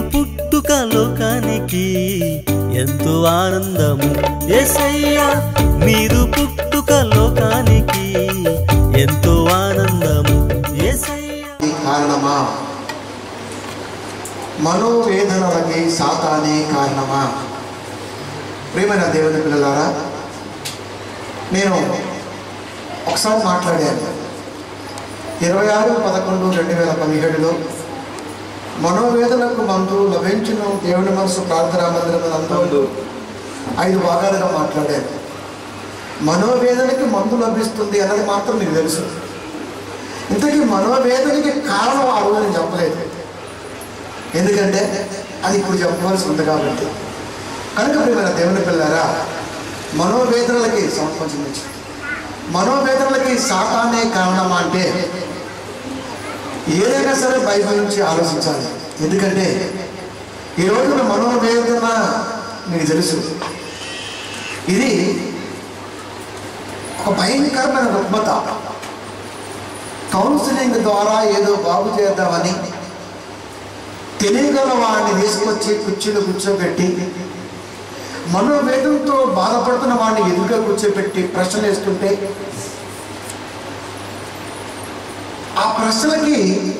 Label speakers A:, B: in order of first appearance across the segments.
A: పుట్టుక లోకానికి ఎంతో ఆనందము ఎసయ్యా మీరు పుట్టుక లోకానికి ఎంతో ఆనందము ఎసయ్యా
B: ఇది కారణమా మనోవేదనలకి సాతానే కారణమా ప్రియమైన దేవుని పిల్లలారా నేను ఒకసారి మాట్లాడాను ఇరవై ఆరు పదకొండు రెండు వేల పదిహేడులో మనోవేదనకు మందు లభించిన దేవుని మనసు ప్రార్థనా మందిరం నందు ఐదు భాగాలుగా మాట్లాడాను మనోవేదనకి మందు లభిస్తుంది అన్నది మాత్రం మీకు తెలుసు ఇంతకీ మనోవేదనకి కారణం ఆ రోజు నేను చెప్పలేదు ఎందుకంటే అది ఇప్పుడు చెప్పవలసి ఉంది కాబట్టి కనుక ప్రియమైన దేవుని పిల్లారా మనోవేదనలకి సంబంధించి మనోవేదనలకి సాతానే కారణమా అంటే ఏదైనా సరే బైబిల్ నుంచి ఆలోచించాలి ఎందుకంటే ఈ రోజున మనోవేదన మీకు తెలుసు ఇది ఒక భయంకరమైన రుగ్మత కౌన్సిలింగ్ ద్వారా ఏదో బాగు చేద్దామని తెలియగల వాడిని తీసుకొచ్చి కుర్చీలో కూర్చోబెట్టి మనోవేదంతో బాధపడుతున్న వాడిని ఎదురుగా కూర్చోబెట్టి ప్రశ్నలు వేస్తుంటే ఆ ప్రశ్నలకి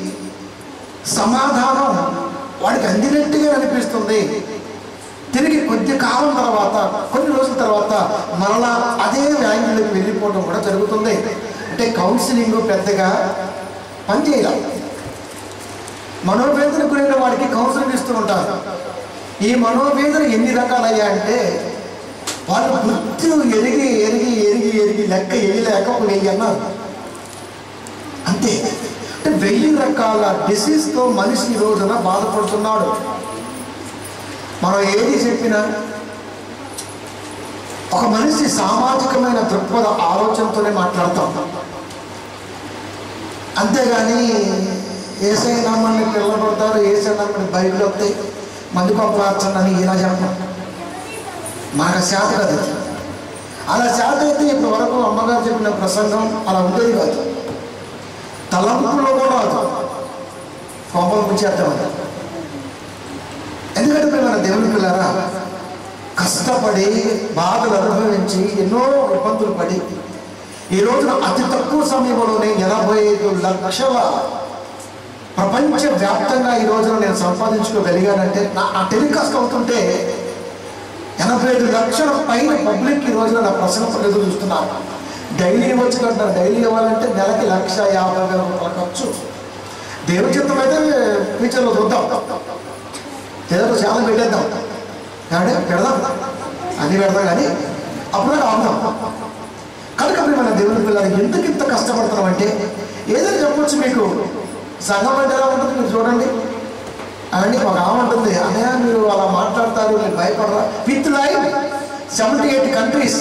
B: సమాధానం వాడికి అందినట్టుగా అనిపిస్తుంది తిరిగి కొద్ది కాలం తర్వాత కొన్ని రోజుల తర్వాత మరలా అదే వ్యాంగ్యులకు వెళ్ళిపోవడం కూడా జరుగుతుంది అంటే కౌన్సిలింగ్ పెద్దగా పనిచేయాలి మనోవేదన గురైన వాడికి కౌన్సిలింగ్ ఇస్తూ ఉంటారు ఈ మనోవేదన ఎన్ని రకాలయ్యా అంటే వాళ్ళు గుర్తు ఎరిగి ఎరిగి ఎరిగి ఎరిగి లెక్క వేయలేక ఒక వెయ్యి అన్నారు అంతే అంటే వెయ్యి రకాల డిసీజ్తో మనిషి ఈ రోజున బాధపడుతున్నాడు మనం ఏది చెప్పినా ఒక మనిషి సామాజికమైన దృక్పథ ఆలోచనతోనే మాట్లాడతాం అంతేగాని ఏసై నామాన్ని పిల్లబడతారు ఏసై నామాన్ని బైబిల్ వస్తాయి మందు పంపార్చండి ఇలా చెప్పం మనకు శాత కదా అది. అలా శాత అయితే ఇప్పటి వరకు అమ్మగారు చెప్పిన ప్రసంగం అలా ఉండేది కాదు తలంపులో కూడా అది కోపం ముంచేద్దాం ఎందుకంటే ఇప్పుడు మన దేవుని పిల్లరా కష్టపడి బాధలు అనుభవించి ఎన్నో ఇబ్బందులు పడి ఈ రోజున అతి తక్కువ సమయంలోనే ఎనభై ఐదు లక్షల ప్రపంచ వ్యాప్తంగా ఈ రోజున నేను సంపాదించుకోగలిగానంటే నా ఆ టెలికాస్ట్ అవుతుంటే ఎనభై ఐదు లక్షల పైన పబ్లిక్ ఈ రోజున నా ప్రసంగం ఎదురు చూస్తున్నారు డైలీ ఇవ్వచ్చు కంటారు డైలీ ఇవ్వాలంటే నెలకి లక్ష యాభై వేల రూపాయల ఖర్చు దేవుని చిత్తం అయితే ఫ్యూచర్లో చూద్దాం ఏదో చాలా పెట్టేద్దాం అంటే పెడదాం అన్ని పెడదాం కానీ అప్పుడు ఆపుదాం కనుక మీరు మన దేవుని పిల్లలు ఎందుకు ఇంత కష్టపడుతున్నాం అంటే ఏదైనా చెప్పొచ్చు మీకు సంఘం అంటే ఎలా ఉంటుంది మీరు చూడండి అండి ఒక ఆమె ఉంటుంది అన్నయ్య మీరు అలా మాట్లాడతారు మీరు భయపడరా with life seventy eight countries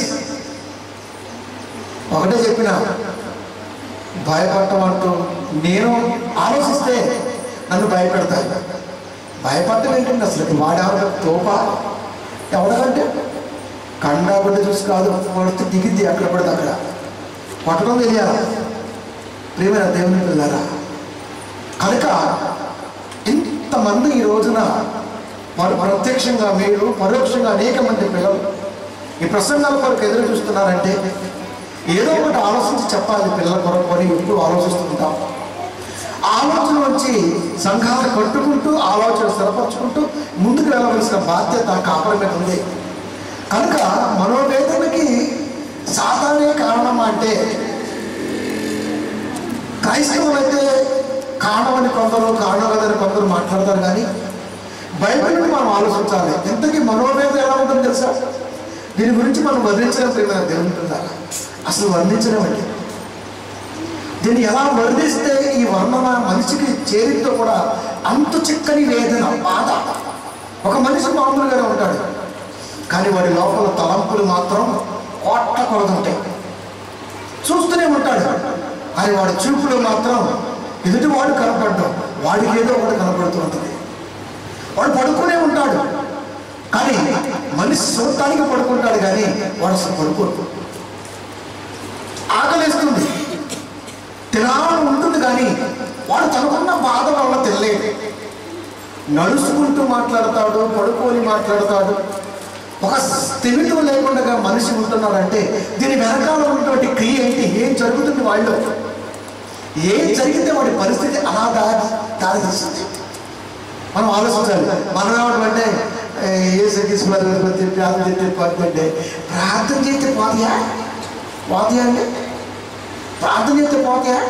B: ఒకటే చెప్పిన భయపడటం అంటూ నేను ఆలోచిస్తే నన్ను భయపెడతాను భయపడటం ఏంటండి అసలు వాడేవాడు తోప ఎవడంటే కండా బిడ్డ చూసి కాదు పడితే దిగిద్ది అక్కడ పడితే అక్కడ పట్టడం తెలియాలి ప్రియమైన దేవుని పిల్లారా కనుక ఇంతమంది ఈ రోజున వారు ప్రత్యక్షంగా మీరు పరోక్షంగా అనేక మంది పిల్లలు ఈ ప్రసంగాల కొరకు ఎదురు చూస్తున్నారంటే ఏదో ఒకటి ఆలోచించి చెప్పాలి పిల్లల కొరకు అని ఎప్పుడు ఆలోచిస్తుంటాం ఆలోచన వచ్చి సంఘాలు కట్టుకుంటూ ఆలోచన స్థిరపరచుకుంటూ ముందుకు వెళ్ళవలసిన బాధ్యత కాపరి మీద ఉంది కనుక మనోవేదనకి సాధారణ కారణం అంటే క్రైస్తవులు అయితే కారణమని కొందరు కారణం కదని కొందరు మాట్లాడతారు కానీ బైబిల్ని మనం ఆలోచించాలి ఎంతకీ మనోవేదన ఎలా ఉంటుందో తెలుసా దీని గురించి మనం వర్ణించడం ప్రేమ దేవుని పిల్లలు అసలు వర్ణించడం అంటే దీన్ని ఎలా వర్ణిస్తే ఈ వర్ణన మనిషికి చేరితో కూడా అంత చిక్కని వేదన బాధ ఒక మనిషి మామూలుగానే ఉంటాడు కానీ వాడి లోపల తలంపులు మాత్రం కోట్ల కొలదుంటాయి చూస్తూనే ఉంటాడు కానీ వాడి చూపులు మాత్రం ఎదుటి వాడు కనపడడం వాడికి ఏదో ఒకటి కనపడుతూ ఉంటుంది వాడు పడుకునే ఉంటాడు కానీ మనిషి చూడటానికి పడుకుంటాడు కానీ వాడు అసలు పడుకోడు ఆకలిస్తుంది తినాలని ఉంటుంది కానీ వాడు తనకున్న బాధ వల్ల తినలేడు నడుచుకుంటూ మాట్లాడతాడు పడుకొని మాట్లాడతాడు ఒక స్థిమితం లేకుండా మనిషి ఉంటున్నాడంటే దీని వెనకాల ఉన్నటువంటి క్రియ ఏంటి ఏం జరుగుతుంది వాళ్ళు ఏం జరిగితే వాడి పరిస్థితి అలా దారి దారి తీస్తుంది మనం ఆలోచించాలి మనం ఏమంటే ఏ సతీశ్వర ప్రార్థన చేస్తే పోతుంటే ప్రార్థన చేస్తే పోతాయా పోతాయా అండి ప్రార్థన చేస్తే పోతాయా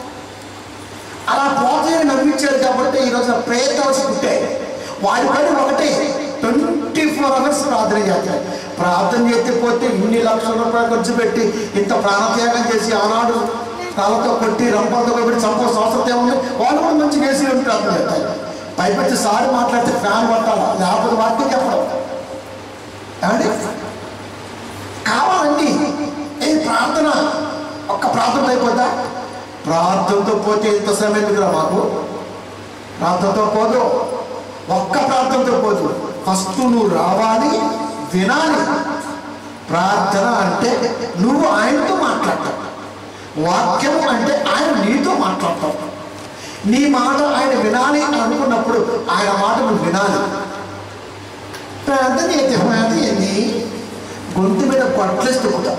B: అలా పోతాయని నమ్మించారు కాబట్టి ఈరోజు ప్రేతాల్సి పుట్టాయి వాడి పని ఒకటే ట్వంటీ ఫోర్ అవర్స్ ప్రార్థన చేస్తారు ప్రార్థన చేస్తే పోతే ఇన్ని లక్షల రూపాయలు ఖర్చు పెట్టి ఇంత ప్రాణత్యాగం చేసి ఆనాడు కాళ్ళతో కొట్టి రంపాలతో కొట్టి చంపో అవసరం ఉంది వాళ్ళు కూడా మంచి కేసీ ప్రార్థన చేస్తారు పైపెచ్చి సారి మాట్లాడితే ఫ్యాన్ పట్టాలా లేకపోతే వాటికి చెప్పడం ఏమండి కావాలండి ఏ ప్రార్థన ఒక్క ప్రార్థన అయిపోద్దా ప్రార్థనతో పోతే ఎంత శ్రమ ఎందుకురా మాకు ప్రార్థనతో పోదు ఒక్క ప్రార్థనతో పోదు ఫస్ట్ నువ్వు రావాలి వినాలి ప్రార్థన అంటే నువ్వు ఆయనతో మాట్లాడతావు వాక్యం అంటే ఆయన నీతో మాట్లాడతావు నీ మాట ఆయన వినాలి అని అనుకున్నప్పుడు ఆయన మాట నువ్వు వినాలి ప్రార్థన అయితే ప్రార్థన ఏంది గొంతు మీద కొట్లేసి తొక్కుతావు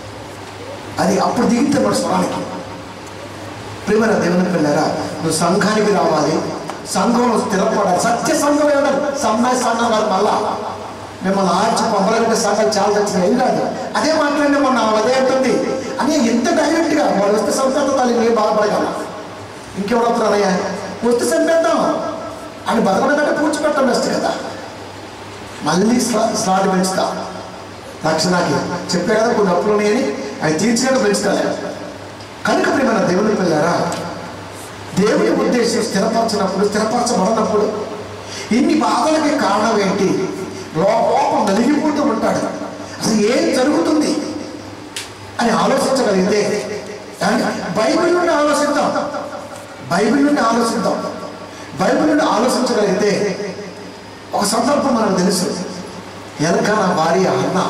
B: అది అప్పుడు దిగితే మన స్వరానికి ప్రేమల దేవుని పిల్లరా నువ్వు సంఘానికి రావాలి సంఘంలో స్థిరపడాలి సత్య సంఘం ఏమన్నారు సమ్మాయి సంఘం కాదు మళ్ళా మిమ్మల్ని ఆర్చి పంపలగంటే సంఘాలు చాలా తెచ్చిన ఏం కాదు అదే మాట్లాడిన మొన్న అదే అంటుంది అని ఎంత డైరెక్ట్గా వాళ్ళు వస్తే సంస్థతో తల్లి నేను బాధపడగల ఇంకెవరు వస్తున్నారయ్యా వస్తే చంపేద్దాం అని బతకడంటే పూడ్చిపెట్టడం బెస్ట్ కదా మళ్ళీ స్లా- స్లాట్ పెంచుతా రక్షణకి చెప్పే కదా కొన్ని అప్పులు ఉన్నాయని అవి తీర్చినట్టు పెంచుతాలే కనుక ప్రియమైన దేవుని పిల్లారా దేవుని ఉద్దేశం స్థిరపరచినప్పుడు స్థిరపరచబడినప్పుడు ఇన్ని బాధలకి కారణం ఏంటి లోపం నలిగిపోతూ ఉంటాడు అసలు ఏం జరుగుతుంది అని ఆలోచించగలిగితే ఏమండి? బైబిల్ నుండి ఆలోచిద్దాం బైబిల్ నుండి ఆలోచిద్దాం బైబిల్ నుండి ఆలోచించగలిగితే ఒక సందర్భం మనకు తెలుసు ఎలకన భార్య అన్న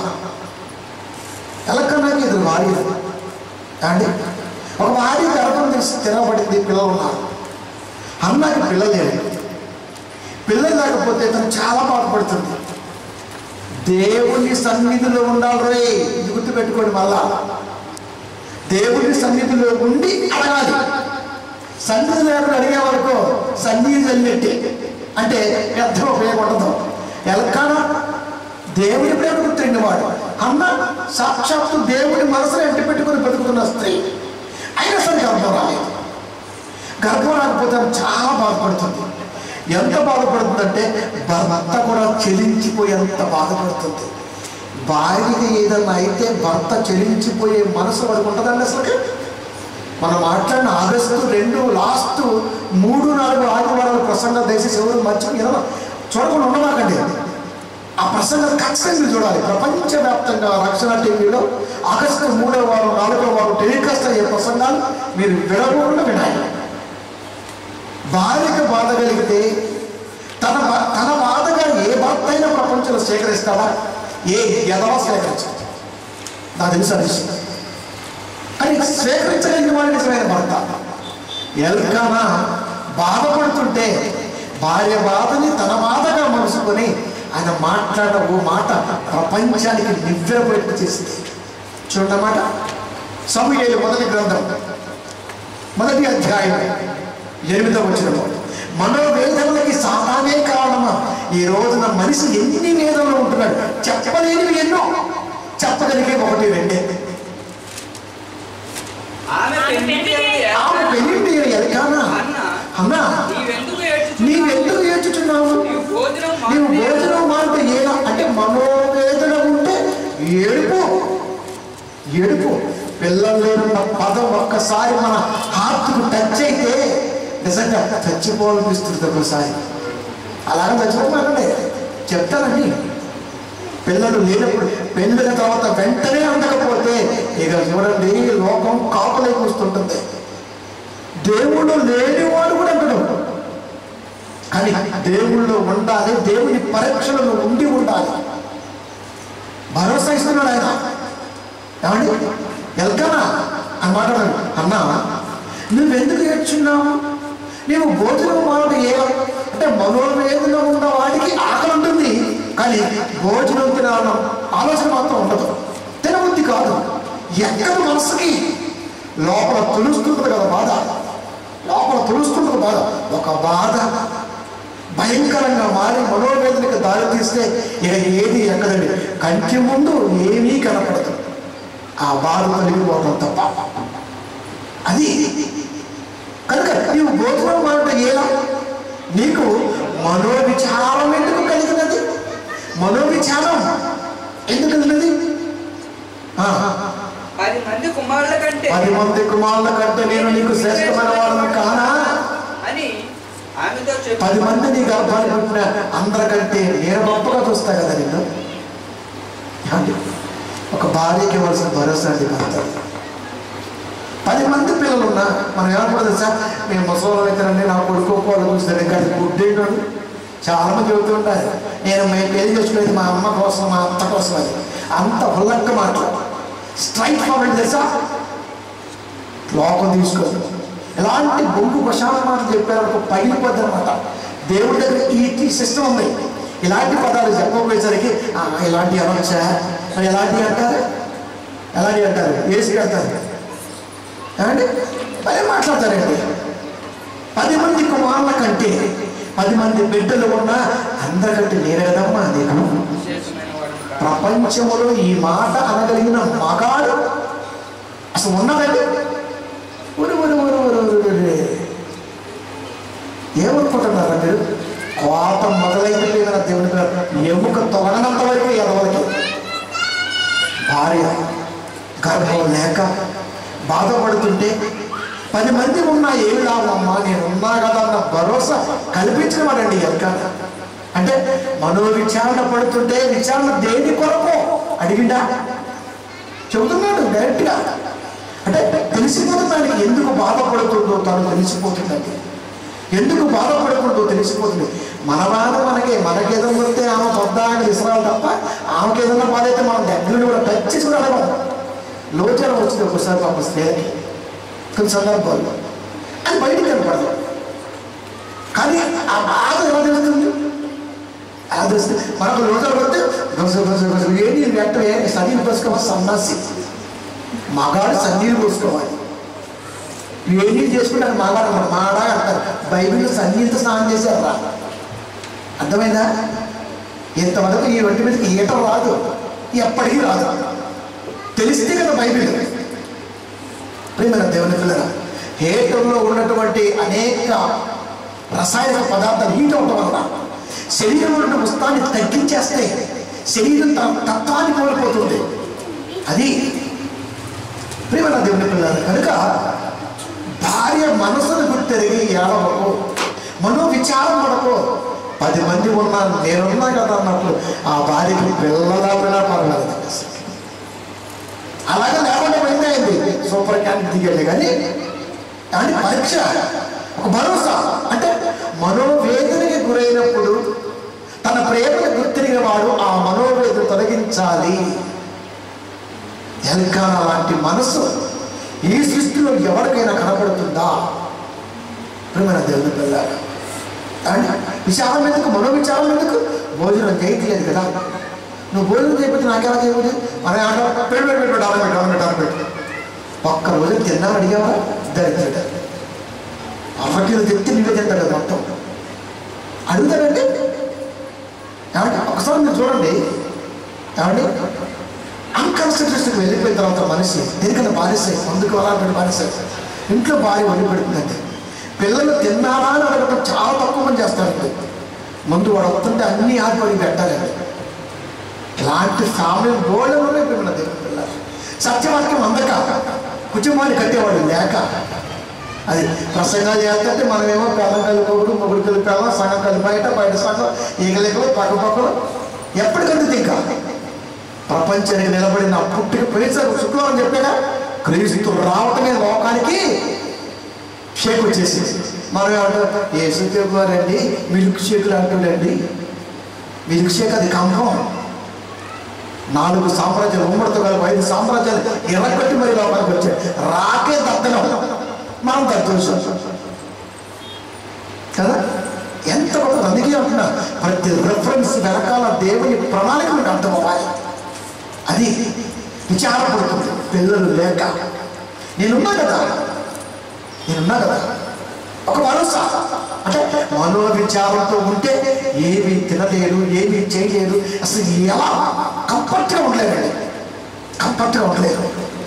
B: ఎలకన్నకి ఇద్దరు భార్య అండి ఒక భార్య గర్భం తెలిసి తినబడింది పిల్లలు ఉన్నారు అన్నకి పిల్లలు లేరు పిల్లలు లేకపోతే తను చాలా బాధపడుతుంది దేవుని సన్నిధిలో ఉండాలి రే ఇది గుర్తుపెట్టుకోండి మళ్ళా దేవుని సన్నిధిలో ఉండి అడగాలి సన్నిధి లేకుండా అడిగే వరకు సన్నిధి వెళ్ళినట్టే అంటే పెద్ద ఉపయోగం ఉండదు ఎలకాన దేవుని ప్రేమ గుర్తిండి వాడు అన్న సాక్షాత్తు దేవుని మనసులో ఎంటి పెట్టుకుని బతుకుతున్న స్త్రీ అయినా సరే గర్భం రాలేదు గర్భం రాకపోతే ఆమె చాలా బాధపడుతుంది ఎంత బాధపడుతుందంటే భర్త కూడా చెలించిపోయేంత బాధపడుతుంది భార్యకి ఏదన్నా అయితే భర్త చెలించిపోయే మనసు వాడికి ఉంటుందండి అసలుకి మనం మాట్లాడిన ఆగస్టు రెండు లాస్ట్ మూడు నాలుగు ఆదివారాల ప్రసంగం దయచేసి ఎవరు మర్చిపోయి వినడం చూడకుండా ఉండమాకండి ఆ ప్రసంగం ఖచ్చితంగా మీరు చూడాలి ప్రపంచవ్యాప్తంగా రక్షణ టీవీలో ఆగస్టు మూడో వారం నాలుగో వారం టెలికాస్ట్ అయ్యే ప్రసంగాలు మీరు విడవకుండా వినాలి భార్యకు బాధ కలిగితే తన బ- తన బాధగా ఏ భర్త అయినా ప్రపంచంలో సేకరిస్తాడా ఏ ఎదవ సేకరించదు నాకు తెలుసు ఆ విషయం అని స్వీకరించగలిగిన వాడు నిజమైన భర్త ఎల్కానా బాధపడుతుంటే భార్య బాధని తన బాధగా మలుసుకొని ఆయన మాట్లాడిన ఓ మాట ప్రపంచానికి నివ్వెరపడి చేసింది చూడండి మాట సమూహేలు మొదటి గ్రంథం మొదటి అధ్యాయం ఎనిమిదవ వచ్చిన మనోవేదనలకి సాతానే కారణమా ఈ రోజున మనిషి ఎన్ని వేదనలు ఉంటున్నాడు చెప్పలేనివి ఎన్నో చెప్పగలిగే ఒకటి రెండే
C: ఆమె పెళ్లి
B: ఆమె పెళ్ళింటి ఎలకానా అన్నా
C: నీవెందుకు ఏడ్చుచున్నావు?
B: నీవెందుకు ఏడ్చుచున్నావు
C: నీవు భోజనం
B: నీవు
C: మాని-
B: భోజనం మాంటే ఏలా అంటే మనోవేదన ఉంటే ఏడుపు ఏడుపు పిల్లలు లేనున్న పదం ఒక్కసారి మన హార్ట్కు టచ్ అయితే నిజంగా చచ్చిపోవాలనిపిస్తుంది ఒక్కసారి అలాగే చచ్చిపోమాకండి చెప్తానండి పిల్లలు లేనప్పుడు పెళ్ళిన తర్వాత వెంటనే అందకపోతే ఇక చూడండి లోకం కాపులే కూస్తుంటుంది దేవుడు లేనివాడు కూడా అంటాడు కానీ దేవుళ్ళు ఉండాలి దేవుని పరీక్షలలో ఉండి ఉండాలి భరోసా ఇస్తున్నాడు ఆయన ఏమండి ఎల్కనా అని మాట్లాడాడు అన్నా నువ్వెందుకు ఏడ్చున్నావు నీవు భోజనం మాట ఏ అంటే మనోవేదన ఉన్న వాడికి ఆకలి ఉంటుంది కానీ భోజనం తినాలన్న ఆలోచన మాత్రం ఉండదు తినబుద్ధి కాదు ఎక్కడ మనసుకి లోపల తులుస్తుంది కదా బాధ లోపల తులుస్తుంది బాధ ఒక బాధ భయంకరంగా మారి మనోవేదనకి దారి తీస్తే ఇక ఏది ఎక్కడండి కంటి ముందు ఏమీ కనపడదు ఆ బాధ తొలగిపోవడం తప్ప అది కనుక నీవు భోజనం మాట ఎలా నీకు మనోవిచారం ఎందుకు కలిగినది మనోవిచారం ఎందుకు కలిగినది ఆ,
C: పది మంది కుమారుల కంటే
B: పది మంది కుమారుల కంటే నేను నీకు శ్రేష్టమైన వాళ్ళని కానా
C: అని ఆమెతో చెప్పి
B: పది మంది నీ గర్భాన్ని పుట్టిన అందరికంటే నేను గొప్పగా చూస్తా కదా నిన్ను ఏమండి? ఒక భార్యకి ఇవ్వాల్సిన భరోసా అండి భర్త పది మంది పిల్లలు ఉన్నా మనం ఏమనుకోదు సార్ మేము ముసలి అయితేనండి నా కొడుకు వాళ్ళు చూస్తాను ఇంకా గుడ్డేనాడు చాలా మంది చెబుతూ ఉంటారు నేను మేము పెళ్లి చేసుకునేది మా అమ్మ కోసం మా అత్త కోసం అది అంత ఉల్లంక మాటలు స్ట్రైట్ ఫార్వర్డ్ తెలుసా లోకం తీసుకోదు ఎలాంటి బొంగు ప్రశాంత మాట చెప్పారనుకో పగిలిపోద్ది అనమాట దేవుడి దగ్గర ఈ సిస్టమ్ ఉంది ఇలాంటి పదాలు చెప్పకపోయేసరికి "ఆ, ఇలాంటివి అనొచ్చా మరి ఎలాంటివి అంటారు ఎలాంటివి అంటారు వేసి పెడతారు ఏమండి భలే మాట్లాడతారండి పది మంది కుమారుల కంటే పది మంది బిడ్డలు ఉన్న అందరికంటే నేను కదమ్మా నేను
C: విశేషమైన వాడు కాదు.
B: ప్రపంచంలో ఈ మాట అనగలిగిన మగాడు అసలు ఉన్నదండి ఒరు ఒరు ఒరు ఒరు ఒరు ఒరు. ఏమనుకుంటున్నారా మీరు కోత మొదలైతే లేదా దేవుని పేరు ఎముక తొలగనంత వరకు ఎదవలకి భార్య గర్భం లేక బాధపడుతుంటే పది మంది ఉన్నా ఏమి లాభమ్మా నేను ఉన్నా కదా అన్న భరోసా కల్పించిన వాడండి ఎనక అంటే మనో విచారణ పడుతుంటే విచారణ దేని కొరకు అడిగిండా చెబుతున్నాడు డైరెక్ట్గా అంటే తెలిసిపోతుంది ఆయనకి ఎందుకు బాధపడుతుందో తను తెలిసిపోతుందండి ఎందుకు బాధపడుతుందో తెలిసిపోతుంది మన బాధ మనకి మనకి ఏదైనా వస్తే ఆమె పొద్దాక విసరాలి తప్ప ఆమెకి ఏదైనా బాధ అయితే మనం దగ్గర నుండి కూడా టచ్ చేసి కూడా అడగదు లోచన వచ్చింది ఒకసారి పాప స్నేహితులు కొన్ని సందర్భాల్లో అది బయటికి కనపడదు కానీ ఆ బాధ ఎలా తెలుస్తుంది ఎలా తెలుస్తుంది మనకు రోజులు పడితే గొస గొస గొస ఏంటి వెంటనే సన్నీళ్ళు పోసుకోవాలి సన్నాసి మగాడు సన్నీళ్ళు పోసుకోవాలి ఏ నీళ్ళు చేసుకుంటారు మగాడు అన్నారు మాడా అంటారు బైబిల్లో సన్నీళ్ళతో స్నానం చేశారు రా అర్థమైందా ఇంతవరకు ఈ ఒంటి మీదకి ఈట రాదు ఎప్పటికీ రాదు తెలిస్తే కదా బైబిల్ ప్రేమైన దేవుని పిల్లల హేటంలో ఉన్నటువంటి అనేక రసాయనిక పదార్థాలు హీట్ అవటం వల్ల శరీరంలో ఉన్న ఉత్సాన్ని తగ్గించేస్తే శరీరం తన తత్వాన్ని కోల్పోతుంది అది ప్రేమైన దేవుని పిల్లల కనుక భార్య మనసును గుర్తెరిగి ఏడవకు మనో విచారం పడకు పది మంది ఉన్నా నేనున్నా కదా అన్నప్పుడు ఆ భార్యకి పిల్లలా పిల్ల పర్వాలేదు అలాగే లేకుండా పోయింది అయింది సూపర్ క్యాంప్ దిగండి కానీ కానీ పరీక్ష ఒక భరోసా అంటే మనోవేదనకి గురైనప్పుడు తన ప్రేమను గుర్తిరిగిన వాడు ఆ మనోవేదన తొలగించాలి ఎల్కాన లాంటి మనసు ఈ సృష్టిలో ఎవరికైనా కనపడుతుందా ప్రేమైన దేవుని పిల్లారు అంటే విచారం ఎందుకు మనో విచారం ఎందుకు భోజనం చేయట్లేదు కదా నువ్వు భోజనం చేయకపోతే నాకెలా చేయబోదు మన ఆట పెట్టు పెట్టు పెట్టు ఆడ పెట్టు ఆడ పెట్టు ఆడ పెట్టు ఒక్క రోజు తిన్నా అడిగావా దరిద్రుడు అరకిలో తెచ్చి నీళ్ళు తింటాడు కదా మొత్తం అడుగుతాడండి ఏమంటే ఒకసారి మీరు చూడండి ఏమండి అన్కాన్సన్ట్రేషన్కి వెళ్ళిపోయిన తర్వాత మనిషి దేనికన్నా బానిసే ముందుకు వెళ్ళాలంటే బానిసే ఇంట్లో భార్య వండి పెడుతుందండి పిల్లలు తిన్నారా అని అడగడం చాలా తక్కువ మంది చేస్తారండి ముందు వాడు వస్తుంటే అన్ని ఆడిపడి పెట్టాలండి ఇలాంటి ఫ్యామిలీ గోళ్ళలోనే పిల్లలు దేవుని పిల్లలు సత్యవాక్యం అందక కుటుంబాన్ని కట్టేవాడు లేక అది ప్రసంగాలు చేస్తుంటే మనమేమో పిల్లం కలిపోడు మొగుడు కలిపామో సగం కలిపాయట బయట సగం ఈగలేకలు పక్క పక్కలు ఎప్పటికంటే ఇంకా ప్రపంచానికి నిలబడిన పుట్టిన ప్రేసర్ శుక్రవారం చెప్పాగా క్రీస్తు రావటమే లోకానికి షేక్ వచ్చేసి మనం ఏమంటాం ఏ శుక్రవారండి మిల్క్ షేకులు అంటుండండి మిల్క్ షేక్ అది కంపం నాలుగు సామ్రాజ్యాలు ఉమ్మడితో కలిపి ఐదు సామ్రాజ్యాలు ఎరగొట్టి మరి లోపలికి వచ్చాయి రాకే దద్దనం మనం దద్దోషం ప్రతి రెఫరెన్స్ వెనకాల దేవుని ప్రణాళిక మీకు అర్థం అవ్వాలి అది విచారపడుతుంది పిల్లలు లేక నేనున్నా కదా నేనున్నా కదా ఒక భరోసా అంటే మనో విచారంతో ఉంటే ఏమి తినలేరు ఏమి చేయలేరు అసలు ఎలా కంఫర్ట్గా ఉండలేరండి కంఫర్ట్గా ఉండలేరు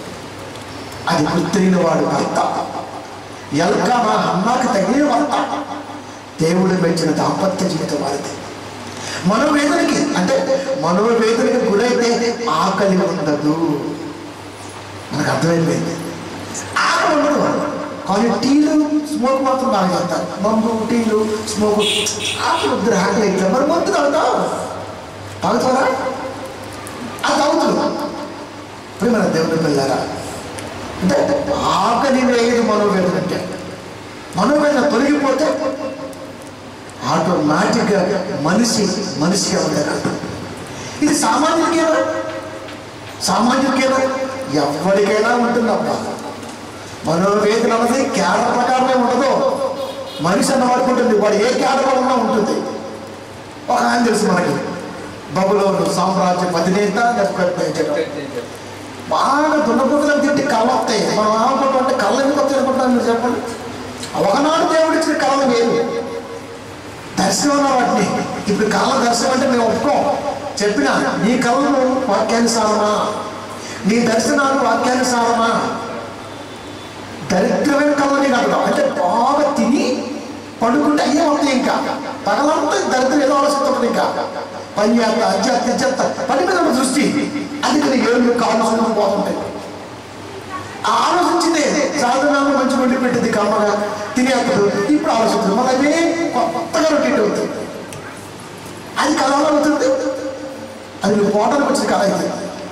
B: అది గుర్తిన వాడు భర్త ఎల్కానా అన్నాకి తగిన భర్త దేవుడు పెంచిన దాంపత్య జీవితం వారిది మనోవేదనకి అంటే మనోవేదనకి గురైతే ఆకలి ఉండదు మనకు అర్థమైపోయింది ఆకలి ఉండదు కానీ టీలు స్మోక్ మాత్రం బాగా చేస్తారు మందు టీలు స్మోక్ ఆకలి వద్దు ఆకలి అయితే మరి మందు తాగుతావు తాగుతారా అది తాగుతుంది ప్రేమ దేవుని పిల్లరా అంటే ఆకలి వేయదు మనోవేదన అంటే మనోవేదన తొలగిపోతే ఆటోమేటిక్గా మనిషి మనిషిగా ఉండగలడు ఇది సామాన్యుడికేనా సామాన్యుడికేనా ఎవరికైనా ఉంటుందబ్బా మనోవేదన అన్నది క్యాడర్ ప్రకారమే ఉండదు మనిషి అన్నవాడికి ఉంటుంది వాడు ఏ క్యాడర్లో ఉన్నా ఉంటుంది ఒక ఆయన తెలుసు మనకి బబులోను సామ్రాజ్యం అధినేత లేకపోతే బాగా దున్నపోతులకు తింటే కళ్ళు వస్తాయి మనం ఏమనుకుంటాం అంటే కళ్ళు ఎందుకు వస్తాయి అనుకుంటాం మీరు చెప్పండి ఒకనాడు దేవుడు ఇచ్చిన కళలు వేరు దర్శనం అన్న వాటిని ఇప్పుడు కళ్ళ దర్శనం అంటే మేము ఒప్పుకోం చెప్పిన నీ కళలు వాక్యానుసారమా నీ దర్శనాలు వాక్యానుసారమా దరిద్రమైన కళలు నీకు అర్థం అంటే బాగా తిని పడుకుంటే అయ్యే వస్తాయి ఇంకా పగలంతా దరిద్రం ఏదో ఆలోచిస్తుంది ఇంకా పని చేస్తా అది చేస్తా ఇది చేస్తా పని మీద ఉన్న దృష్టి అందుకని ఏళ్ళు కాళ్ళు సున్నం పోతుంటాయి ఆ ఆలోచించిందే సాధనాలు మంచి వండి పెట్టింది కమ్మగా తినేప్పుడు ఇప్పుడు ఆలోచిస్తుంది మన అదే కొత్తగా రొట్టెట్ అవుతుంది అది కళలో అవుతుంది అది నువ్వు పోవడానికి వచ్చిన కళ అయితే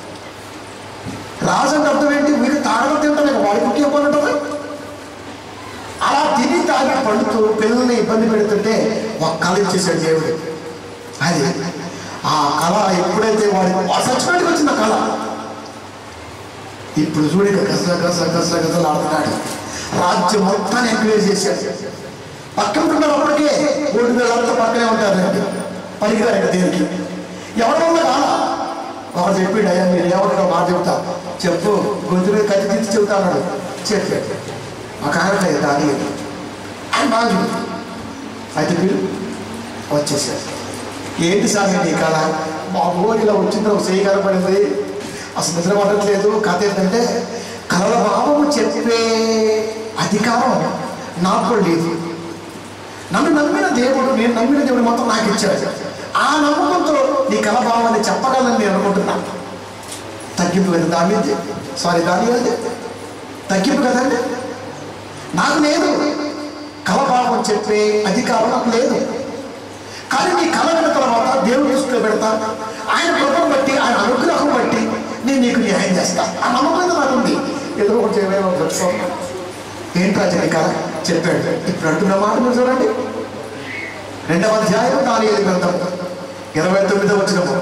B: రాజు అంటే అర్థం ఏంటి మీరు తాగడం తింటాను వాడి కుట్టి ఇవ్వాలంటుంది అలా తిని తాగి పండుతూ పిల్లల్ని ఇబ్బంది పెడుతుంటే ఒక కళ ఇచ్చేసాడు దేవుడు అది ఆ కళ ఎప్పుడైతే వాడి సచ్చినట్టుకు వచ్చిన కళ ఇప్పుడు చూడు గస గస గస గసలు ఆడుతున్నాడు రాజ్యం మొత్తాన్ని ఎంకరేజ్ చేశాడు పక్కన ఉన్నారు అప్పటికే ఓటు వేలంతా పక్కనే ఉంటారు పలికిరారు ఇక్కడ దేనికి ఎవరి వల్ల కాదా ఒకరు చెప్పాడు అయ్యా మీరు ఏమంటారో మాట చెబుతా చెప్పు గొంతు మీద కత్తి తీసి చెబుతా అన్నాడు చెప్పాడు ఆ కారణం దాని ఆయన బాగా చెబుతాడు. అయితే మీరు వచ్చేసారు ఏంటి సార్ నీ కళ బాబు ఇలా వచ్చింది ఒక చేయి కనపడింది అసలు నిద్ర పడట్లేదు కథ ఏంటంటే కళల భావము చెప్పే అధికారం నాకు లేదు నన్ను నమ్మిన దేవుడు నేను నమ్మిన దేవుడు మొత్తం నాకు ఇచ్చాడు ఆ నమ్మకంతో నీ కళ భావాన్ని చెప్పగలని నేను అనుకుంటున్నాను తగ్గింపు కదా దాని మీద సారీ దాని మీద తగ్గింపు కదండి నాకు లేదు కలభావం చెప్పే అధికారం నాకు లేదు కానీ నీ కళ విన్న తర్వాత దేవుడి దృష్టిలో పెడతా ఆయన కృపను బట్టి ఆయన అనుగ్రహం బట్టి నేను నీకు న్యాయం చేస్తా ఆ నమ్మకం అయితే నాకు ఉంది ఏదో ఒకటి చేయలేమో చెప్తాం ఏంటి రాజా నీ కళ చెప్పాడు ఇప్పుడు అంటున్న మాట మీరు చూడండి రెండవ అధ్యాయం దాని ఏది గ్రంథం ఇరవై తొమ్మిదో వచ్చినము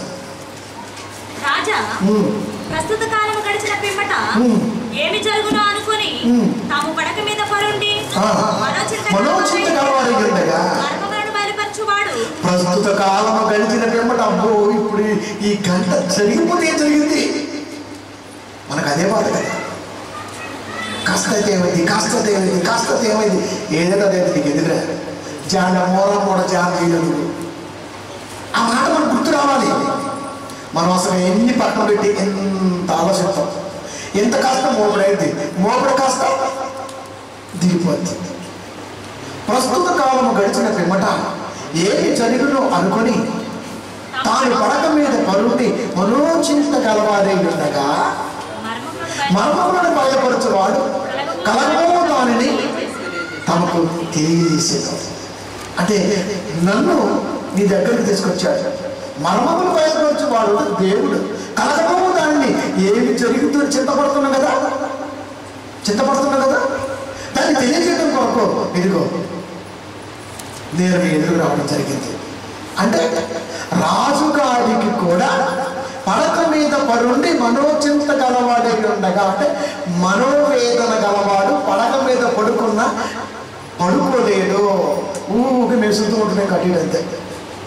D: రాజా ప్రస్తుత కాలం గడిచిన పిమ్మట
B: ఉమ్.
D: ఏమి జరుగునో అనుకుని
B: ఉమ్.
D: తాము పడక మీద పరుండి
B: ఆ. మనోచింత కలవారి ఉండగా
D: మర్మములను బయలుపరచువాడు
B: ప్రస్తుత కాలం గడిచిన పిమ్మట అబ్బో ఇప్పుడు ఈ- ఈ గంట జరిగిపోతే ఏం జరిగింది మనకు అదే బాధ కదా కాస్త అయితే ఏమైంది కాస్త అయితే ఏమైంది కాస్త అయితే ఏమైంది ఏదైనా అదే నీకు ఎదురా జాన మూల మూడ జాన తీయలేదు ఆ మాట మనకు గుర్తు రావాలి మనం అసలు ఎన్ని పక్కన పెట్టి ఎంత ఆలోచిస్తాం ఎంత కాస్త మోపడైంది మోపడ కాస్త దిగిపోద్ది ప్రస్తుత కాలం గడిచిన పిమ్మట ఏమి జరుగునో అనుకొని తాను పడక మీద పరుండి మనోచింత గలవారే ఉండగా
D: మర్మములను
B: మర్మములను బయలుపరచువాడు కలగో దానిని తమకు తెలియజేసేది అంటే నన్ను నీ దగ్గరికి తీసుకొచ్చాడు మర్మములు బయలుపరచువాడు దేవుడు కలగబో దానిని ఏమి జరుగుతుందో చింతపడుతున్నాం కదా చింతపడుతున్నాం కదా దాన్ని తెలియజేయడం కొరకు ఇదిగో నేను మీ ఎదురు రావడం జరిగింది అంటే రాజుగారికి కూడా పడక మీద పరుండి మనోచింత గలవాడై ఉండగా అంటే మనోవేదన గలవాడు పడక మీద పడుకున్న పడుకోలేడు ఊరికి మెసులుతూ ఉంటున్నాయి కట్టిడు అంతే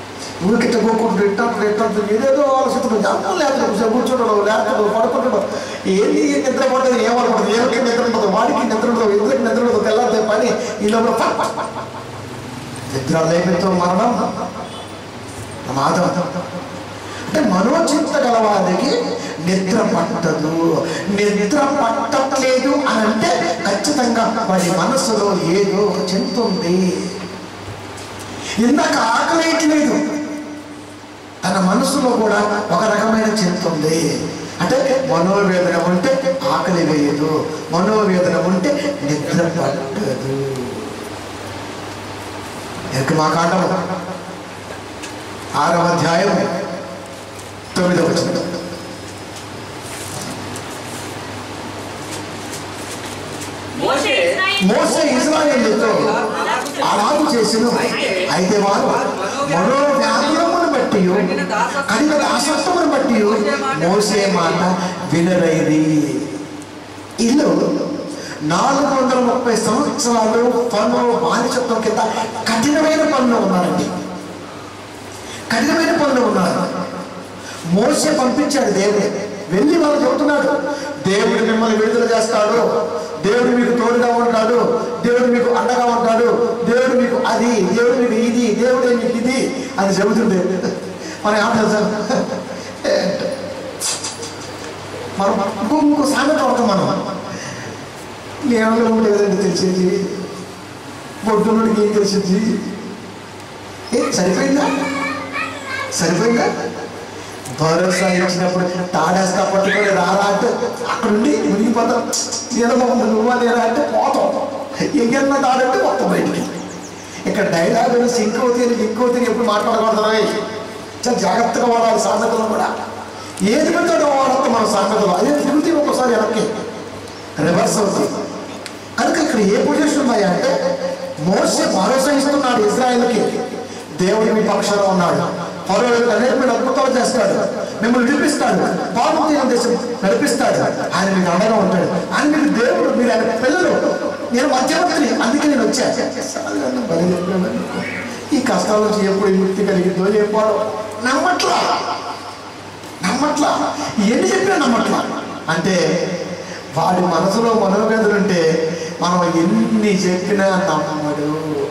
B: ఊరికి ఇట్లా కొనుక్కుంటూ ఇట్టంటారు ఇట్టంటారు ఏదేదో ఆలోచిస్తున్నాడు అన్నం లేకపోతే కూర్చుంటాడు లేకపోతే పడుకుంటాడు ఏంటి నిద్ర పడ్డది ఏమనుకుంటుంది ఏమికి నిద్ర ఉండదు వాడికి నిద్ర ఉండదు ఇద్దరికి నిద్ర ఉండదు తెల్లారితే పని ఈ లోపల పట్ పట్ పట్ పట్. నిద్ర లేమితో మరణం ప్రమాదం అంటే మనోచింత గలవారికి నిద్ర పట్టదు నిద్ర పట్టట్లేదు అని అంటే ఖచ్చితంగా వాడి మనసులో ఏదో ఒక చింత ఉంది ఇందాక ఆకలేయట్లేదు తన మనసులో కూడా ఒక రకమైన చింత ఉంది అంటే మనోవేదన ఉంటే ఆకలి వేయదు మనోవేదన ఉంటే నిద్ర పట్టదు నిర్గమాకాండం ఆరవ అధ్యాయం తొమ్మిదవ వచనం
D: మోషే ఇశ్రాయేలు
B: మోసే ఇజ్రాయేలుతో అలాగు చేసిన అయితే వారు మనోవ్యాధులమును బట్టి కఠిన దాసత్వమును బట్టి మోసే మాట వినరైది ఇల్లు నాలుగు వందల ముప్పై సంవత్సరాలు పన్ను బానిసత్వం కింద కఠినమైన పనులు ఉన్నారండి కఠినమైన పనులు ఉన్నారు మోసే పంపించాడు దేవుడు వెళ్ళి వాళ్ళు చెబుతున్నాడు దేవుడు మిమ్మల్ని విడుదల చేస్తాడు దేవుడు మీకు తోడుగా ఉంటాడు దేవుడు మీకు అండగా ఉంటాడు దేవుడు మీకు అది దేవుడు మీకు ఇది దేవుడే మీకు ఇది అని చెబుతుండే మన ఏమంటారు సార్ మనం ఇంకో ఇంకో సామెత పడతాం మనం నేను లేదండి తెలిసేది పొద్దున్నడికి ఏం తెలిసింది ఏ సరిపోయిందా సరిపోయిందా భరోసా ఇచ్చినప్పుడు తాడేస్తా పట్టుకొని రారా అంటే అక్కడ ఉండి మునిగిపోతాం ఏదో బాగుంది నువ్వా నేరా అంటే పోతాం ఎంగన్నా తాడంటే మొత్తం బయటికి ఇక్కడ డైలాగులు సింక్ అవుతాయి లింక్ అవుతాయి ఎప్పుడు మాట్లాడకూడదు చాలా జాగ్రత్తగా వాడాలి సామెతలు కూడా ఏది పెడతాడో వాడతాం మన సామెతలు అదే తిరుగుతాయి ఒక్కోసారి వెనక్కి రివర్స్ అవుతుంది కనుక ఇక్కడ ఏ పొజిషన్ ఉన్నాయా అంటే మోసే భరోసా ఇస్తున్నాడు ఇజ్రాయెల్కి దేవుడు మీ పక్షంలో ఉన్నాడు పరువులకు అనేకమైన అద్భుతాలు చేస్తాడు మిమ్మల్ని విడిపిస్తాడు పాపం తీరం దేశం నడిపిస్తాడు ఆయన మీకు అండగా ఉంటాడు ఆయన మీకు దేవుడు మీరు ఆయన పిల్లలు నేను మధ్యవర్తిని అందుకే నేను వచ్చాను బలి చెప్పాను. ఈ కష్టాల నుంచి ఎప్పుడు విముక్తి కలిగిందో చెప్పాడు నమ్మట్లా నమ్మట్లా ఎన్ని చెప్పినా నమ్మట్లా అంటే వాడి మనసులో మనోవేదనుంటే మనం ఎన్ని చెప్పినా నమ్మడు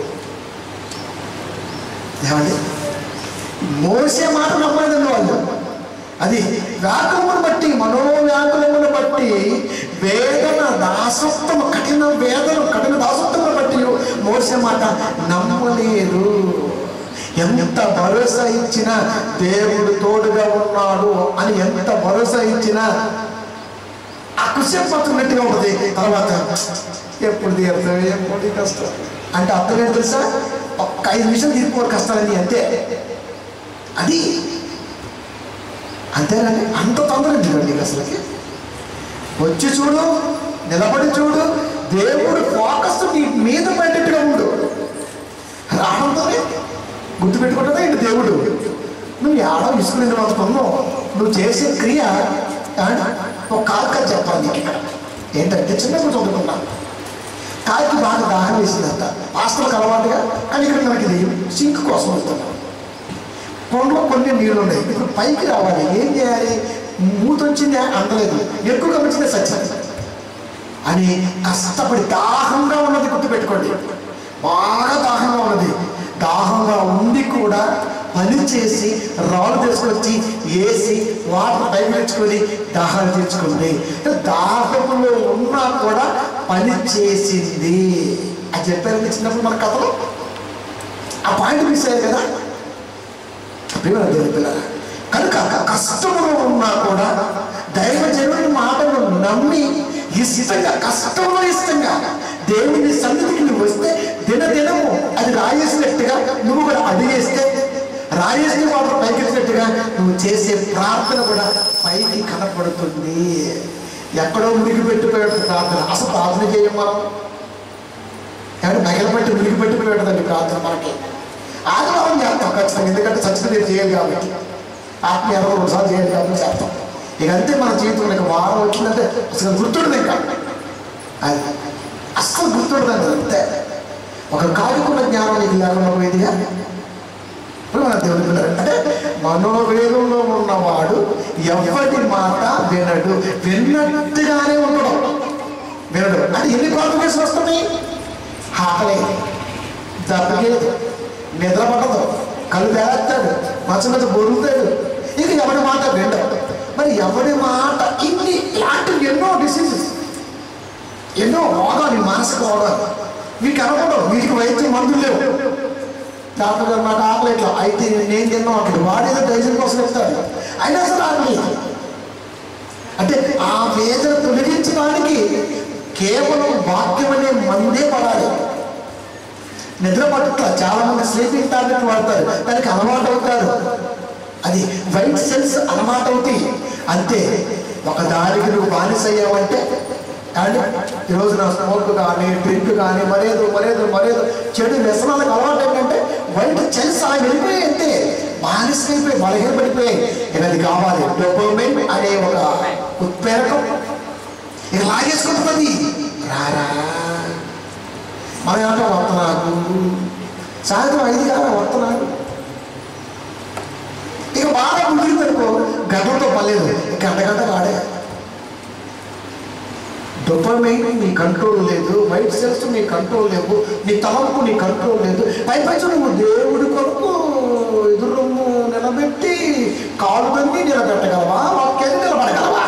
B: ఏమండి మోసే మాట నమ్మలేదండి వాళ్ళు అది వ్యాకులమును బట్టి మనోవ్యాకులమును బట్టి వేదన దాసత్వము కఠిన వేదన కఠిన దాసత్వమును బట్టి మోసే మాట నమ్మలేరు ఎంత భరోసా ఇచ్చినా దేవుడు తోడుగా ఉన్నాడు అని ఎంత భరోసా ఇచ్చినా ఆ కుసేపట్టున్నట్టుగా ఉంటుంది తర్వాత ఎప్పుడు తీరుతావు ఎప్పుడు ఈ కష్టం అంటే అర్థం ఏంటి తెలుసా ఒక్క ఐదు నిమిషాలు తీరుకోవాలి కష్టాలని అంతే అది అంతేనండి అంత తొందర ఎందుకండి నీకు అసలుకి వచ్చి చూడు నిలబడి చూడు దేవుడు ఫోకస్ నీ మీద పడేట్టుగా ఉండు రావడంతోనే గుర్తుపెట్టుకుంటుందా ఏంటి దేవుడు నువ్వు ఆడ విసుకుని పనులు నువ్వు చేసే క్రియ ఏమండి? ఒక కాక చెప్పాలి నీకు ఇక్కడ ఏంటంటే చిన్నప్పుడు చదువుకున్నా కాకి బాగా దాహం వేసిందంట పాస్టర్లకు అలవాటుగా కానీ ఇక్కడ మనకి ఇది సింక్ కోసం వెళ్తున్నాం కొండలో కొన్ని నీళ్ళు ఉన్నాయి ఇప్పుడు పైకి రావాలి ఏం చేయాలి మూత వచ్చిందే అందలేదు ఎక్కువగా వచ్చిందే సత్యం అని కష్టపడి దాహంగా ఉన్నది గుర్తుపెట్టుకోండి బాగా దాహంగా ఉన్నది దాహంగా ఉండి కూడా పని చేసి రాళ్ళు తీసుకొచ్చి వేసి వాటర్ పైపెచ్చుకొని దాహాలు తీర్చుకుంది అంటే దాహంలో ఉన్నా కూడా పని చేసింది అని చెప్పారు చిన్నప్పుడు మన కథలో ఆ పాయింట్ మిస్ అయ్యారు కదా ప్రియమైన దేవుని పిల్లరా కనుక కష్టంలో ఉన్నా కూడా దైవజనుడి మాటను నమ్మి ఇష్టంగా కష్టంలో ఇష్టంగా దేవుని సన్నిధికి నువ్వు వస్తే దినదినము అది రాయేసినట్టుగా నువ్వు కూడా అడిగేస్తే రాయేసిన వాడు పైకెత్తినట్టుగా నువ్వు చేసే ప్రార్థన కూడా పైకి కనపడుతుంది ఎక్కడో మునిగి పెట్టిపోయాడు ప్రార్థన అసలు ప్రార్థన చేయం మనం కానీ మగలబట్టి మునిగి పెట్టిపోయాడండి ప్రార్థన మనకి ఆదివారం చేస్తాం ఖచ్చితంగా ఎందుకంటే సత్యదేవి చేయాలి కాబట్టి ఆత్మీయ రెండుసార్లు చేయాలి కాబట్టి చేస్తాం ఇక అంతే మన జీవితంలో ఇక వారం వచ్చిందంటే అసలు గుర్తుండదు ఇంకా అది అస్సలు గుర్తుండదు అంతే ఒక కాదుకున్న జ్ఞానం నీకు లేకుండా పోయేదిగా ఇప్పుడు మన దేవుని పిల్లలు అంటే మనోవేదంలో ఉన్నవాడు ఎవరి మాట వినడు విన్నట్టుగానే ఉండడం వినడు అంటే ఎన్ని క్వాలిఫికేషన్ వస్తున్నాయి ఆకలి దప్పలేదు నిద్ర పడదు కళ్ళు తేస్తాడు మంచం మీద బొరుగుతాడు ఇక ఎవడి మాట వినడు మరి ఎవడి మాట ఇన్ని ఇలాంటివి ఎన్నో డిసీజెస్ ఎన్నో రోగాలు ఈ మానసిక రోగాలు మీకు అనకూడదు వీటికి వైద్యం మందులు లేవు డాక్టర్ గారు నాకు ఆకలి ఇట్లా అయితే నేను తిన్నాం అక్కడ వాడేదో డైజన్ కోసం ఇస్తాడు అయినా సరే ఆకలి అంటే ఆ వేదన తొలగించడానికి కేవలం వాక్యం అనే మందే పడాలి నిద్ర పట్టుట్ల చాలా మంది స్లీపింగ్ టాబ్లెట్ వాడతారు దానికి అలవాటు అవుతారు అది వైట్ సెల్స్ అలవాటు అవుతాయి అంతే ఒక దానికి నువ్వు బానిస అయ్యావంటే అండ్ ఈరోజు నా స్మోక్ కానీ డ్రింక్ కానీ మరేదో మరేదో మరేదో చెడు వ్యసనాలకు అలవాటు ఏంటంటే వైట్ సెల్స్ అలా వెళ్ళిపోయాయి అంతే బానిస అయిపోయి బలహీన పడిపోయాయి ఇక అది కావాలి డోపోమైన్ అనే ఒక ఉత్ప్రేరకం ఇక లాగేసుకుంటుంది రారా మన ఏమంటే వస్తున్నాడు సాయంత్రం ఐదు కాదా వస్తున్నాడు ఇక బాగా ముగిలి అనుకో గంటలతో పర్లేదు గంట గంట వాడే డొపమైన్ నీ కంట్రోల్ లేదు వైట్ సెల్స్ నీ కంట్రోల్ లేవు నీ తలంపు నీ కంట్రోల్ లేదు పైపైచు నువ్వు దేవుడి కొరకు ఎదురు రొమ్ము నిలబెట్టి కాలు బంది నిలబెట్టగలవా వాక్యాన్ని నిలబడగలవా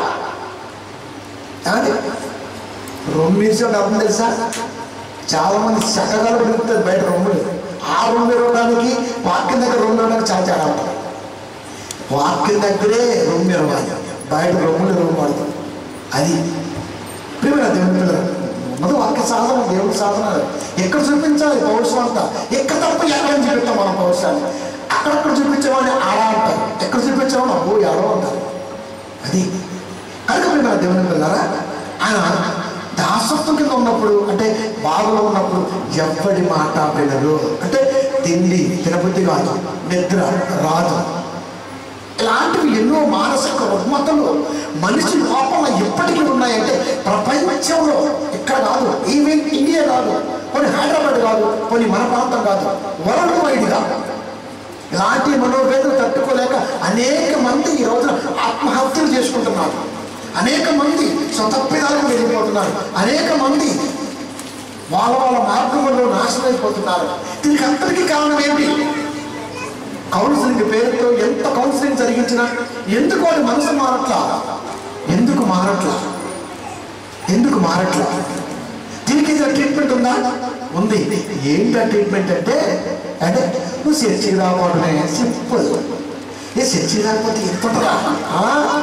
B: ఏమండి రొమ్మేసాడు అర్థం తెలుసా చాలా మంది చక్కగాలు పెరుగుతుంది బయట రొమ్ములు ఆ రొమ్ము ఇవ్వడానికి వాక్యం దగ్గర రొమ్ము ఇవ్వడానికి చాలా తేడా ఉంటుంది వాక్యం దగ్గరే రొమ్ము ఇవ్వాలి బయట రొమ్ములు ఇవ్వబడదు అది ప్రియమైన దేవుని పిల్లలు ఉన్నది వాక్య సాధన దేవుడి సాధన ఎక్కడ చూపించాలి పౌరుషం అంతా ఎక్కడ తప్ప ఎక్కడ చూపిస్తాం మనం పౌరుషాన్ని అక్కడక్కడ చూపించేవాడిని ఆడా అంటారు ఎక్కడ చూపించేవాడిని అబ్బో ఆడో అంటారు అది కనుక ప్రియమైన దేవుని పిల్లరా ఆయన దాసత్వం కింద ఉన్నప్పుడు అంటే బాధలో ఉన్నప్పుడు ఎవ్వడి మాట వినరు అంటే తిండి తినబుద్ధి కాదు నిద్ర రాదు ఇలాంటివి ఎన్నో మానసిక రుగ్మతలు మనిషి లోపల ఎప్పటికీ ఉన్నాయంటే ప్రపంచంలో ఇక్కడ కాదు ఈవెన్ ఇండియా కాదు కొన్ని హైదరాబాద్ కాదు కొన్ని మన ప్రాంతం కాదు వరల్డ్ వైడ్గా ఇలాంటి మనోవేదన తట్టుకోలేక అనేక మంది ఈ రోజున ఆత్మహత్యలు చేసుకుంటున్నారు అనేక మంది స్వతప్పిదాలకు వెళ్ళిపోతున్నారు అనేక మంది వాళ్ళ వాళ్ళ మార్గంలో నాశనం అయిపోతున్నారు దీనికి అంతటికీ కారణం ఏంటి కౌన్సిలింగ్ పేరుతో ఎంత కౌన్సిలింగ్ జరిగించినా ఎందుకు వాడి మనసు మారట్లా ఎందుకు మారట్లా ఎందుకు మారట్లా దీనికి ఏదైనా ట్రీట్మెంట్ ఉందా ఉంది ఏంటి ఆ ట్రీట్మెంట్ అంటే అంటే నువ్వు చర్చికి రావడమే సింపుల్ ఏ చర్చికి రాకపోతే ఎంత ఉంటుందా? ఆ?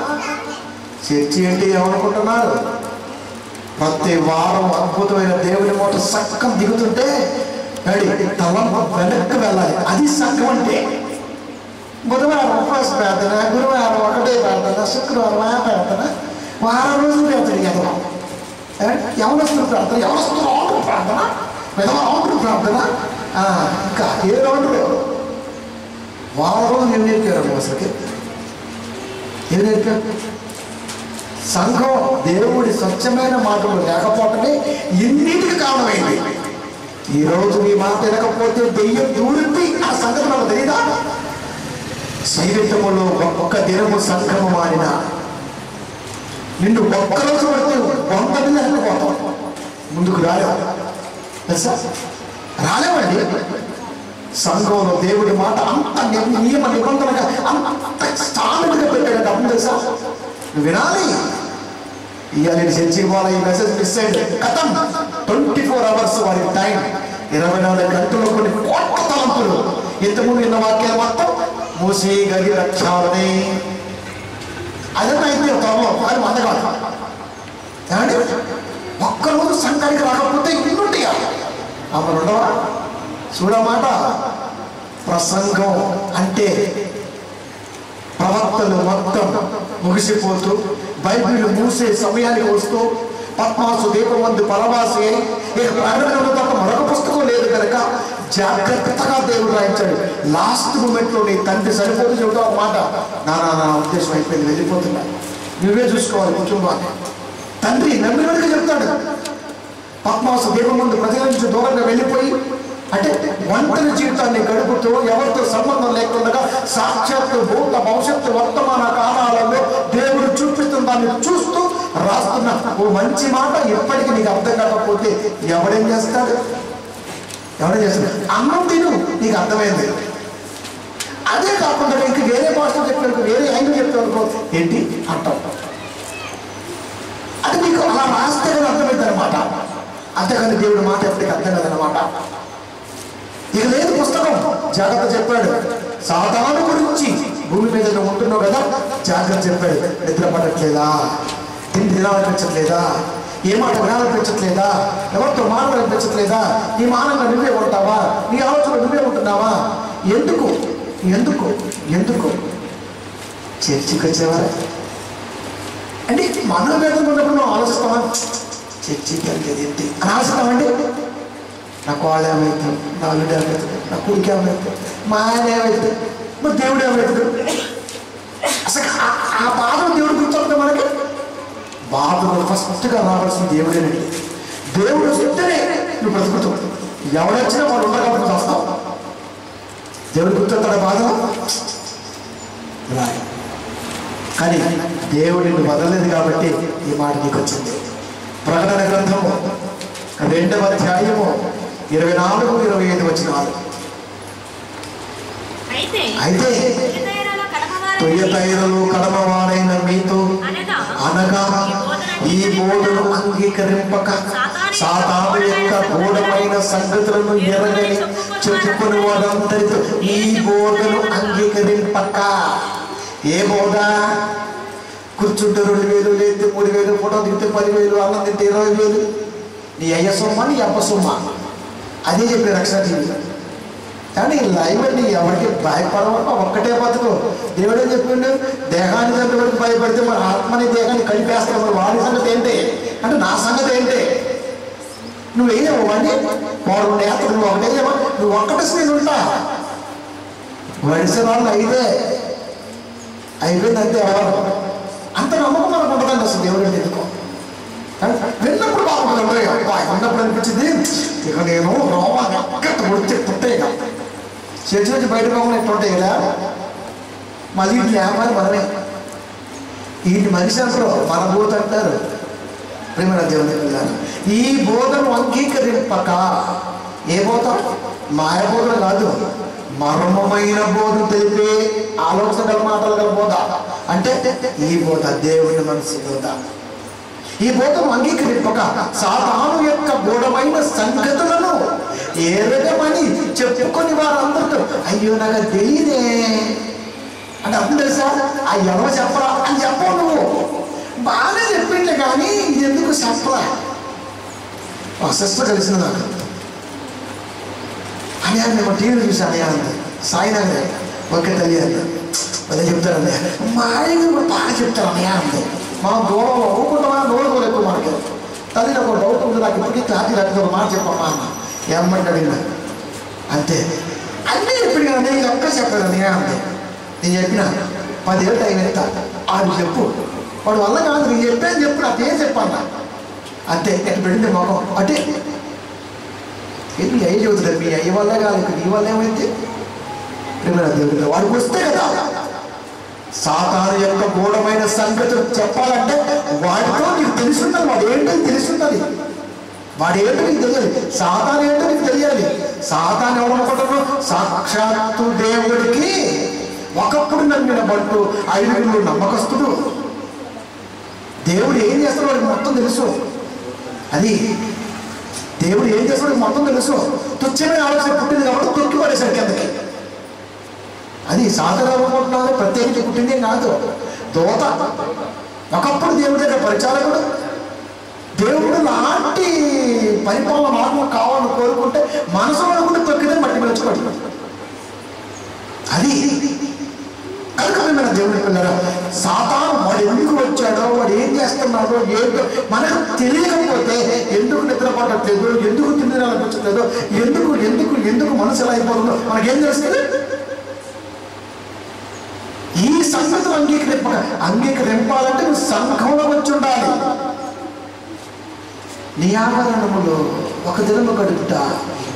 B: చర్చి అంటే ఏమనుకుంటున్నారు ప్రతి వారం అద్భుతమైన దేవుని మూట సక్కం దిగుతుంటే ఏడి, తలం వెనక్కి వెళ్ళాలి అది సక్కం అంటే బుధవారం ఉపవాస ప్రార్థన గురువారం ఒకటే ప్రార్థన శుక్రవారం ఆ ప్రార్థన వారం రోజులు ప్రార్థన ఎదవం ఎవరొస్తున్న ప్రార్థన ఎవరొస్తున్న రౌండ్ ప్రార్థన విధవ రౌండ్ ప్రార్థన ఆ, ఇంకా ఏ రౌండ్ వారం రోజులు ఏం నేర్పారు అసలుకి ఏం నేర్పారు సంఘం దేవుడి స్వచ్ఛమైన మాటలు లేకపోవటమే ఇన్నిటికి కారణమైంది ఈ రోజు నీ మాట వినకపోతే దెయ్యం దూరిపి ఆ సంగతి మనకు తెలియదా జీవితములో ఒక్క దినము సంఘము మారిన నిన్ను ఒక్కరోజు పడితే వంద నెలలు పోతాం ముందుకు రాలేవు తెలుసా రాలేవండి సంఘంలో దేవుడి మాట అంత ని- నియమ నిబంధనగా అంత స్టాండర్డ్గా పెట్టాడు అర్థం తెలుసా నువ్వు వినాలి ఇవాళ నేను చర్చికి పోవాలి ఈ మెసేజ్ మిస్ అయ్యింది కథం ట్వంటీ ఫోర్ అవర్స్ వారి టైం ఇరవై నాలుగు గంటల్లో కొన్ని కోట్ల తలంపులు ఇంతకుముందు విన్న వాక్యాలు మొత్తం మూసి గది రక్షాలని అదంతా అయితే త్వరలో అది మంద కాదు ఏమండి ఒక్కరోజు సంఘానికి రాకపోతే ఇన్నుంటాయా అమ్మ రెండవా చూడమాట ప్రసంగం అంటే ప్రవక్తలు మొత్తం ముగిసిపోతూ బైబిల్ మూసే సమయానికి వస్తూ పద్మాసు దీపమందు పరవాసి ఇక ప్రకటన తప్ప మరొక పుస్తకం లేదు కనుక జాగ్రత్తగా దేవుడు రాయించాడు లాస్ట్ మూమెంట్ లో నీ తండ్రి సరిపోతూ చెబుతా ఒక మాట నా నా నా ఉద్దేశం అయిపోయింది వెళ్ళిపోతున్నా నువ్వే చూసుకోవాలి కుటుంబాన్ని తండ్రి నమ్మినట్టుగా చెప్తాడు పద్మాసు దీపం ముందు ప్రజల నుంచి దూరంగా వెళ్ళిపోయి అంటే ఒంటరి జీవితాన్ని గడుపుతూ ఎవరితో సంబంధం లేకుండా సాక్షాత్తు భూత భవిష్యత్తు వర్తమాన కాలాలలో దేవుడు చూపిస్తున్న దాన్ని చూస్తూ రాస్తున్న ఓ మంచి మాట ఎప్పటికీ నీకు అర్థం కాకపోతే ఎవడేం చేస్తాడు ఎవడేం చేస్తాడు అన్నం తిను నీకు అర్థమైంది అదే కాకుండా ఇంక వేరే భాష చెప్పారు వేరే యాంగిల్ చెప్పారు ఏంటి అంటాం అది నీకు అలా రాస్తే కానీ అర్థమైంది అనమాట అంతేకాని దేవుడు మాట ఎప్పటికీ అర్థం కదనమాట ఇక లేదు పుస్తకం జాగ్రత్త చెప్పాడు సాధారణ గురించి భూమి మీద నువ్వు ఉంటున్నావు కదా జాగ్రత్త చెప్పాడు నిద్ర పడట్లేదా తిండి తినాలనిపించట్లేదా ఏ మాట వినాలనిపించట్లేదా ఎవరితో మాట్లాడాలనిపించట్లేదా నీ మానంగా నువ్వే ఉంటావా నీ ఆలోచన నువ్వే ఉంటున్నావా ఎందుకు ఎందుకు ఎందుకు చర్చికి వచ్చేవారా అంటే మనం వేదం ఉన్నప్పుడు మనం ఆలోచిస్తామా చర్చికి వెళ్తే ఏంటి అని ఆలోచిస్తామండి నా కోళ్ళ ఏమవుతుంది నా అల్లుడు ఏమవుతుంది నా కొడుకు ఏమవుతుంది మా ఆయన ఏమవుతుంది మా దేవుడు ఏమవుతుంది అసలు ఆ- ఆ బాధను దేవుడు గుర్తుంటుంది మనకి బాధలు ఫస్ట్గా రావాల్సిన దేవుడేనండి దేవుడు వస్తేనే నువ్వు బ్రతుకుతావు ఎవడొచ్చినా వాడు ఉండకపోతే వస్తావు దేవుడు గుర్తుంటాడు బాధ రాయి కానీ దేవుడు నిన్ను వదలలేదు కాబట్టి ఈ మాట నీకు వచ్చింది ప్రకటన గ్రంథము రెండవ అధ్యాయము ఇరవై నాలుగు ఇరవై ఐదు వచ్చినాలు
D: అయితే
B: అయితే
D: తుయతైరలో కడమవారని
B: తొయ్యతైరలు కడమవారైన మీతో
D: అనగా
B: అనగా ఈ బోధను అంగీకరింపక సాతాను యొక్క గూఢమైన సంగతులను ఎరగని చెప్పుకుని వారందరితో ఈ బోధను అంగీకరింపక ఏ బోధ కూర్చుంటే రెండు వేలు లేతే మూడు వేలు ఫోటో దిగితే పదివేలు అన్నం తింటే ఇరవై వేలు నీ అయ్య సొమ్మ నీ అప్ప సొమ్మ అదే చెప్పి రక్షణ జీవితం కానీ లైవ్ అండి ఎవరికి భయపడవడం ఒక్కటే బతుకు దేవుడు ఏం చెప్పిండు దేహాన్ని చంపే వరకు భయపడితే మరి ఆత్మని దేహాన్ని కలిపేస్తాం మరి వాడి సంగతి ఏంటి అంటే నా సంగతి ఏంటి నువ్వు వేయవు వాడిని వాడు నేతలు నువ్వు ఒకటే చేయవా? నువ్వు ఒక్కటే నేను ఉంటా వడిసిన వాళ్ళు ఐదే అయిపోయింది అంతే ఎవరు అంత నమ్మకం మనకు ఉండదండి అసలు దేవుడు అంటే ఎందుకో విన్నప్పుడు బాగుంటుంది అబ్బా విన్నప్పుడు అనిపించింది ఇక నేను రోమాన్ని ఒక్కటి కొడితే పుట్టే చర్చి నుంచి బయట పోకుండా ఎట్టుంటే ఇలా మళ్ళీ వీటి వ్యాపారం మనమే వీటి మనిషి అంటారు మన బోధ అంటారు ప్రేమ దేవుని పిల్లలు ఈ బోధను అంగీకరింపక ఏ బోధ మాయ బోధన కాదు మర్మమైన బోధ తెలిపే ఆలోచన గల మాటలు గల బోధ అంటే ఈ బోధ దేవుని మనసు బోధ ఈ బోధం అంగీకరింపక సాతాను యొక్క గూఢమైన సంగతులను ఏరగమని చెప్పుకొని వారందరితో అయ్యో నాకు అది తెలియదే అంటే అర్థం తెలుసా ఆ ఎవరు చెప్పరా అని చెప్పవు నువ్వు బాగానే చెప్పిండే కానీ ఇది ఎందుకు చెప్పరా మా సిస్టర్ కలిసింది నాకు అన్నయ్య మేము టీవీలో చూసి అన్నయ్య అంది సాయినగర్ ఓకే తల్లి అంది అదే చెప్తారు అన్నయ్య మా ఆయన కూడా బాగా చెప్తారు అన్నయ్య అంది మనం దూరం ఊరుకుంటామా నోరు కూడా ఎక్కువ మనకి తల్లి నాకు ఒక డౌట్ ఉంది నాకు ఇప్పటికీ క్లారిటీ రాకపోతే ఒక మాట చెప్పమ్మా అన్న ఏమంటాడు ఈయన? అంతే అన్నీ ఇప్పుడు అన్నయ్య ఇది ఒక్క చెప్పాడు అన్నయ్య అంది నేను చెప్పిన పదేళ్ళు టైం ఎంత ఆడు చెప్పు వాడు వల్ల కాదు నేను చెప్పాను చెప్పు నాకు ఏం చెప్పాను అంతే ఎట్లా పెట్టింది మొఖం అంటే ఏంటి మీ అయ్య చెబుతుంది మీ అయ్య వల్ల కాదు ఇక నీ వల్ల ఏమైంది ప్రేమ దేవుడు వాడికి వస్తే కదా సాతాను యొక్క గూఢమైన సంగతులు చెప్పాలంటే వాడితో నీకు తెలుసుంటుంది వాడు ఏంటో నీకు తెలుసుంటుంది వాడు ఏంటో నీకు తెలియాలి సాతాను ఏంటో నీకు తెలియాలి సాతాను ఎవరు అనుకుంటున్నావు సాక్షాత్తు దేవుడికి ఒకప్పుడు నమ్మిన బంటు ఐదుగురు నమ్మకస్తుడు దేవుడు ఏం చేస్తాడో వాడికి మొత్తం తెలుసు అది దేవుడు ఏం చేస్తాడో మొత్తం తెలుసు తుచ్చమైన ఆలోచన పుట్టింది కాబట్టి తొక్కి పడేశాడు కిందకి అది సాధారణంగా ప్రత్యేకించి పుట్టిందే కాదు దోత ఒకప్పుడు దేవుడి దగ్గర పరిచారకుడు దేవుడు లాంటి పరిపాలన మార్గం కావాలని కోరుకుంటే మనసులో అనుకుంటే తొక్కితే మట్టి మెచ్చుకోవడం అది కనుక దేవుడి పిల్లరా సాతాను వాడు ఎందుకు వచ్చాడో వాడు ఏం చేస్తున్నాడో ఏంటో మనకు తెలియకపోతే ఎందుకు నిద్ర పడట్లేదు ఎందుకు తినాలనిపించట్లేదు ఎందుకు ఎందుకు ఎందుకు మనసు ఎలా అయిపోతుందో మనకేం తెలుస్తుంది ఈ సంగతులు అంగీకరింప అంగీకరింపాలంటే నువ్వు సంఘంలో వచ్చి ఉండాలి నీ ఆవరణములో ఒక దినము గడుపుట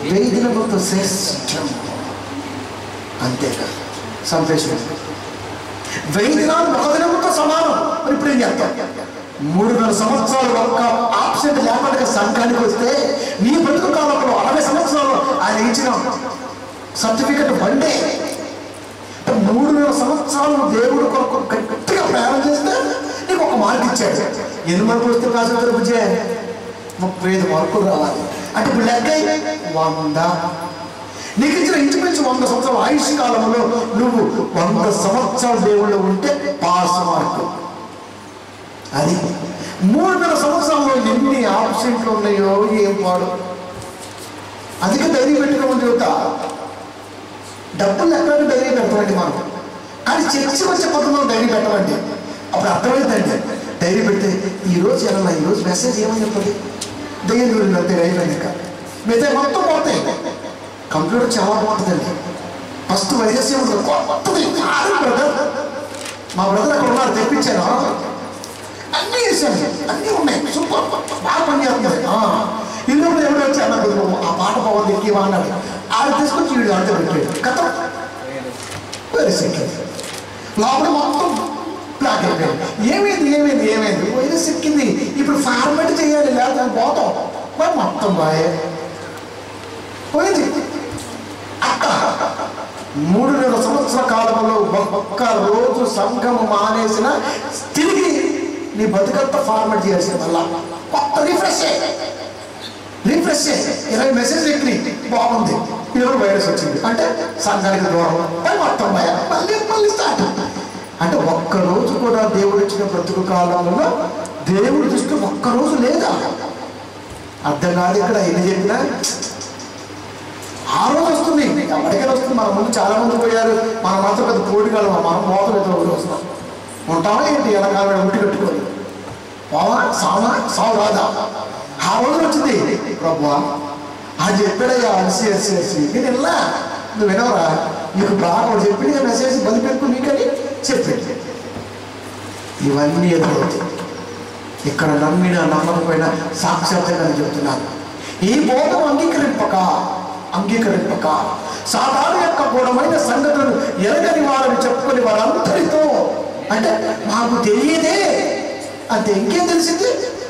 B: వెయ్యి దినములతో శ్రేష్టం అంతేకాదు సంపేషన్ వెయ్యి దినాలు ఒక దినముతో సమానం మరి ఇప్పుడు ఏం చేస్తాం మూడు వేల సంవత్సరాలు ఒక్క ఆప్షన్ లేకుండా సంఘానికి వస్తే నీ బ్రతుకు కాలంలో అరవై సంవత్సరాలు ఆయన ఇచ్చిన సర్టిఫికెట్ బండే మూడు వేల సంవత్సరాలు దేవుడు కొరకు గట్టిగా ప్రయాణం చేస్తే నీకు ఒక మార్క్ ఇచ్చాడు ఎన్ని మార్కులు వస్తే కాదు బుజ్జే ముప్పై ఐదు మార్కులు రావాలి అంటే ఇప్పుడు లెక్క అయ్యి వంద నీకు ఇచ్చిన ఇంచుమించు వంద సంవత్సరాల ఆయుష్ కాలంలో నువ్వు వంద సంవత్సరాల దేవుళ్ళు ఉంటే పాస్ మార్కు అది మూడు వేల సంవత్సరాల్లో ఎన్ని ఆబ్సెంట్లు ఉన్నాయో ఏం పాడు అందుకే ధైర్యం పెట్టుకోమని చెబుతా డబ్బులు ఎక్కడ ధైర్యం పెట్టమండి మనం కానీ చర్చి వచ్చే పద్ధతిలో ధైర్యం పెట్టమండి అప్పుడు అర్థమైందండి ధైర్యం పెడితే ఈ రోజు ఎలా ఈ రోజు మెసేజ్ ఏమని చెప్పండి ధైర్యం గురించి అంతే ధైర్యం ఇంకా మిగతా మొత్తం పోతాయి కంప్యూటర్ చాలా బాగుంటుందండి ఫస్ట్ వైరస్ ఏముంటుంది కొత్తది బ్రదర్ మా బ్రదర్ అక్కడ ఉన్నారు తెప్పించాను అన్నీ వేసాను అన్నీ ఉన్నాయి సూపర్ బాగా పనిచేస్తుంది ఇల్లు ఎవరు వచ్చి అన్నారు "నువ్వు ఆ పాట బాగుంది ఎక్కివా అన్నాడు ఆడ తీసుకొచ్చి వీడు ఆడితే పెట్టాడు కథ వైరస్ ఎక్కింది లోపల మొత్తం బ్లాక్ అయిపోయింది ఏమైంది ఏమైంది ఏమైంది వైరస్ ఎక్కింది ఇప్పుడు ఫార్మాట్ చేయాలి లేదా పోతాం మరి మొత్తం బాయే పోయింది అక్క మూడు నెలల సంవత్సర కాలంలో ఒక్క రోజు సంఘం మానేసిన తిరిగి నీ బతుకంతా ఫార్మాట్ చేయాల్సింది మళ్ళా కొత్త రిఫ్రెష్ రిఫ్రెష్ ఇరవై మెసేజ్ ఎక్కి బాగుంది ఇరవై వైరస్ వచ్చింది అంటే సంఘానికి దూరం మరి మొత్తం భయ మళ్ళీ మళ్ళీ స్టార్ట్ అంటే ఒక్క రోజు కూడా దేవుడు ఇచ్చిన బ్రతుకు కాలంలో దేవుడి దృష్టి ఒక్క రోజు లేదా అర్థం కాదు ఇక్కడ ఎన్ని చెప్పినా ఆ రోజు వస్తుంది ఎవరికైనా వస్తుంది మన ముందు చాలా మంది పోయారు మన మాత్రం పెద్ద పోటీ కాదు మనం మోతం అయితే రోజు వస్తాం ఉంటామా ఏంటి ఎనకాల ఉట్టి కట్టుకొని పోవా సామా సావు రాదా ఆ రోజు వచ్చింది ప్రభు ఆ చెప్పాడయ్యా అలసి అలసి అలసి నేను వెళ్ళా నువ్వు వినవరా నీకు బాగా వాడు చెప్పింది మెసేజ్ బలి పెట్టుకుని నీకని చెప్పింది ఇవన్నీ ఎదురవుతాయి ఇక్కడ నమ్మిన నమ్మకపోయిన సాక్షాత్గా చెప్తున్నాను ఈ బోధం అంగీకరింపక అంగీకరింపక సాధారణ యొక్క గుణమైన సంగతులను ఎరగని వారని చెప్పుకొని వారందరితో అంటే మాకు తెలియదే అంతే ఇంకేం తెలిసింది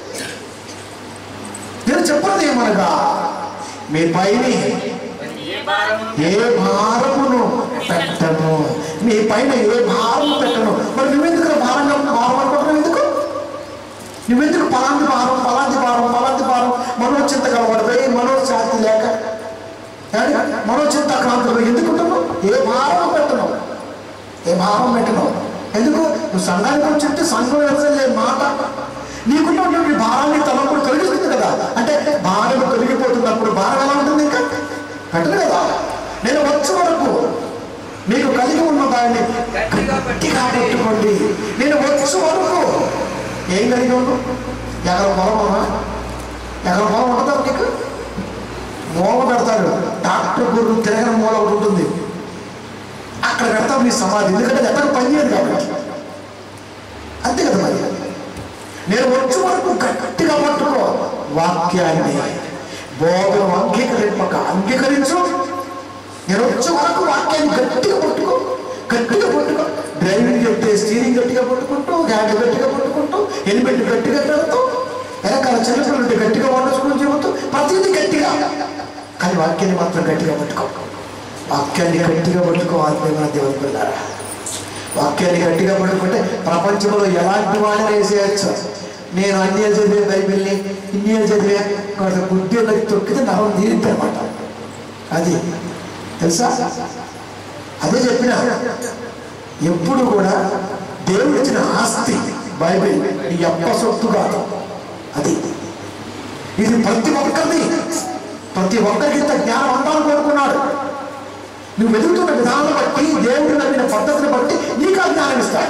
B: నేను చెప్పినది ఏమనగా మీ పైని
D: ఏ భారము
B: ఏ భారమును పెట్టను మీ పైన ఏ భారం పెట్టను మరి నువ్వెందుకు భారంగా భారం అనుకుంటున్నావు ఎందుకు నువ్వెందుకు పలాంటి భారం పలాంటి భారం పలాంటి భారం మనోచింత కలబడిపోయి మనోశాంతి లేక ఏమండి? మనోచింత క్రాంతిలో ఎందుకు ఉంటున్నావు ఏ భారం పెట్టను ఏ భారం పెట్టను ఎందుకు నువ్వు సంఘానికి వచ్చి ఉంటే సంఘం వెళ్తే మాట నీకున్నటువంటి భారాన్ని తలప్పుడు తొలగిస్తుంది కదా అంటే భారం తొలగిపోతున్నప్పుడు భారం ఎలా ఉంటుంది ఇంకా పెట్టదు కదా నేను వచ్చే వరకు మీకు కలిగి ఉన్న దాన్ని
C: గట్టిగా
B: గట్టిగా పెట్టుకోండి నేను వచ్చే వరకు ఏం కలిగి ఉండు ఎగర పొలం ఉన్నా ఎగర పొలం ఉంటుందా నీకు మూల పెడతారు డాక్టర్ గురు తిరగని మూల ఒకటి ఉంటుంది అక్కడ పెడతాం మీ సమాధి ఎందుకంటే అది ఎక్కడ పనిచేయదు కాబట్టి అంతే కదా మరి నేను వచ్చే వరకు గట్టిగా పట్టుకో వాక్యాన్ని బోధన అంగీకరింపక అంగీకరించు నేను వచ్చే వరకు వాక్యాన్ని గట్టిగా పట్టుకో గట్టిగా పట్టుకో డ్రైవింగ్ చెప్తే స్టీరింగ్ గట్టిగా పట్టుకుంటూ గ్యాడ్ గట్టిగా పట్టుకుంటూ హెల్మెట్ గట్టిగా పెడుతూ వెనకాల చిన్నపిల్లలు ఉంటే గట్టిగా వండుకొని చెబుతూ ప్రతిదీ గట్టిగా కానీ వాక్యాన్ని మాత్రం గట్టిగా పట్టుకో వాక్యాన్ని గట్టిగా పట్టుకో ఆత్మీయ దేవుని పిల్లారా వాక్యాన్ని గట్టిగా పట్టుకుంటే ప్రపంచంలో ఎలాంటి వాడిని వేసేయచ్చు నేను అన్ని చదివే బైబిల్ని ఇన్ని చదివే కొంత గుడ్డీళ్ళకి తొక్కితే నరం తీరింది అనమాట అది తెలుసా అదే చెప్పిన ఎప్పుడు కూడా దేవుడు ఇచ్చిన ఆస్తి బైబిల్ నీ అప్ప సొత్తు కాదు అది ఇది ప్రతి ఒక్కరిది ప్రతి ఒక్కరికి ఇంత జ్ఞానం అందాలని కోరుకున్నాడు నువ్వు వెతుకుతున్న విధానం బట్టి దేవుడు నమ్మిన పద్ధతిని బట్టి నీకు ఆ జ్ఞానం ఇస్తాడు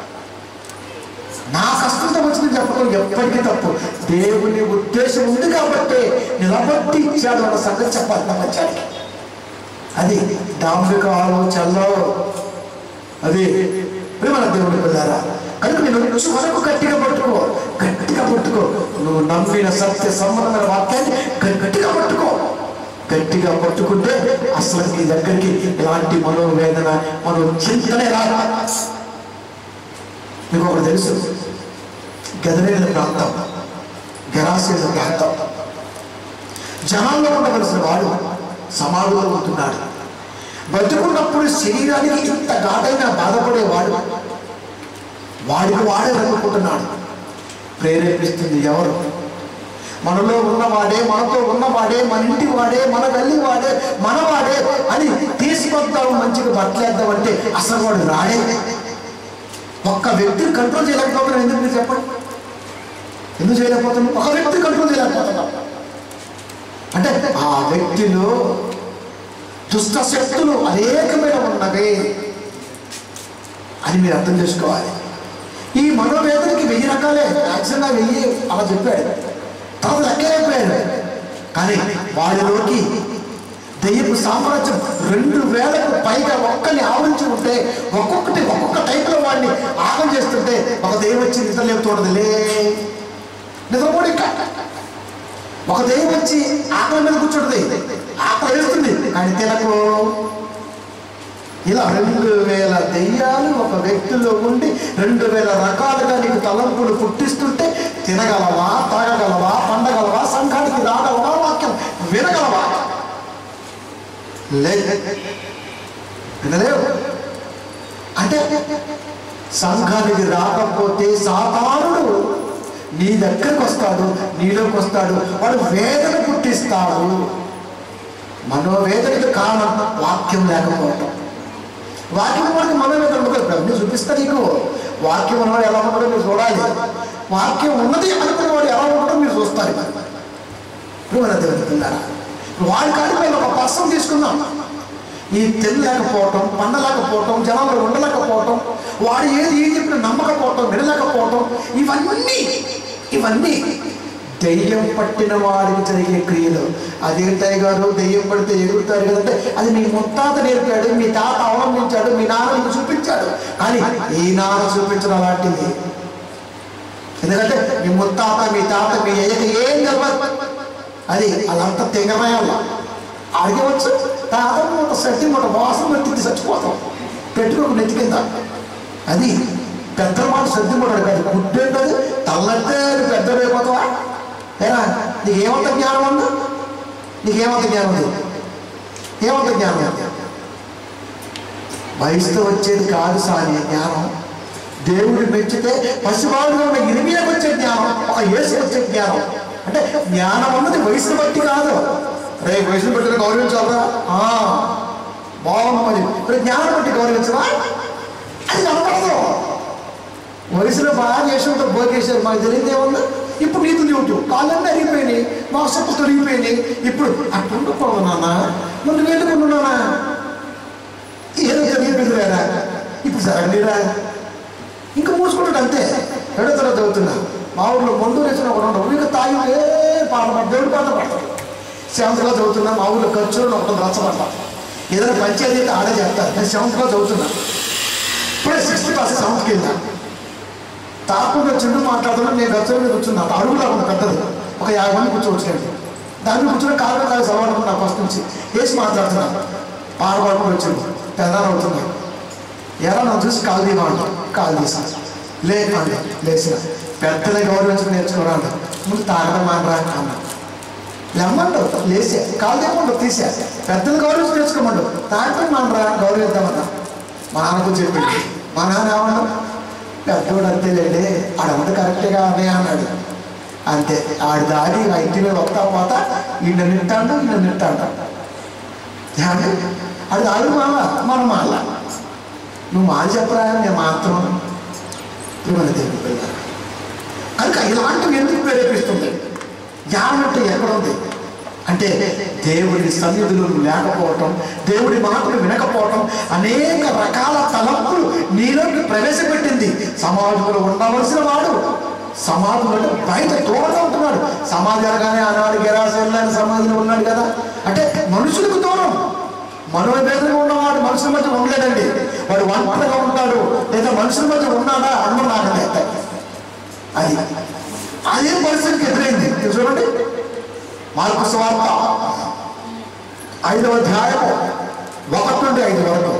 B: నా కష్టంతో వచ్చింది చెప్పడం ఎప్పటికీ తప్పు దేవుని ఉద్దేశం ఉంది కాబట్టి నిలబట్టి ఇచ్చాడు అన్న సంగతి చెప్పాలి ప్రపంచానికి అది డాంబిక ఆలోచనలో అది ప్రేమల దేవుడి పిల్లారా కనుక నేను వచ్చి వరకు గట్టిగా పట్టుకో గట్టిగా పట్టుకో నువ్వు నమ్మిన సత్య సంబంధమైన వాక్యాన్ని గట్టిగా పట్టుకో గట్టిగా పట్టుకుంటే అసలు నీ దగ్గరికి ఎలాంటి మనోవేదన మనో చింతనే రాదు మీకు ఒకటి తెలుసు గదరేల ప్రాంతం గరాసేల ప్రాంతం జనాల్లో ఉండవలసిన వాడు సమాధిలో ఉంటున్నాడు బతుకున్నప్పుడు శరీరానికి ఇంత ఘాటైన బాధపడేవాడు వాడికి వాడే అనుకుంటున్నాడు ప్రేరేపిస్తుంది ఎవరు మనలో ఉన్నవాడే మనతో ఉన్నవాడే మన ఇంటి వాడే మన గల్లి వాడే మనవాడే అని తీసుకొద్దాం మంచిగా బట్టలేద్దామంటే అసలు వాడు రాడే ఒక్క వ్యక్తిని కంట్రోల్ చేయలేకపోతున్నాం ఎందుకు మీరు చెప్పండి ఎందుకు చేయలేకపోతున్నాం ఒక వ్యక్తి కంట్రోల్ చేయలేకపోతున్నాం అంటే ఆ వ్యక్తిలో దుష్ట శక్తులు అనేకమైన ఉన్నవి అని మీరు అర్థం చేసుకోవాలి ఈ మనోవేదనకి వెయ్యి రకాలే యాక్చువల్గా వెయ్యి అలా చెప్పాడు తర్వాత లెక్కలేకపోయాడు కానీ వాడిలోకి దెయ్యపు సామ్రాజ్యం రెండు వేలకు పైగా ఒక్కని ఆవరించి ఉంటే ఒక్కొక్కటి ఒక్కొక్క టైపులో వాడిని ఆగం చేస్తుంటే ఒక దెయ్యం వచ్చి నిద్ర లేపుతూడదు లే నిద్రపోడు ఇంకా ఒక దెయ్యం వచ్చి ఆకలి మీద కూర్చుంటుంది ఆకలి వేస్తుంది కానీ తినకు ఇలా రెండు వేల దెయ్యాలు ఒక వ్యక్తిలో ఉండి రెండు వేల రకాలుగా నీకు తలంపులు పుట్టిస్తుంటే తినగలవా తాగగలవా పండగలవా సంఘానికి రాగలవా వాక్యం వినగలవా లే వినలేవు అంటే సంఘానికి రాకపోతే సాతానుడు నీ దగ్గరకు వస్తాడు నీలోకి వస్తాడు వాడు వేదన పుట్టిస్తాడు మనోవేదనకి కారణం వాక్యం లేకపోవటం వాక్యం మనకి మనోవేదన ఉండదు ఇప్పుడు అన్నీ చూపిస్తా నీకు వాక్యం ఉన్నవాడు ఎలా ఉండడో మీరు చూడాలి వాక్యం ఉన్నది అనుకున్న వాడు ఎలా ఉండడో మీరు చూస్తారు ఇప్పుడు మన దేవుని పిల్లారా వాడి కాడి మీద ఒక పర్సం తీసుకుందాం ఈ తినలేకపోవటం పండలేకపోవటం జనంలో ఉండలేకపోవటం వాడు ఏది ఏం చెప్పిన నమ్మకపోవటం వినలేకపోవటం ఇవన్నీ ఇవన్నీ దెయ్యం పట్టిన వాడికి జరిగే క్రియలు అదేంటయ్య గారు దెయ్యం పడితే ఎగురుతారు కదంటే అది మీ ముత్తాత నేర్పాడు మీ తాత అవలంబించాడు మీ నాన్న మీకు చూపించాడు కానీ ఈ నాన్న చూపించడం అలాంటిది ఎందుకంటే మీ ముత్తాత మీ తాత మీ అయ్యకి ఏం తెలియదు అది అదంతా తెగమయాల అడిగవచ్చు తాత మూట సట్టి మూట వాసన పట్టింది చచ్చిపోతాం పెట్టుకోకు నెత్తి కింద అది పెద్ద మాట సర్ది మూట కాదు గుడ్డేంటది తల్లంటే పెద్ద అయిపోతావా ఏరా నీకేమంత జ్ఞానం ఉందా నీకేమంత జ్ఞానం ఉంది ఏమంత జ్ఞానం ఉంది వయసుతో వచ్చేది కాదు సాని జ్ఞానం దేవుడు మెచ్చితే పసివాడుగా ఉన్న ఇరిమియకు వచ్చే జ్ఞానం ఒక యేసు వచ్చే జ్ఞానం అంటే జ్ఞానం అన్నది వయసును బట్టి కాదు రే వయసును బట్టి గౌరవించాలరా ఆ, బాగుంది మరి మరి జ్ఞానం బట్టి గౌరవించరా అది కనపడదు వయసులో బాగా చేసి ఉంటారు భోగేశారు మాకు తెలియదు ఏమన్నా ఇప్పుడు నీతులు లేవు కాళ్ళన్నీ అరిగిపోయినాయి మా సొప్పు తొలగిపోయినాయి ఇప్పుడు అట్లా ఉండకూడదు నాన్న ముందు వేడుకున్నానా ఏదో జరిగిపోయింది వేరా ఇప్పుడు జరగలేరా ఇంకా మూసుకుంటాడు అంతే రెండో తరగతి చదువుతున్నా మా ఊర్లో మందు వేసిన ఒక రెండు ఇంకా తాగి ఏ పాట పాడు దేవుడి పాట పాడతాడు సెవెంత్లో చదువుతున్నా మా ఊర్లో ఖర్చులు ఒకటి రచ్చబడతా ఏదైనా పంచాయతీ అయితే ఆడే చేస్తారు నేను సెవెంత్లో చదువుతున్నా ఇప్పుడే సిక్స్త్ క్లాస్ సెవెంత్కి వెళ్ళా తాకుండా చెడు మాట్లాడుతున్నా నేను గచ్చల మీద కూర్చున్నా అంత అడుగులా ఉంది పెద్దది ఒక యాభై మంది కూర్చోవచ్చు దాని మీద కూర్చున్న కాలు కాలు సలవాడు నా ఫస్ట్ నుంచి వేసి మాట్లాడుతున్నా పాట పాడుకుని వచ్చింది పెదాలు అవుతున్నా ఎలా నన్ను చూసి కాలు తీయమంట కాలు తీసా లేకండి లేచిన పెద్దలే గౌరవించుకుని నేర్చుకోరాడు ముందు తాగడం మానరా అన్న లెమ్మండు లేసే కాలు తీయమండు తీసా పెద్దలు గౌరవించి నేర్చుకోమండు తాగడం మానరా గౌరవిద్దామన్నా మా నాన్నకు చెప్పింది మా నాన్న ఏమన్నా పెద్దోడు అంతేలేండి ఆడమంటే కరెక్ట్గా అన్నయ్య అన్నాడు అంతే ఆడి దాడి ఆ ఇంటి మీద వస్తా పోతా ఈయన నింటాడు ఈయన నింటాడు అది ఆడు మాల మన మాల నువ్వు మాల చెప్పరా నేను మాత్రం తిరుమల దేవుడి పిల్ల కనుక ఇలాంటివి ఎందుకు ప్రేరేపిస్తుంది జ్ఞానం అంటే ఎక్కడ ఉంది అంటే దేవుడి సన్నిధులు లేకపోవటం దేవుడి మాటలు వినకపోవటం అనేక రకాల తలంపులు నీలోకి ప్రవేశపెట్టింది సమాజంలో ఉండవలసిన వాడు సమాజంలో అంటే బయట దూరంగా ఉంటున్నాడు సమాజం అనగానే ఆనాడు గెరాసెల్లాని సమాజంలో ఉన్నాడు కదా అంటే మనుషులకు దూరం మనోవేదనగా ఉన్నవాడు మనుషుల మధ్య ఉండలేదండి వాడు ఒంటరిగా ఉంటాడు లేదా మనుషుల మధ్య ఉన్నాడా అన్న నాకు లేదు అది అదే పరిస్థితికి ఎదురైంది ఇది చూడండి మార్పు స్వార్త ఐదవ అధ్యాయం ఒకటి నుండి ఐదు వరకు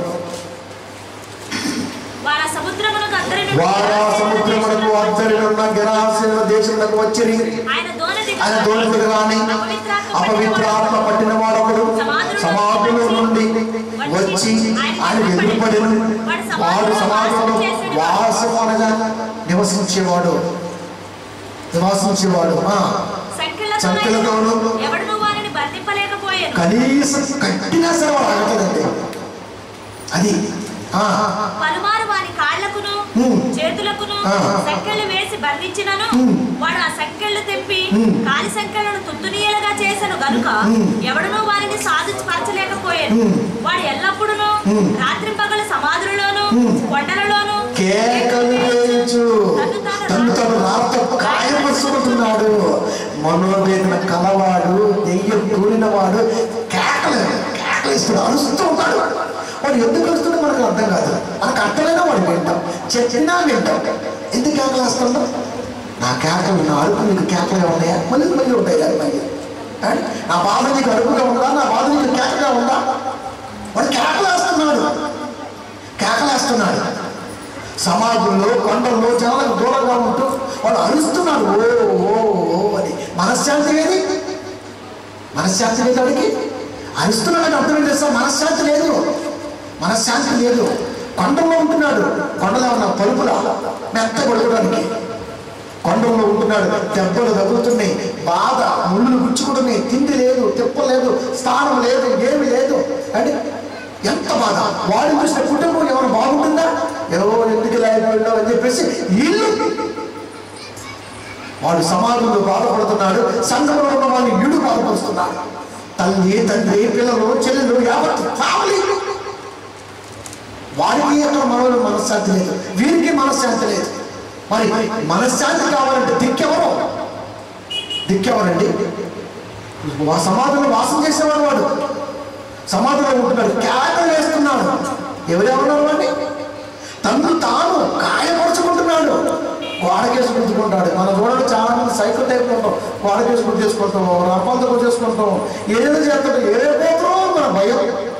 E: వార సముద్రమునకు అద్దరి నుండి
B: వారా సముద్రమునకు అద్దరినున్న గెరాసిన దేశములకు వచ్చిరి
E: ఆయన దోణ దిగ
B: ఆయన దోణి రాని అపవిత్రాత్మ పట్టిన వాడొకడు సమాధుల నుండి వచ్చి ఆయన ఎదురుపడిను వాడు సమాధంలో వాసం అనగా నివసించేవాడు నివసించేవాడు ఆ,
E: సంఖ్యలతో
B: సంఖ్యలతోనూ
E: ఎవడును వారిని బంధింపలేకపోయాను
B: కనీసం కట్టినా సరే వాడు ఆగలేదండి అది ఆ,
E: పలుమారు వారి కాళ్లకును
B: హ్మ్.
E: చేతులకును
B: ఆ.
E: సంఖ్యలు వేసి బంధించినను
B: హ్మ్.
E: వాడు ఆ సంఖ్యలు తెంపి
B: హ్మ్.
E: కాలి సంఖ్యలను తుత్తునీయలుగా చేసెను గనుక
B: హ్మ్.
E: ఎవడునూ వారిని సాధించపరచలేకపోయాను
B: హ్మ్.
E: వాడు ఎల్లప్పుడూ
B: హ్మ్.
E: రాత్రి పగలు సమాధులలోను
B: హ్మ్.
E: కొండలలోను
B: కేకలు వేయించు తను తను రాత గాయపరుచుకుంటున్నాడు మనోవేదన కలవాడు దెయ్యం కూలినవాడు కేకలు కేకలిస్తున్నాడు అరుస్తూ ఉంటాడు వాడు ఎందుకు అరుస్తుందో మనకు అర్థం కాదు మనకు అర్థమైనా వాడు వింటాం చెప్పినా వింటాం ఎందుకు కేకలు వేస్తుందో నా కేకలు నా అరుపు నీకు కేకలే ఉన్నాయా మళ్ళీ మళ్ళీ ఉంటాయి కానీ మళ్ళీ ఏమండి? నా బాధ నీకు అరుపుగా ఉందా నా బాధ నీకు కేకగా ఉందా వాడు కేకలు వేస్తున్నాడు కేకలేస్తున్నాడు సమాజంలో కొండల్లో జనాలకు దూరంగా ఉంటూ వాడు అరుస్తున్నాడు ఓ ఓ ఓ అని మనశ్శాంతి ఏది మనశ్శాంతి లేదు వాడికి అరుస్తున్నాడని అర్థం ఏం చేస్తా మనశ్శాంతి లేదు మనశ్శాంతి లేదు కొండల్లో ఉంటున్నాడు కొండలో ఉన్న తలుపుల మెత్త కొడుకోవడానికి కొండల్లో ఉంటున్నాడు దెబ్బలు తగులుతున్నాయి బాధ ముళ్ళు గుచ్చుకుంటున్నాయి తిండి లేదు తిప్ప లేదు స్థానం లేదు ఏమి లేదు అంటే ఎంత బాధ వాడిని చూసిన కుటుంబం ఏమైనా బాగుంటుందా ఏవో ఎందుకు లాగిపోయిందో అని చెప్పేసి ఇల్లు వాడు సమాజంలో బాధపడుతున్నాడు సంఘంలో ఉన్న వాళ్ళని ఈడు బాధపరుస్తున్నాడు తల్లి తండ్రి పిల్లలు చెల్లెలు యావత్ ఫ్యామిలీ వారికి ఎక్కడ మనలో మనశ్శాంతి లేదు వీరికి మనశ్శాంతి లేదు మరి మనశ్శాంతి కావాలంటే దిక్కెవరు దిక్కెవరండి వా సమాధిలో వాసం చేసేవాడు వాడు సమాధిలో ఉంటున్నాడు కేకలు వేస్తున్నాడు ఎవరెవరున్నారు వాడిని తను తాను గాయపరుచుకుంటున్నాడు గోడకేసి గుర్తుకుంటాడు మన చూడండి చాలా మంది సైకిల్ టైప్ ఉంటాం గోడకేసి గుర్తు చేసుకుంటాం రపాలతో గుర్తు చేసుకుంటాం ఏదో చేస్తాడు ఏ పోతారో మన భయం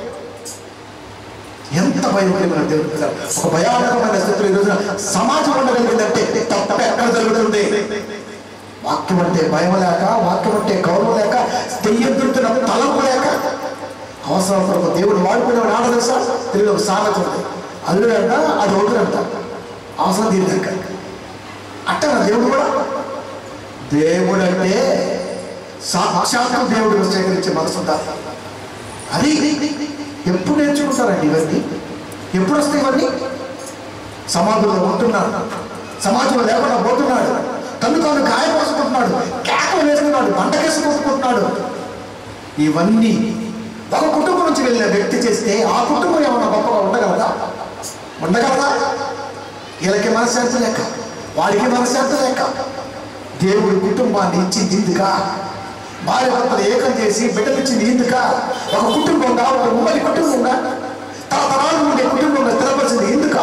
B: ఎంత భయంకరమైన దేవుడు పిల్లలు. ఒక భయానకమైన స్థితిలో ఈ రోజున సమాజం ఉండగలిగిందంటే తప్ప ఎక్కడ జరుగుతుంది వాక్యం అంటే భయం లేక వాక్యం అంటే గౌరవం లేక తెయ్యెత్తుతున్న తలంపు లేక అవసరం కొరకు దేవుడు వాడుకునేవాడు ఆడ తెలుసా తెలుగులో ఒక సామెత ఉంది అల్లుడంట అది ఒకరంట అవసరం తీరినాక అట్టనా దేవుడు కూడా దేవుడు అంటే సాక్షాత్తు దేవుడు సేకరించే మనసు ఉండాలి అది ఎప్పుడు నేర్చుకుంటారండి ఇవన్నీ ఎప్పుడు వస్తాయి ఇవన్నీ సమాజంలో ఉంటున్నాడు సమాజంలో లేకుండా పోతున్నాడు తను తాను గాయపరుచుకుంటున్నాడు కేకలు వేసుకున్నాడు బండకేసి కొట్టుకుంటున్నాడు ఇవన్నీ ఒక కుటుంబం నుంచి వెళ్ళిన వ్యక్తి చేస్తే ఆ కుటుంబం ఏమన్నా గొప్పగా ఉండగలదా ఉండగలదా వీళ్ళకి మనశ్శాంతి లేక వాడికి మనశ్శాంతి లేక దేవుడి కుటుంబాన్ని ఇచ్చింది ఇందుగా భార్య భర్తలు ఏకం చేసి బిడ్డలిచ్చింది ఇందుక ఒక కుటుంబంగా ఒక ఉమ్మడి కుటుంబంగా తరతరాలు ఉండే కుటుంబంగా స్థిరపరిచింది ఎందుక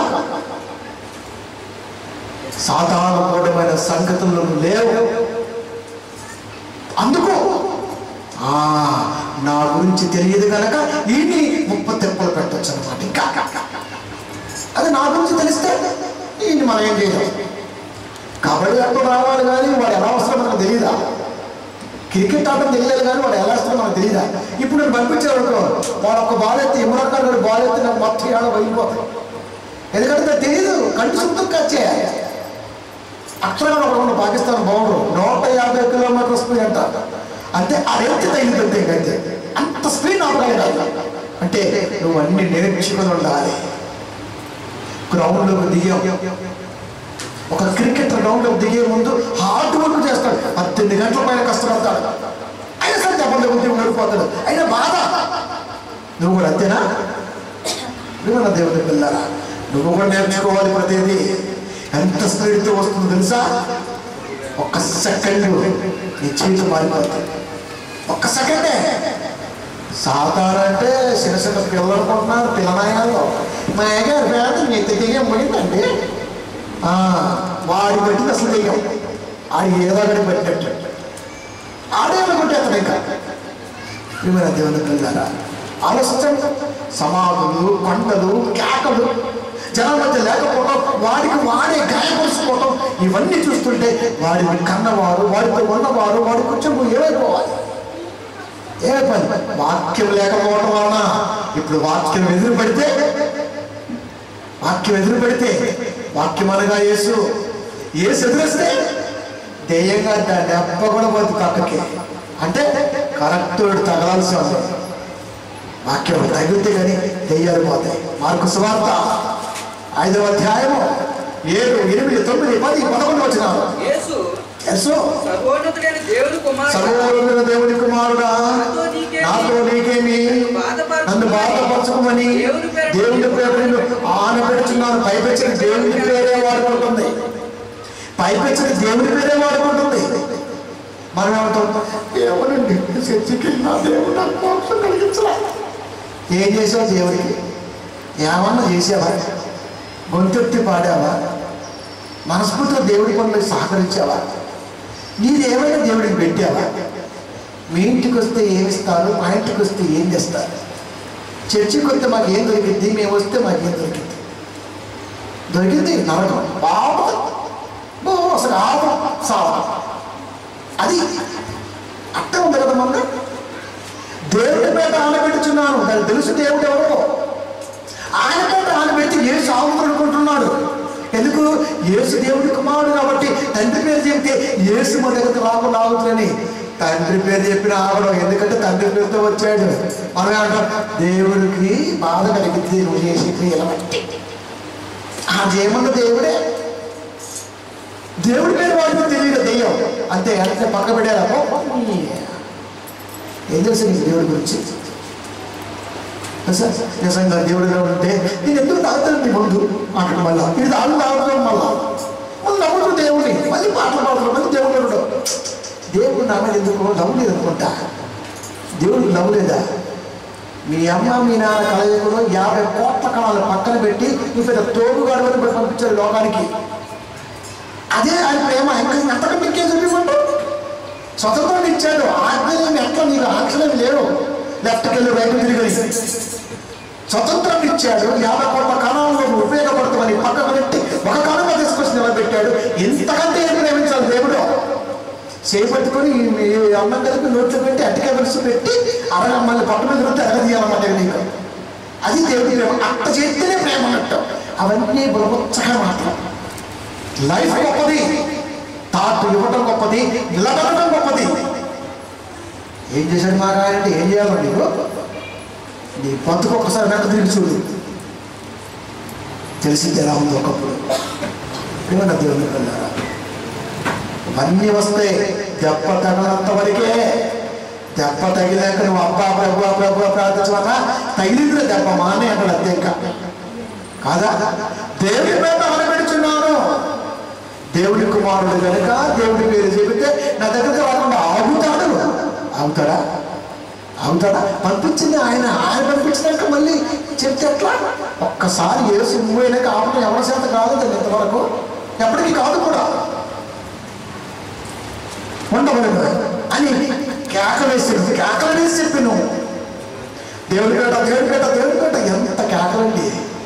B: సాధారణమైన సంగతులు లేవు అందుకు ఆ నా గురించి తెలియదు కనుక ఈయన్ని ముప్ప తెప్పలు పెట్టచ్చు అనమాట ఇంకా అది నా గురించి తెలిస్తే ఈయన్ని మనం ఏం చేయలేం కబడ్డీ ఆటం రావాలి కానీ వాడు ఎలా వస్తాడో మనకు తెలియదా క్రికెట్ ఆటం తెలియదు కానీ వాడు ఎలా వస్తాడో మనకు తెలియదా ఇప్పుడు నేను పంపించాడు అనుకో వాడు ఒక బాల్ ఎత్తి ఇమ్రాన్ ఖాన్ గారు బాల్ ఎత్తి నాకు మొత్తం ఏడ వెళ్ళిపోతాయి ఎందుకంటే నాకు తెలియదు కంటి సుత్తం కచ్చేయాలి అక్కడ ఉన్న పాకిస్తాన్ బౌండర్ నూట యాభై కిలోమీటర్ స్పీడ్ అంట అంటే ఆ రేంజ్ తగిలిందంతే అంతే అంత స్పీడ్ ఆపగలగాలి అంటే నువ్వు అన్ని నేర్చుకుని ఉండాలి గ్రౌండ్లోకి దిగాం ఒక క్రికెటర్ గ్రౌండ్లోకి దిగే ముందు హార్డ్ వర్క్ చేస్తాడు పద్దెనిమిది గంటల పైన కష్టపడతాడు అయినా సరే దెబ్బలు తగ్గుతూ ఓడిపోతాడు అయినా బాధ నువ్వు కూడా అంతేనా నువ్వు నా దేవుని పిల్లరా నువ్వు కూడా నేర్చుకోవాలి ప్రతిదీ ఎంత స్పీడ్తో వస్తుందో తెలుసా ఒక్క సెకండ్ నీ జీవితం మారిపోతుంది ఒక్క సెకండే సాధారణ అంటే చిన్న చిన్న పిల్లలు అనుకుంటున్నారు పిల్లనాయాలు మా అయ్యగారు పేద నీకు దెయ్యం పోయిందండి ఆ, వాడి పెట్టింది అసలు దెయ్యం ఆడి ఏదో ఒకటి పెట్టినట్టు ఆడే అనుకుంటే అతను ఇంకా ప్రియమైన దేవుని పిల్లరా ఆలోచించండి సమాధులు కొండలు కేకలు జనం మధ్య లేకపోవడం వాడికి వాడే గాయపరుచుకోవడం ఇవన్నీ చూస్తుంటే వాడిని కన్నవారు వాడితో ఉన్నవారు వాడి కొంచెం ఏమైపోవాలి ఏమైపోయింది వాక్యం లేకపోవడం వలన ఇప్పుడు వాక్యం ఎదురు పెడితే వాక్యం ఎదురు పెడితే వాక్యం అనగా యేసు యేసు ఎదురేస్తే దెయ్యంగా దాన్ని దెబ్బ కూడా పోతుంది పక్కకి అంటే కరెక్ట్ తగలాల్సి ఉంది వాక్యం తగిలితే కానీ దెయ్యాలు పోతాయి మార్కు సువార్త ఐదవ అధ్యాయము ఏడు ఎనిమిది తొమ్మిది పది పదకొండు వచ్చినారు
C: యేసు
B: యేసు
C: సర్వోన్నతుడైన దేవుని కుమారుడు
B: సర్వోన్నతుడైన దేవుని కుమారుడా నాతో నీకేమి నన్ను బాధపరచుకోమని దేవుని పేరు నిన్ను ఆనబెడుచున్నాను పైపెచ్చిన దేవుని పేరే వాడుకుంటుంది పైపెచ్చిన దేవుని పేరే వాడుకుంటుంది మనం ఏమంటాం దేవుని చర్చికి నా దేవుడు నాకు మోక్షం కలిగించలే ఏం చేసావు దేవుడికి ఏమన్నా చేసావా గొంతెత్తి పాడావా మనస్ఫూర్తిగా దేవుడి పనులకు సహకరించావా నీదేమైనా దేవుడికి పెట్టావా మీ ఇంటికి వస్తే ఏమిస్తారు మా ఇంటికి వస్తే ఏం చేస్తారు చర్చికి వస్తే మాకు ఏం దొరికింది మేము వస్తే మాకు ఏం దొరికింది దొరికింది నరకం పాపం ఓ, అసలు ఆపం సావడం అది అట్ట ఉంది కదా మొన్న దేవుడి పేట ఆనబెట్టుచున్నాను దానికి తెలుసు దేవుడు ఎవరో ఆయన పేట ఆనబెట్టి ఏ సాగు అనుకుంటున్నాడు ఎందుకు యేసు దేవుడి కుమారుడు కాబట్టి తండ్రి పేరు చెప్తే యేసు మన దగ్గర రాకుండా ఆగుతుందని తండ్రి పేరు చెప్పిన ఆగడం ఎందుకంటే తండ్రి పేరుతో వచ్చాడు మనం ఏమంటాం దేవుడికి బాధ కలిగింది నువ్వు చేసే క్రియల బట్టి ఆ చేయమన్న దేవుడే దేవుడి పేరు వాడికి తెలియదు దెయ్యం అంతే అంటే పక్క పెట్టారా ఏం తెలుసు నీకు దేవుడి గురించి సార్ నిజంగా దేవుడిగా ఉంటే నేను ఎందుకు తాగుతాను నీ ముందు అంటాడు మళ్ళా ఇది తాగు తాగుతాం మళ్ళా మళ్ళీ నమ్ముడు దేవుడిని మళ్ళీ పాటలు పాడుతాడు మళ్ళీ దేవుడు ఉండడు దేవుడు నా మీద ఎందుకు లవ్ లేదు అనుకుంటా దేవుడికి లవ్ లేదా మీ అమ్మ మీ నాన్న కలయకుడు యాభై కోట్ల కణాలు పక్కన పెట్టి నీ పెద్ద తోడుగాడు అని పెట్టి పంపించాడు లోకానికి అదే ఆయన ప్రేమ ఇంకా ఎంతకంటే ఇంకేం చూపించండు స్వతంత్రం ఇచ్చాడు ఆజ్ఞలు ఎట్లా నీకు ఆంక్షలు లేవు లెఫ్ట్కి వెళ్ళి రైట్ తిరిగి స్వతంత్రం ఇచ్చాడు యాభై కోట్ల కణాలలో ఉపయోగపడుతుందని పక్కన పెట్టి ఒక కణంగా తీసుకొచ్చి నిలబెట్టాడు ఇంతకంటే ఏం ప్రేమించాలి దేవుడు చేపట్టుకొని ఈ అన్నం కలిపి నోట్లో పెట్టి అట్టిగా వెలుసు పెట్టి అరగ మళ్ళీ పట్టు మీద పెడితే అరగదీయాలన్నమాట నీకు అది దేవుడి ప్రేమ అట్ట చేస్తేనే ప్రేమ అన్నట్టు అవన్నీ బలవచ్చగా మాత్రం లైఫ్ గొప్పది తాటు ఇవ్వటం గొప్పది నిలబడటం గొప్పది ఏం చేశాడు మా అంటే ఏం చేయాలి నీకు నీ బతుకు ఒక్కసారి వెనక తిరిగి చూడు తెలిసింది ఎలా ఉంది ఒకప్పుడు ఏమన్నా దేవుని వెళ్ళారా అన్నీ వస్తాయి దెబ్బ తగినంత వరకే దెబ్బ తగిలాక నువ్వు అబ్బా ప్రభు ప్రభు ప్రార్థించవా తగిలిందిలే దెబ్బ మానే అక్కడ అంతే ఇంకా కాదా దేవుడి పేరు ఆనబెడుచున్నాను దేవుడి కుమారుడు కనుక దేవుడి పేరు చెబితే నా దగ్గరికి రాకుండా ఆగుతాడు ఆగుతాడా ఆగుతాడా పంపించింది ఆయన ఆయన పంపించినాక మళ్ళీ చెప్తే ఎట్లా ఒక్కసారి ఏసు నువ్వు అయినాక ఆపడం ఎవరి చేత కాదు దాన్ని ఇంతవరకు ఎప్పటికీ కాదు కూడా ఉండవలేదు అని కేకలేసి కేకలేసి చెప్పి నువ్వు దేవుడి పేట దేవుడి పేట దేవుడి పేట ఎంత కేకలండి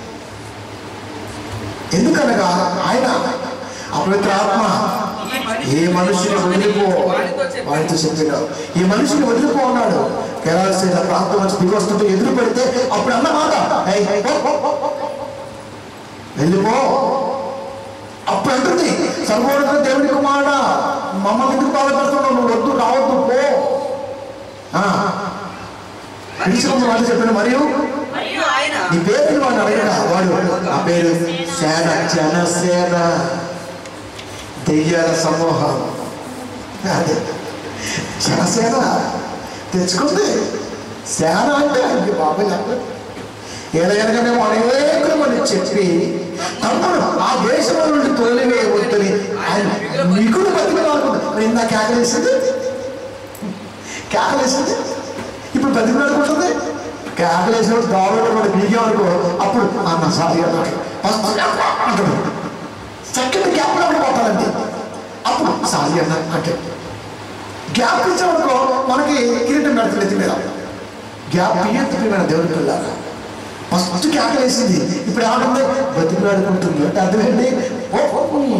B: ఎందుకనగా ఆయన అపవిత్ర ఆత్మ ఏ మనుషుని వదిలిపో వాడితో చెప్పినాడు ఈ మనిషిని వదిలిపో అన్నాడు కేరాల్సిన ప్రాంతం నుంచి దిగి వస్తుంటే ఎదురు పెడితే అప్పుడు అన్న మాట "ఏయ్, పో, పో, పో, పో. వెళ్ళిపో అప్పుడు అంటుంది సర్వోన్నత దేవుడి కుమారుడా మమ్మల్ని ఎందుకు బాధపడుతున్నావు నువ్వు వద్దు రావద్దు పో ఆ. పిలిచినప్పుడు వాళ్ళు చెప్పిన మరియు
C: మరియు ఆయన
B: నీ పేరు వాడిని అడగడా వాడు నా పేరు సేన జనసేన దెయ్యాల సమూహం అదే జనసేన తెచ్చుకుంది సేన అంటే ఆయనకి బాబాయ్ చెప్పలేదు ఏదైనా మేము అనేకులు అని చెప్పి తమ్ముడు ఆ దేశంలో నుండి తొలివేయవద్దని ఆయన మిగులు బతికలాడుకుంది మరి ఇందా కేకలేసింది కేకలేసింది ఇప్పుడు బతికలాడుకుంటుంది కేకలేసినప్పుడు దారుడు కూడా బీగామనుకో అప్పుడు అన్న సారీ అన్నాడు ఫస్ట్ అంటాడు సెకండ్ గ్యాప్ లో పోతాడండి అప్పుడు సారీ అన్న అంటే గ్యాప్ ఇచ్చామనుకో మనకి కిరీటం పెడుతుంది ఎత్తి మీద గ్యాప్ ఇయ్యొద్దు ప్రియమైన దేవుని పిల్లలు ఫస్ట్ కేకలేసింది ఇప్పుడు ఏమంటుంది బతికిలాడుకుంటుంది అంటే అర్థమేంటి ఓ ఓ, నీ.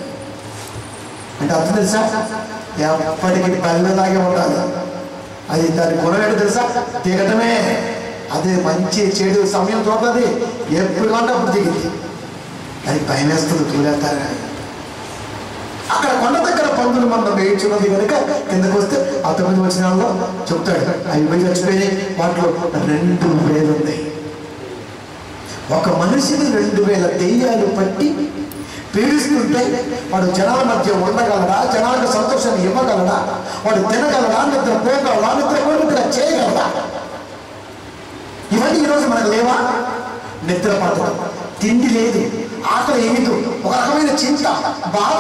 B: అంటే అర్థం తెలుసా ఎప్పటికీ బల్లలాగే ఉండాలి అది దాని గుణం ఏంటో తెలుసా దిగటమే అదే మంచి చెడు సమయం చూడదు ఎప్పుడు కావాలంటే అప్పుడు దిగింది అది భయం వేస్తుంది తూలేస్తారని అక్కడ కొండ దగ్గర పందులు మనం వేయించున్నది కనుక కిందకు వస్తే ఆ తొమ్మిది వచనాల్లో చెప్తాడు అవి పోయి చచ్చిపోయినాయి వాటిలో రెండు వేలు ఉన్నాయి ఒక మనిషిని రెండు వేల దెయ్యాలు పట్టి పీడిస్తుంటే వాడు జనాల మధ్య ఉండగలడా జనాలకు సంతోషాన్ని ఇవ్వగలడా వాడు తినగలడా నిద్ర పోగలడా నిద్ర పోగలడా చేయగలడా ఇవన్నీ ఈరోజు మనకు లేవా నిద్ర పడదు తిండి లేదు ఆకలి ఏమిటో ఒక రకమైన చింత బాధ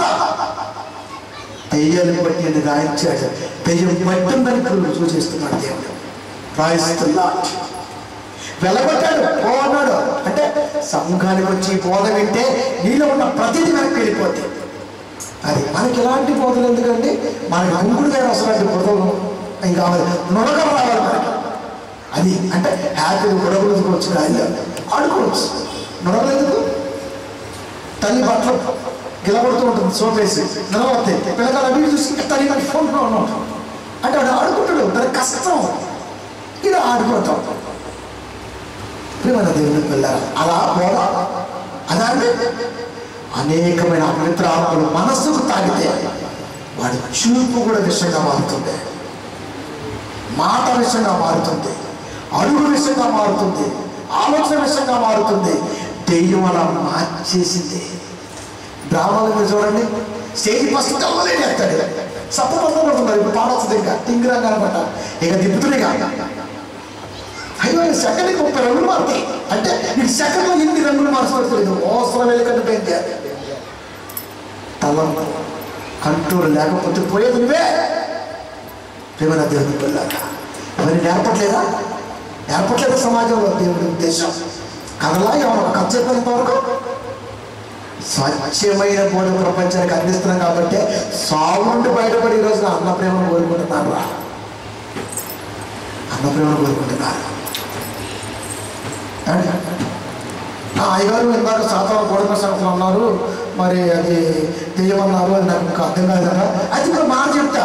B: దెయ్యాలు బట్టి రాయించాడు దెయ్యం పట్టిందని ఇప్పుడు సూచిస్తున్నాడు దేవుడు రాయిస్తున్నా వెళ్ళగొట్టాడు పో అన్నాడు అంటే సంఘానికి వచ్చి బోధ వింటే నీలో ఉన్న ప్రతిదీ వెనక్కి వెళ్ళిపోద్ది అది మనకి ఎలాంటి బోధలు ఎందుకంటే మనకి అంకుడు గారు అసలు బోధలు ఇంకా నొరగలు రావాలి మనకి అది అంటే హ్యాపీగా గొడవలుకోవచ్చు కానీ ఆడుకోవచ్చు నొరగలు ఎందుకు తల్లి బట్టలు గిలబడుతూ ఉంటుంది సోపేసి నిలబడతాయి పిల్లకాయలు అవి చూసి ఇంకా తల్లి నాకు ఫోన్లో ఉన్నాడు అంటే వాడు ఆడుకుంటాడు దాని కష్టం ఇది ఆడుకోవటం ప్రియమైన దేవుని పిల్లలు అలా బోధ అలాగే అనేకమైన అపవిత్ర ఆత్మలు మనస్సుకు తాగితే వాడి చూపు కూడా విషయంగా మారుతుంది మాట విషయంగా మారుతుంది అడుగు విషయంగా మారుతుంది ఆలోచన విషయంగా మారుతుంది దెయ్యం అలా మార్చేసింది డ్రామాలు మీరు చూడండి స్టేజ్ ఫస్ట్ కమ్మలే చేస్తాడు సప్పపక్క పడుతున్నారు ఇప్పుడు పాడొస్తుంది ఇంకా టింగిరంగా అనమాట ఇక దిప్పుతున్నాయి అయ్యో ఈ సెకండ్కి ముప్పై రంగులు మారుతాయి అంటే ఈ సెకండ్లో ఎన్ని రంగులు మార్చబడుతుంది అవసరం వెళ్ళకంటే పెంచే తలం కంట్రోల్ లేకపోతే పోయేది నువ్వే ప్రేమన దేవుని పిల్లక ఇవన్నీ నేర్పట్లేదా నేర్పట్లేదా సమాజంలో దేవుడి ఉద్దేశం కథలా ఎవరు ఒక కథ చెప్పేంత వరకు స్వచ్ఛమైన బోధ ప్రపంచానికి అందిస్తున్నాం కాబట్టి సాగు నుండి బయటపడి ఈరోజు అన్న ప్రేమను కోరుకుంటున్నారు రా అన్న ప్రేమను కోరుకుంటున్నారు ఏమండి? ఆ అయ్యగారు ఇందాక సాతాను గోడమ సంగతులు అన్నారు మరి అది దెయ్యమన్నారు అది నాకు ఇంకా అర్థం కాదు కదా అది కూడా మాట చెప్తా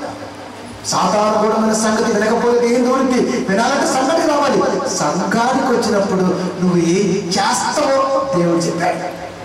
B: సాతాను గోడమైన సంగతి వినకపోతే ఏం దూరింది వినాలంటే సంగతికి రావాలి సంఘానికి వచ్చినప్పుడు నువ్వు ఏం చేస్తావో దేవుడు చెప్పాడు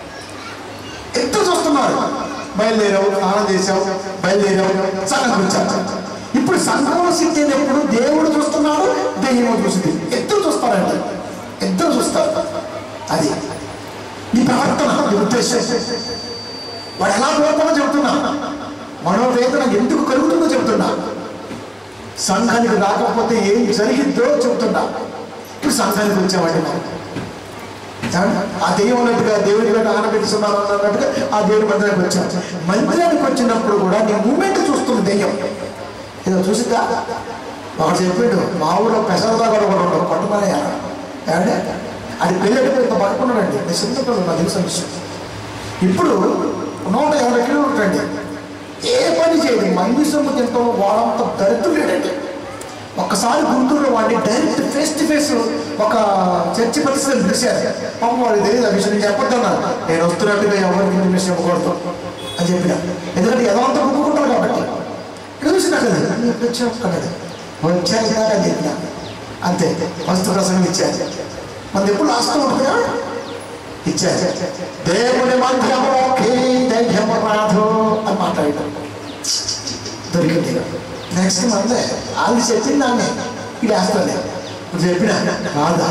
B: ఎంత చూస్తున్నారు బయలుదేరావు స్నానం చేసావు బయలుదేరావు సంఘం వచ్చావు ఇప్పుడు సంఘంలో సిద్ధైనప్పుడు దేవుడు చూస్తున్నాడు దెయ్యము చూసింది ఇద్దరు చూస్తారంట ఇద్దరు చూస్తారు అది నీ ప్రవర్తన నీ ఉద్దేశం వాడు ఎలా పోతామో చెబుతున్నా మనోవేదన ఎందుకు కలుగుతుందో చెబుతున్నా సంఘానికి రాకపోతే ఏం జరిగిద్దో చెబుతున్నా ఇప్పుడు సంఘానికి వచ్చామండి మనం ఏమండి? ఆ దెయ్యం అన్నట్టుగా దేవుడి మీద ఆనబెట్టుకున్నాను అన్నట్టుగా ఆ దేవుడి మందిరానికి వచ్చాను మందిరానికి వచ్చినప్పుడు కూడా నీ మూమెంట్ చూస్తుంది దెయ్యం ఏదో చూసిందా వాడు చెప్పాడు మా ఊళ్ళో పెసరదా కూడా కూడా ఉండవు పట్టుమనే ఏమంటే అది పెళ్ళేటప్పుడు ఇంత పట్టుకున్నాడండి నేను చిన్నపిల్లలు నాకు తెలిసిన విషయం ఇప్పుడు నూట యాభై కిలోమీటర్ అండి ఏ పని చేయదు మంది సొమ్ము తింటాం వాడంత దరిద్రులేడండి ఒక్కసారి గుంటూరులో వాడిని డైరెక్ట్ ఫేస్ టు ఫేస్ ఒక చర్చి పరిస్థితులు పిలిచారు పాపం వాడికి తెలియదు ఆ విషయం నేను చెప్పొద్దన్నాను నేను వస్తున్నట్టుగా ఎవరికి ఈ విషయం ఇవ్వకూడదు అని చెప్పిన ఎందుకంటే ఎదవంతా ఒప్పుకుంటారు కాబట్టి ఇక్కడ చూసినా కదా నేను వచ్చాడు వచ్చాను కదా అని చెప్పిన అంతే ఫస్ట్ ప్రసంగం ఇచ్చారు మన ఎప్పుడు లాస్ట్ ఉంటుందా ఇచ్చారు దేవుని మధ్యమోకి దైర్యము రాదు అని మాట్లాడటం దొరికింది నెక్స్ట్ మందే వాళ్ళు చెప్పింది దాన్ని ఇది వేస్తాను ఇప్పుడు చెప్పిన రాదా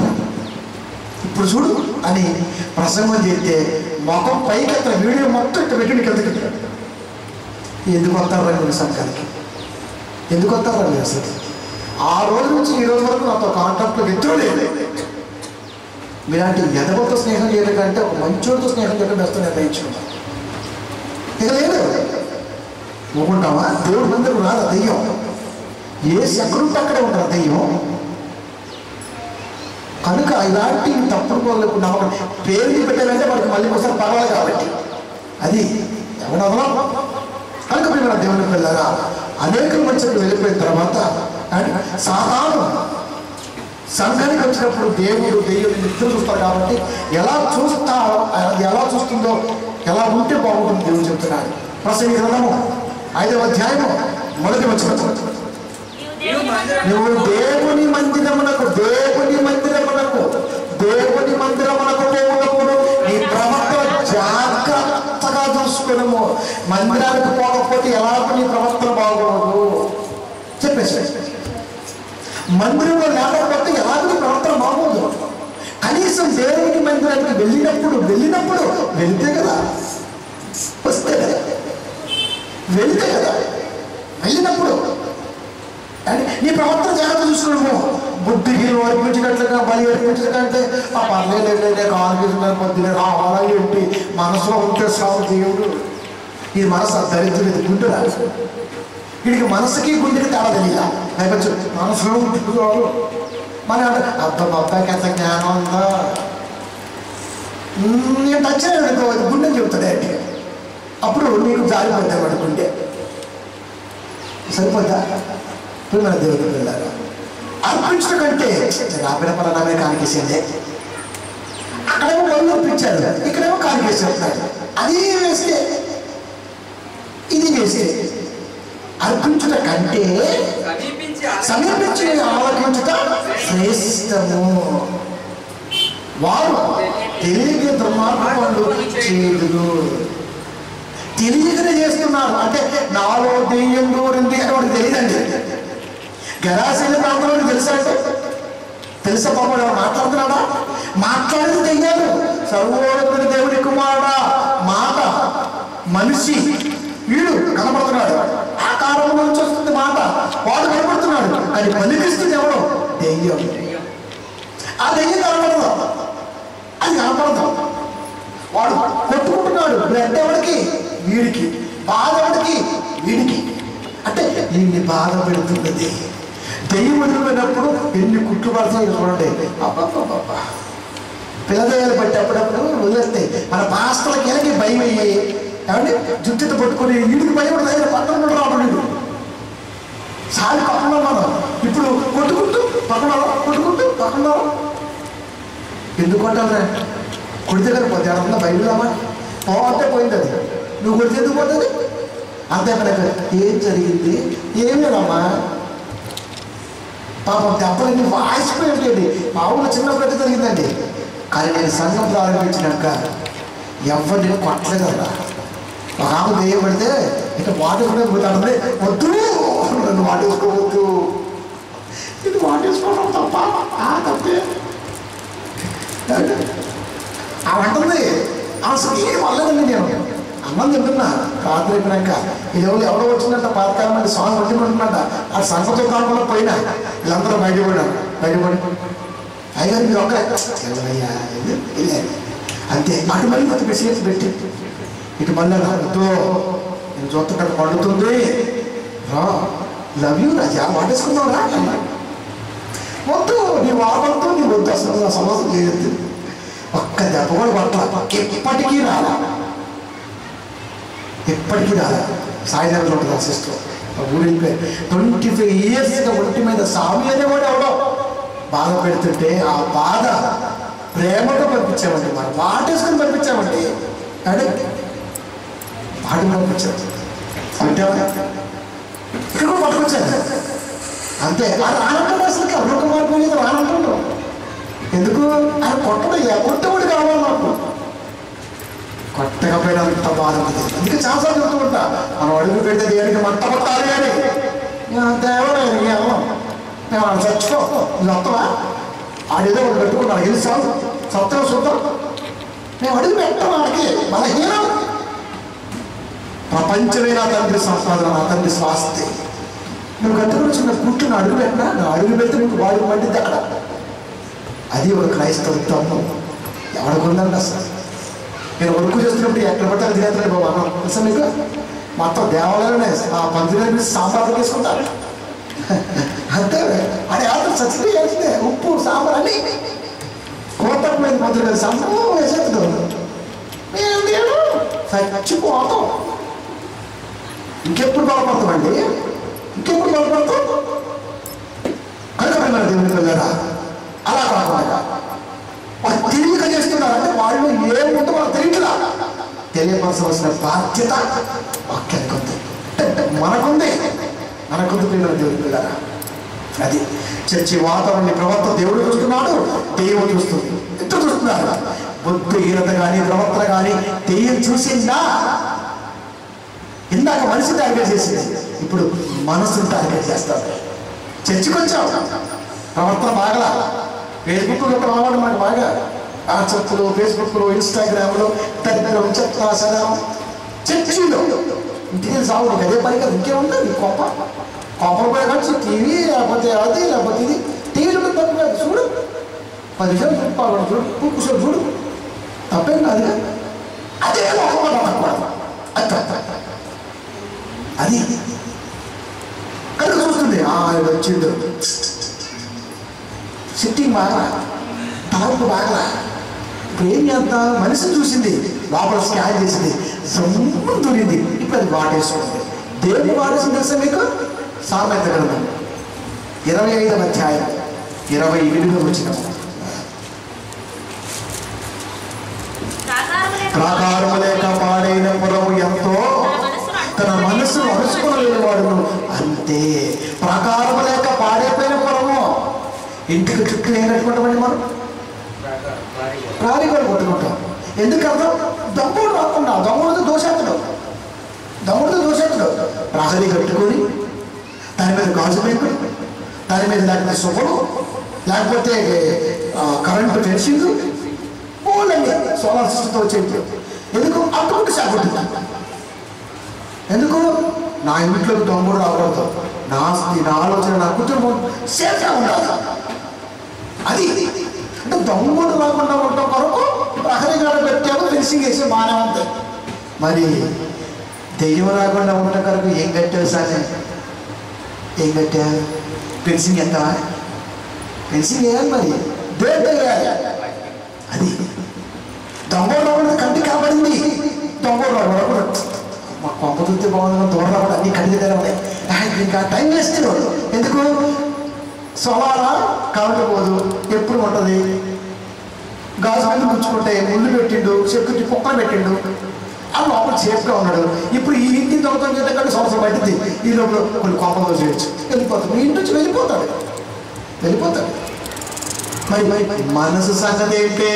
B: ఇప్పుడు చూడు అని ప్రసంగం చేస్తే మొఖం పైకి అక్కడ వీడియో మొత్తం ఇక్కడ పెట్టి నీకు ఎందుకు ఎందుకు వస్తారా మీరు సంఘానికి ఎందుకు వస్తారా మీరు అసలు ఆ రోజు నుంచి ఈ రోజు వరకు నాతో కాంటాక్ట్లో ఎదురు లేదు మీలాంటి ఎదవతో స్నేహం చేయడం కంటే ఒక మంచోడితో స్నేహం చేయడం బెస్ట్ నిర్ణయించుకున్నాం ఇక లేదు ఊరుకుంటావా దేవుడి మందిరం రాదు ఆ దెయ్యం ఏ ఎక్కడుంటే అక్కడే ఉంటారు దెయ్యం కనుక ఇలాంటి తప్పుడు పనులకు నమ్మకం పేరు పెట్టాలంటే మనకి మళ్ళీ ఒకసారి పర్వాలి కాబట్టి అది ఎవడవలా కనుక మేము దేవుని పిల్లగా అనేక మంచులు వెళ్ళిపోయిన తర్వాత అండ్ సాధారణ సంఘానికి వచ్చినప్పుడు దేవుడు దెయ్యం ఇద్దరు చూస్తారు కాబట్టి ఎలా చూస్తా అది ఎలా చూస్తుందో ఎలా ఉంటే బాగుంటుంది దేవుడు చెప్తున్నాడు ప్రసంగి గ్రంథము ఐదవ అధ్యాయము మొదటి వచ్చిన
E: నీవు దేవుని మందిరం
B: నువ్వు దేవుని మందిరమునకు దేవుని మందిరమునకు దేవుని మందిరమునకు పోవునప్పుడు నీ ప్రవర్తన జాగ్రత్తగా చూసుకునము మందిరానికి పోకపోతే ఎలాగో నీ ప్రవర్తన బాగోదు చెప్పేసి మందిరంలో లేకపోతే ఎలాగో నీ ప్రవర్తన బాగోదు కనీసం దేవుని మందిరానికి వెళ్ళినప్పుడు వెళ్ళినప్పుడు వెళ్తే కదా వస్తే కదా వెళ్తే కదా వెళ్ళినప్పుడు అని నీ ప్రవర్తన జాగ్రత్త చూసుకోవడము బుద్ధికి అర్పించినట్లుగా బలి అర్పించకంటే ఆ పర్లేదు కాలు పొద్దున రావాలా ఏంటి మనసులో ఉంటే సాగు దేవుడు ఈ మనసు దరిద్రం ఇది గుండెరా వీడికి మనసుకి గుండెకి తేడా తెలియదా అయిపోచ్చు మనసులో ఉంటుంది చాలు. మన అబ్బా అబ్బాయికి ఎంత జ్ఞానం ఉందా మ్మ్, నేను టచ్ అనుకో గుండెని చెబుతాడే అంటే అప్పుడు నీకు జారిపోతాడు వాడి గుండె సరిపోద్దా ఇప్పుడు మన దేవుడికి వెళ్ళారు అర్పించడం కంటే రాబిన పలానా కానికేసిందే అక్కడేమో బళ్ళు అర్పించాడు ఇక్కడేమో కానికేసి చెప్తాడు అది వేస్తే ఇది వేస్తే అర్పించుట కంటే
C: సమీపించి
B: సమీపించి ఆలోచించుట శ్రేష్టము వారు తెలియక దుర్మార్గం చేయదు తెలియకనే చేస్తున్నారు అంటే నాలో దెయ్యం దూరింది అని వాడికి తెలియదండి గరాశీల ప్రాంతంలో తెలుసా అంటే తెలుసా పాప ఎవరు మాట్లాడుతున్నాడా మాట్లాడేది దెయ్యాలు సర్వోన్నతుడి దేవుడి కుమారుడా మాట మనిషి వీడు కనపడుతున్నాడు ఆకారం నుంచి వస్తుంది మాట వాడు కనపడుతున్నాడు అది పలికిస్తుంది ఎవడు దెయ్యం ఆ దెయ్యం కనపడదు అది కనపడదు వాడు కొట్టుకుంటున్నాడు బ్లడ్ ఎవరికి వీడికి బాధ ఎవరికి వీడికి అంటే నిన్ను బాధ పెడుతున్నది దెయ్యం వదిలిపోయినప్పుడు ఎన్ని కుట్లు పడతాయి చూడండి అబ్బబ్బబ్బబ్బా పిల్లదయ్యాలు బట్టి అప్పుడప్పుడు వదిలేస్తే మన పాస్టర్లకి ఎలాగే భయం అయ్యి ఏమండి జుట్టుతో పట్టుకొని వీడికి భయపడదు ఆయన పక్కన రాడు వీడు సారి పక్కన మనం ఇప్పుడు కొట్టుకుంటూ పక్కన కొట్టుకుంటూ పక్కన ఎందుకు కొట్టాలరా కొడితే కదా పోతే అక్కడ బయలుదామా పోవంటే పోయింది అది నువ్వు కొడితే ఎందుకు పోతుంది అంతే మనకు ఏం జరిగింది ఏమేనమ్మా పాపం దెబ్బలన్నీ వాసిపోయింది మా ఊళ్ళో చిన్నప్పుడు అయితే జరిగిందండి కానీ నేను సంఘం ప్రారంభించినాక ఎవరిని కొట్టలేదు అలా ఒక ఆమె వేయబడితే ఇక వాటేసుకునే పోతాడు వద్దు నన్ను వాటేసుకోవద్దు ఇది వాటేసుకోవడం తప్ప ఆ తప్పే ఆ అంటుంది అసలు ఏం వల్లదండి నేను అన్నం తింటున్నా రాత్రి అయిపోయాక ఎవరు ఎవరో వచ్చిందంట పాతకాలం సాంగ్ వండుకుంటున్నట్ట ఆ సంగతి కాకుండా పోయినా వీళ్ళందరూ బయటపడారు బయటపడి అయ్యారు మీరు ఒక్క ఎవరయ్యా వెళ్ళి- వెళ్ళారు అంతే అటు మళ్ళీ కొద్ది మెసేజ్ పెట్టి ఇటు మళ్ళీ వద్దు నేను చూస్తుంటే పండుతుంది రా లవ్ యూ రాజా వాటేసుకున్నావు రా అన్నాడు వద్దు నీ వాడవద్దు నీ వద్దు అసలు నా సమస్య చేయొద్దు ఒక్క దెబ్బ కూడా పట్ల ఎప్పటికీ రాలా ఎప్పటికీ రాలా సాయినగర్లో ఉంటుంది ఆ సిస్టర్ ఊరికి ట్వంటీ ఫైవ్ ఇయర్స్గా ఒంటి మీద స్వామి అనేవాడు ఎవడో బాధ పెడుతుంటే ఆ బాధ ప్రేమతో పంపించామండి మనం వాటేసుకొని పంపించామండి అడే వాటిని పంపించాం అంటావా ఇక్కడ కూడా పట్టుకొచ్చాను అంతే అది ఆనందం అసలు అరుణ కుమార్ మీద ఆనందంలో ఎందుకు ఆయన కొట్టడం కొట్టబడి కావాలి నాకు కొట్టకపోయినంత బాధ ఉంది అందుకే చాలాసార్లు చెప్తూ ఉంటా మనం అడుగు పెడితే దేనికి మంట పట్టాలి అని దేవుడు మేము ఆయన చచ్చిపో నువ్వు వస్తావా ఆడేదో ఒకటి పెట్టుకున్నాడు వెళ్ళి చాలు సత్యం చూద్దాం మేము అడుగు పెట్టాం వాడికి బలహీనం ప్రపంచమే నా తండ్రి సంపాదన నా తండ్రి స్వాస్థ్య నువ్వు కట్టుకుని చిన్న పుట్టును అడుగు పెట్టినా నా అడుగు పెడితే నీకు వాడు పండిద్ది అక్కడ అది ఒక క్రైస్తవత్వం ఎవరికి ఉందండి అసలు నేను వర్క్ చేస్తున్నప్పుడు ఎక్కడ పడితే అది కాదు బాబు అన్నం తెలుసా మీకు మొత్తం దేవాలయమే ఆ పందిరి సాంబార్ తీసుకుంటారు అంతే అది ఆత్మ చచ్చిపోయి వేసిందే ఉప్పు సాంబార్ అని కోతకు మీద పందిరి మీద సాంబార్ వేసేస్తుంది మేము దేవుడు చచ్చిపోతాం ఇంకెప్పుడు బలపడతామండి ఇంకెప్పుడు బలపడతాం కనుక దేవుని పిల్లరా తెలియపరచవలసిన బాధ్యత వాక్యానికి ఉంది అంటే మనకుంది మనకుంది పిల్లలు దేవుడి పిల్లరా అది చర్చి వాతావరణం ప్రవర్తన దేవుడు చూస్తున్నాడు దెయ్యం చూస్తుంది ఇద్దరు చూస్తున్నారు బుద్ధిహీనత కానీ ప్రవర్తన కానీ దెయ్యం చూసిందా ఇందాక మనిషి టార్గెట్ చేసింది ఇప్పుడు మనసుని టార్గెట్ చేస్తాం చర్చికి వచ్చాం ప్రవర్తన బాగా ఫేస్బుక్లో రావడం మనకు బాగా వాట్సాప్లో ఫేస్బుక్లో ఇన్స్టాగ్రామ్లో దరిద్రం చెత్త సదనం చర్చిలో ఇంటికి సాగు నీకు అదే పని కదా ఇంకేముంది నీ కోప కోపం పోయి ఖర్చు టీవీ లేకపోతే అది లేకపోతే ఇది టీవీలో కూడా తప్పు కాదు చూడు పది నిమిషాలు చూడు పాల్గొన చూడు కూర్చొని చూడు తప్పేం కాదు కదా. అదే లోపల అనకూడదు అది తప్ప అది కనుక చూస్తుంది ఆ ఆయన వచ్చిండు సిట్టింగ్ బాగా తలంపు బాగా ఇప్పుడు ఏం చేద్దాం మనిషిని చూసింది లోపల స్కాన్ చేసింది సొమ్ము దూరింది ఇప్పుడు అది వాడేసుకుంది దేవుని వాడేసింది తెలుసా మీకు సామెత గ్రంథం ఇరవై ఐదవ అధ్యాయం ఇరవై ఎనిమిది వచ్చిన ప్రాకారము లేక పాడైన పురము ఎంతో తన మనసును అరుచుకుని వాడును అంతే ప్రాకారము లేక పాడైపోయిన పురము ఇంటికి చుట్టూ ఏం కట్టుకుంటామండి మనం ప్రాణి కూడా కొట్టుకుంటాం ఎందుకు అర్థం దమ్ముడు రాకుండా దమ్ముడితో దోషేస్తాడు దమ్ముడితో దోషేస్తాడు ప్రహరీ కట్టుకొని దాని మీద గాజు మేకు దాని మీద లేకపోతే సుఖము లేకపోతే ఆ, కరెంటు ఫెన్సింగ్ పూలండి సోలార్ సిస్టమ్తో వచ్చేది ఎందుకు అటువంటి సాగుతుంది ఎందుకు నా ఇంట్లోకి దొంగడు రాకూడదు నా ఆస్తి నా ఆలోచన నా కుటుంబం సేఫ్గా ఉండాలి అది అంటే దొంగడు రాకుండా ఉండటం కొరకు ప్రహరీ గడ పెట్టాము ఫెన్సింగ్ వేసి బాగానే ఉంది మరి దెయ్యం రాకుండా ఉండటం కొరకు ఏం కట్టావు సార్ ఏం కట్టావు ఫెన్సింగ్ ఎంత ఫెన్సింగ్ వేయాలి మరి దేంతో వేయాలి అది దొంగడు రాకుండా కంటి కాబడింది దొంగడు రాకుండా మా కొంప చూస్తే బాగుంది దూరం రాకుండా అన్ని కంటి దగ్గర ఉన్నాయి ఆ, ఇంకా టైం వేస్ట్ ఎందుకు సోలారా కరెంట్ పోదు ఎప్పుడు ఉంటుంది గాజు మీద గుచ్చుకుంటే ముళ్ళు పెట్టిండు సెక్యూరిటీ కుక్కలు పెట్టిండు ఆ లోపల సేఫ్గా ఉన్నాడు ఇప్పుడు ఈ ఇంటి దొంగతనం చేత కంటే సంవత్సరం పట్టింది ఈ లోపల కొన్ని కోపంలో చేయొచ్చు వెళ్ళిపోతాడు మీ ఇంటి నుంచి వెళ్ళిపోతాడు వెళ్ళిపోతాడు మరి మరి మనసు సంగతి ఏంటి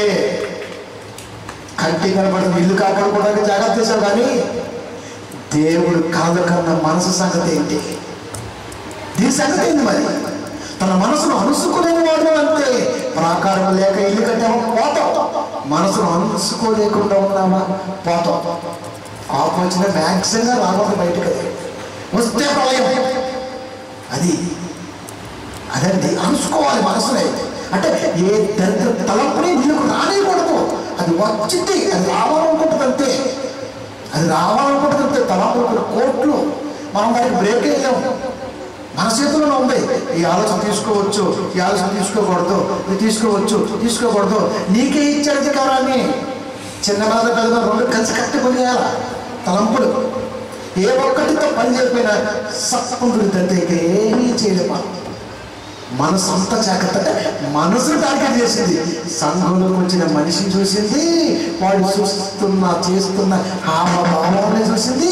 B: కంటి కనబడుతుంది ఇల్లు కాపాడుకోవడానికి జాగ్రత్త చేశావు కానీ దేవుడు కాదు కన్నా మనసు సంగతి ఏంటి దీని సంగతి ఏంటి మరి తన మనసును అనుసుకోలేని వాడు అంతే ప్రాకారం లేక ఇల్లు కట్టామా పోతాం మనసును అనుసుకోలేకుండా ఉన్నామా పోతాం కోపం వచ్చిన మ్యాక్సిమంగా రాకూడదు బయటకు అది. వస్తే ప్రళయం అది అదండి అనుసుకోవాలి మనసునే అంటే ఏ దరిద్ర తలంపుని నీకు రానివ్వకూడదు అది వచ్చింది అది రావాలనుకుంటుంది అంతే అది రావాలనుకుంటుంది అంతే తలంపులు కోట్లు మనం దానికి బ్రేక్ వేయలేము మన చేతిలోనే ఉంది ఈ ఆలోచన తీసుకోవచ్చు ఈ ఆలోచన తీసుకోకూడదు ఇది తీసుకోవచ్చు తీసుకోకూడదు నీకే ఇచ్చాడు అధికారాన్ని చిన్న మీద పెద్ద మీద రెండు కలిసి కట్టి పని చేయాల తలంపులు ఏ ఒక్కటితో పని చేయకపోయినా సత్పుంటుంది ఇక ఏమీ చేయలేమా మనసు అంతా జాగ్రత్త అంటే మనసును టార్గెట్ చేసింది సంఘంలోకి వచ్చిన మనిషిని చూసింది వాడు చూస్తున్న చేస్తున్న హావభావాన్ని చూసింది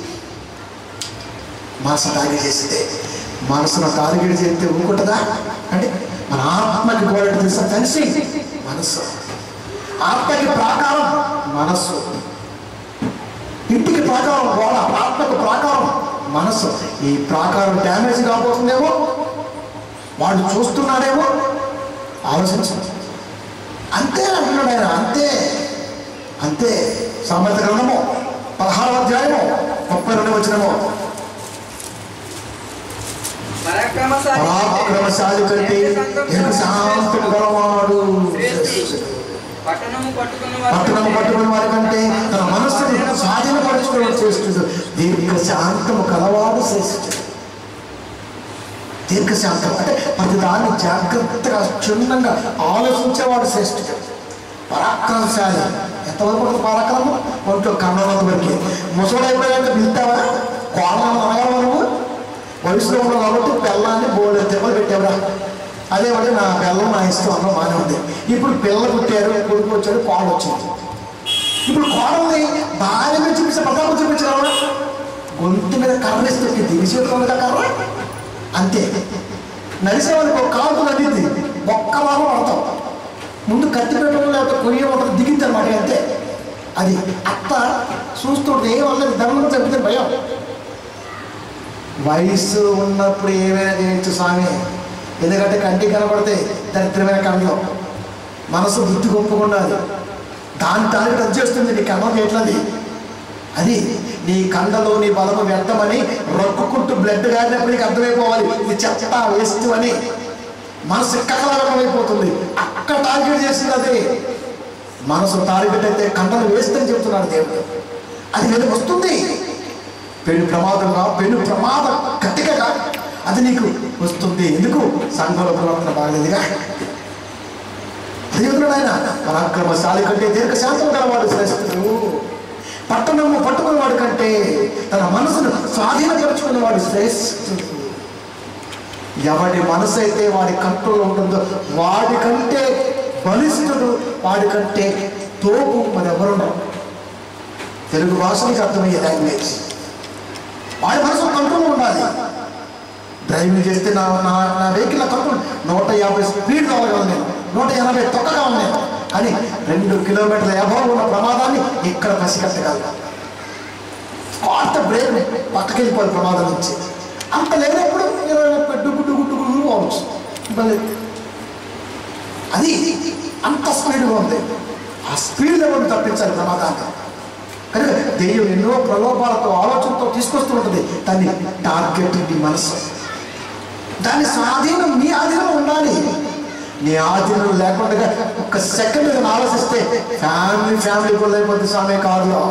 B: మనసు టార్గెట్ చేసింది మనసును టార్గెట్ చేస్తే ఊరుకుంటుందా అంటే మన ఆత్మకి గోడ తెలుసా ఫెన్సింగ్ మనసు ఆత్మకి ప్రాకారం మనస్సు ఇంటికి ప్రాకారం గోడ ఆత్మకు ప్రాకారం మనస్సు ఈ ప్రాకారం డ్యామేజ్ కాబోతుందేమో వాడు చూస్తున్నాడేమో ఆలోచించు అంతే అంటున్నాడు ఆయన అంతే అంతే సామెత గ్రంథము పదహారవ అధ్యాయము ముప్పై రెండు వచ్చినము
C: పరాక్రమశాలి
B: పరాక్రమశాలి కంటే ఎరుక శాంతం గలవాడు
C: పట్టణము పట్టుకున్న
B: పట్టణం
C: వారు
B: పట్టుకుని వారి కంటే తన మనస్సుని స్వాధీనపరచుకోవడం శ్రేష్ఠుడు దీర్ఘ శాంతము కలవాడు శ్రేష్ఠుడు దీర్ఘ శాంతం అంటే ప్రతి దాన్ని జాగ్రత్తగా క్షుణ్ణంగా ఆలోచించేవాడు శ్రేష్ఠుడు పరాక్రమశాలి ఎంతవరకు ఉంటుంది పరాక్రమం ఒంట్లో కన్నంత వరకే ముసలైపోయాక పిలుతావా కోళ్ళను అనగా మనము వయసులో ఉన్నాం కాబట్టి పిల్లాన్ని బోర్డు దెబ్బలు పెట్టావురా అదే వాడు నా పిల్లలు నా ఇష్టం అన్న బాగానే ఉంది ఇప్పుడు పిల్లలు పుట్టారు కొడుకు వచ్చాడు పాలు వచ్చింది ఇప్పుడు కోడల్ని భార్య మీద చూపించే ప్రతాపం చూపించగలవా గొంతు మీద కర్ర వేసి తొక్కి దిగిసేట్టుగా కర్ర అంతే నడిసేవాళ్ళకి ఒక కాలు నడిగింది ఒక్క భాగం పడతాం ముందు కత్తి పెట్టడం లేకపోతే కొయ్య ఒకటి దిగింది అనమాట అంతే అది అత్త చూస్తుంటే ఏమన్నా దండం చెప్తే భయం వయసు ఉన్నప్పుడు ఏమైనా చేయొచ్చు స్వామి ఎందుకంటే కంటికి కనబడితే దరిద్రమైన కళ్ళు మనసు బుద్ధి గొప్పకున్నది దాని తాను టచ్ చేస్తుంది నీ కన్నం చేయట్లేదు అది నీ కండలో నీ బలము వ్యర్థమని రొక్కుకుంటూ బ్లడ్ కారినప్పుడు నీకు అర్థమైపోవాలి ఇది చెత్త వేస్ట్ అని మనసు కకలకమైపోతుంది అక్కడ టార్గెట్ చేసింది అది మనసు టార్గెట్ అయితే కండలు వేస్ట్ అని చెప్తున్నాడు దేవుడు అది వెలుగు వస్తుంది పెను ప్రమాదంగా పెను ప్రమాదం గట్టిగా అది నీకు వస్తుంది ఎందుకు సంఘంలో ప్రవర్తన బాగలేదుగా దేవుడు ఆయన పరాక్రమశాలి కంటే దీర్ఘశాంతం గలవాడు శ్రేష్ఠుడు పట్టణము పట్టుకున్నవాడు కంటే తన మనసును స్వాధీనపరుచుకున్నవాడు శ్రేష్ఠుడు ఎవడి మనసు అయితే వాడి కంట్రోల్ ఉంటుందో వాడి కంటే బలిష్ఠుడు వాడి కంటే తోపు మరి ఎవరున్నారు తెలుగు భాషనికి అర్థమయ్యే లాంగ్వేజ్ వాడి మనసు కంట్రోల్ ఉండాలి డ్రైవింగ్ చేస్తే నా నా నా వెహికల్ కంట్రోల్ నూట యాభై స్పీడ్ రావగలను నేను నూట ఎనభై తొక్కగలను నేను అని రెండు కిలోమీటర్ల ఎభావం ఉన్న ప్రమాదాన్ని ఇక్కడ పసిగట్టగలను స్పాట్ బ్రేక్ పక్కకి వెళ్ళిపోవాలి ప్రమాదం నుంచి అంత లేనప్పుడు ఇరవై ముప్పై డుగ్గు డుగ్గు డుగ్గు డుగ్గు పోవచ్చు భలే. అది అంత స్పీడ్గా ఉంది ఆ స్పీడ్ లెవెల్ తప్పించాలి ప్రమాదాన్ని కనుక దెయ్యం ఎన్నో ప్రలోభాలతో ఆలోచనతో తీసుకొస్తూ ఉంటుంది దాన్ని టార్గెట్ నీ మనసు దాని స్వాధీనం నీ ఆధీనం ఉండాలి నీ ఆధీనం లేకుండా ఒక సెకండ్ నేను ఆలోచిస్తే ఫ్యామిలీ ఫ్యామిలీ కూడా అయిపోద్ది స్వామి కారులో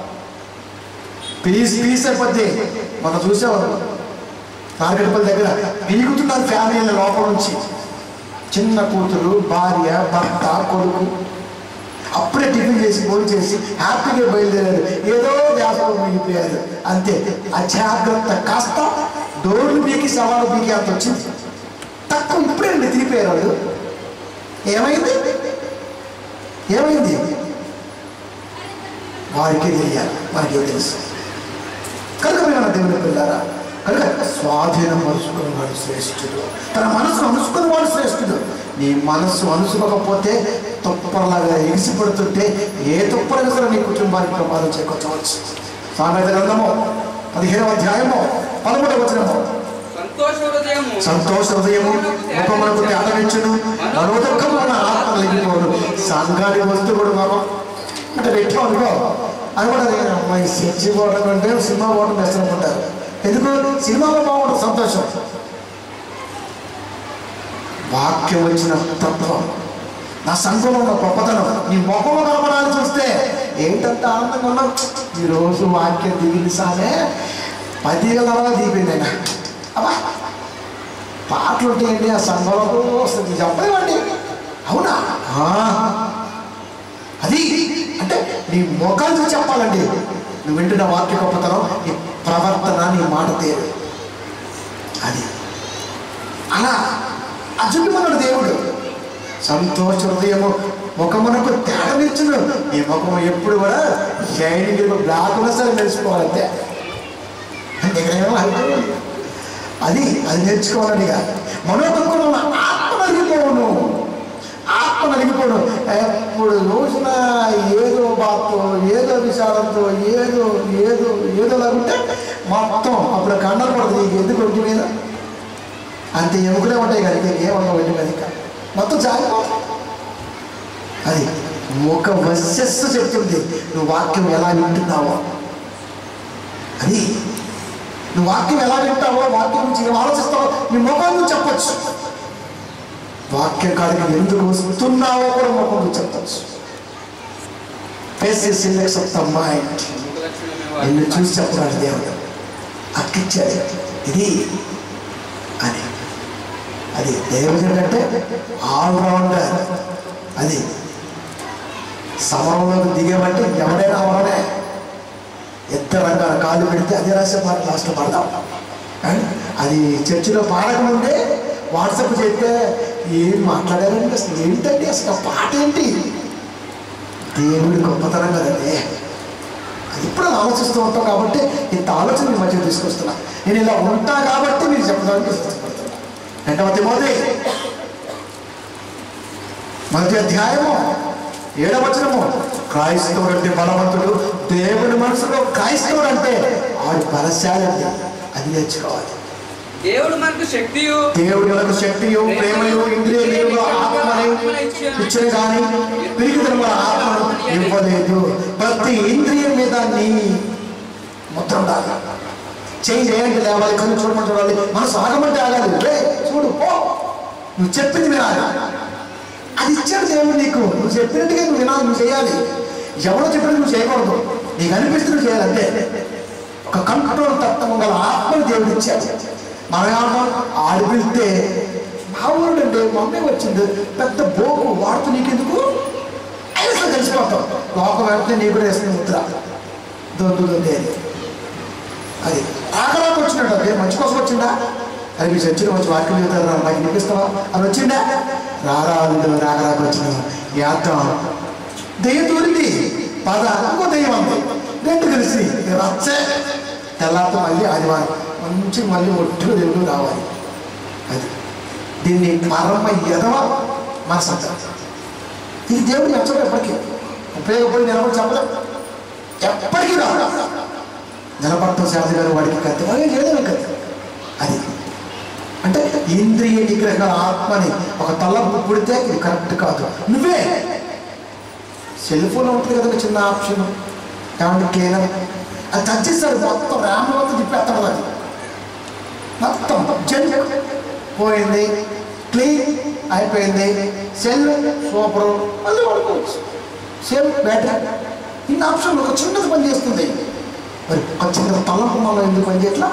B: పీస్ పీస్ అయిపోద్ది మనం చూసేవారు నాగడపల్లి దగ్గర పీకుతున్నారు ఫ్యామిలీ లోపల నుంచి చిన్న కూతురు భార్య భర్త కొడుకు అప్పుడే టిఫిన్ చేసి భోజనం చేసి హ్యాపీగా బయలుదేరారు ఏదో ధ్యాసలో మిగిలిపోయారు అంతే అజాగ్రత్త కాస్త డోర్లు బీకి సవాలు బీకి అంత వచ్చింది తక్కువ ఇప్పుడే అండి తిరిగిపోయారు వాళ్ళు ఏమైంది ఏమైంది వారికి తెలియాలి వారికి తెలుసు కనుక మేము దేవుని పిల్లారా కనుక స్వాధీనం మరుచుకున్నవాడు శ్రేష్ఠుడు తన మనసు అనుసుకున్నవాడు శ్రేష్ఠుడు నీ మనసు అనుసుకోకపోతే తుప్పరలాగా ఎగిసిపడుతుంటే ఏ తుప్పరైనా సరే నీ కుటుంబానికి ప్రమాదం చేకూర్చవచ్చు సామెత గ్రంథము పదిహేనవ అధ్యాయము పదమూడవ వచనము
C: సంతోష హృదయము
B: సంతోష హృదయము ముఖమునకు తేటనిచ్చును మనోదుఖం మన ఆత్మ లగిపోను సంఘానికి వస్తూ కూడా మనం అంటే పెట్టాం అనుకో అది కూడా నేను అమ్మాయి చర్చి పోవడం అంటే సినిమా పోవడం బెస్ట్ అనుకుంటారు ఎందుకు సినిమాలో బాగుంటుంది సంతోషం వాక్యం వచ్చిన తత్వం నా సంఘంలో ఉన్న గొప్పతనం నీ ముఖంలో కనపడాలని చూస్తే ఏంటంత ఆనందంగా ఉన్నావు ఈరోజు వాక్యం దిగింది సామే పది తర్వాత దిగిపోయింది ఆయన అబ్బా పాటలు ఉంటాయండి ఆ సంఘంలో వస్తుంది చెప్పలేమండి అవునా ఆ. అది అంటే నీ ముఖాలు చూసి చెప్పాలండి నువ్వు వింటున్న వాక్య గొప్పతనం నీ ప్రవర్తన నీ మాట తీరు అది అలా అజుమన్నాడు దేవుడు సంతోష హృదయము ముఖమునకు తేడనిచ్చును నీ ముఖం ఎప్పుడు కూడా షైనింగ్ బ్లాక్ ఉన్నా సరే మెరిసిపోవాలంటే అంతేకానేమో అయిపోయింది అది అది నేర్చుకోవాలని ఇక మనోదుఖంలో ఉన్న ఆత్మ నలిగిపోవును ఆత్మ నలిగిపోను ఎప్పుడు చూసిన ఏదో బాధతో ఏదో విచారంతో ఏదో ఏదో ఏదో లాగుంటే మొత్తం అప్పుడు కండలు పడుతుంది నీకు ఎందుకు ఒంటి మీద అంతే ఎముకలే ఉంటాయి కదా ఇంకా ఏమన్నా ఒంటి మీద ఇంకా మొత్తం జారిపోతుంది అది ముఖ వశస్సు చెప్తుంది నువ్వు వాక్యం ఎలా వింటున్నావో అది నువ్వు వాక్యం ఎలా వింటావో వాక్యం గురించి ఏం ఆలోచిస్తావో నీ ముఖం నువ్వు చెప్పచ్చు వాక్యం కాడికి ఎందుకు వస్తున్నావో కూడా ముఖం నువ్వు చెప్పచ్చు face is index of the mind నిన్ను చూసి చెప్తున్నాడు దేవుడు అక్కిచ్చాడు ఇది అని అది దేవుడు అంటే ఆల్రౌండర్ అది సమరంలోకి దిగేమంటే ఎవడైనా అవడమే ఇద్దరు రంగాల కాళ్ళు పెడితే అదే రాసే పాట లాస్ట్లో పాడదాం కానీ అది చర్చిలో పాడకముందే వాట్సాప్ చేస్తే ఏం మాట్లాడారండి అసలు ఏంటండి అసలు ఆ పాట ఏంటి దేవుడి గొప్పతనం కదండి అది ఇప్పుడు అలా ఆలోచిస్తూ ఉంటాం కాబట్టి ఇంత ఆలోచన మీ మధ్య తీసుకొస్తున్నా నేను ఇలా ఉంటా కాబట్టి మీరు చెప్పడానికి ఇష్టపడుతున్నా రెండవ తిమోతి మొదటి అధ్యాయము ఏడవ వచనము క్రైస్తవుడు అంటే బలవంతుడు దేవుని మనసులో క్రైస్తవుడు అంటే ఆడు బలశాలి అండి అది నేర్చుకోవాలి
C: దేవుడు మనకు శక్తియు
B: దేవుడి మనకు శక్తియు ప్రేమయు ఇంద్రియములు ఆత్మని ఇచ్చిన కానీ పిరిగిదన ఆత్మను ఇవ్వలేదు ప్రతి ఇంద్రియం మీద నీ ముద్ర ఉండాలి చేయి చేయండి లేవాలి కళ్ళు చూడమంటే చూడాలి మనసు ఆగమంటే ఆగాలి రే చూడు పో నువ్వు చెప్పింది వినాలి అది ఇచ్చాడు దేవుడు నీకు నువ్వు చెప్పినట్టుగా నువ్వు వినాలి నువ్వు చేయాలి ఎవరో చెప్పినట్టు నువ్వు చేయకూడదు నీకు అనిపిస్తే నువ్వు చేయాలి అంతే ఒక కంట్రోల్ తత్వం గల ఆత్మను దేవుడు ఇచ్చాడు మన ఆడి వెళ్తే మామూలు అంటే మమ్మీ వచ్చింది పెద్ద బోకు వాడుతూ నీకెందుకు అయినా కలిసిపోతాం లోకం వెళ్తే నీకు కూడా వేసిన ముద్ర దొందు దొందే అని అది ఆకరాకు వచ్చినట్టు అదే మంచి కోసం వచ్చిందా అది మీ చర్చలో వచ్చి వాక్యం చెబుతారు రా, నాకు వినిపిస్తావా అని వచ్చిందా రారా అందులో రాకరాకు వచ్చిన యాత్రం దెయ్యం తూరింది పద ఇంకో దెయ్యం ఉంది రెండు కలిసి రచ్చే తెల్లారితో మళ్ళీ ఆదివారం మంచి మళ్ళీ ఒట్టుగా దేవుడు రావాలి అది దీన్ని పరమ ఎదవ మనసంత ఇది దేవుడు ఎంచడం ఎప్పటికీ ఉపయోగపడి నిలబడి చెప్పలేదు ఎప్పటికీ రాదు నిలబడటం శాస్త్రి గారు వాడికి కత్తి వాడికి చేయలేదు కత్తి అది అంటే ఇంద్రియ నిగ్రహ ఆత్మని ఒక తలపు పుడితే ఇది కరెక్ట్ కాదు నువ్వే సెల్ ఫోన్ ఉంటుంది కదా చిన్న ఆప్షన్ ఏమంటే కేవలం అది టచ్ చేస్తాడు మొత్తం ర్యామ్ మొత్తం తిప్పేస్తాడు అది మొత్తం జన్ పోయింది క్లీన్ అయిపోయింది సెల్ సూపర్ మళ్ళీ వాడుకోవచ్చు సెల్ బ్యాటరీ ఇన్ని ఆప్షన్ ఒక చిన్నది పని చేస్తుంది మరి ఒక చిన్న తలంపు మనం ఎందుకు పని చేయట్లా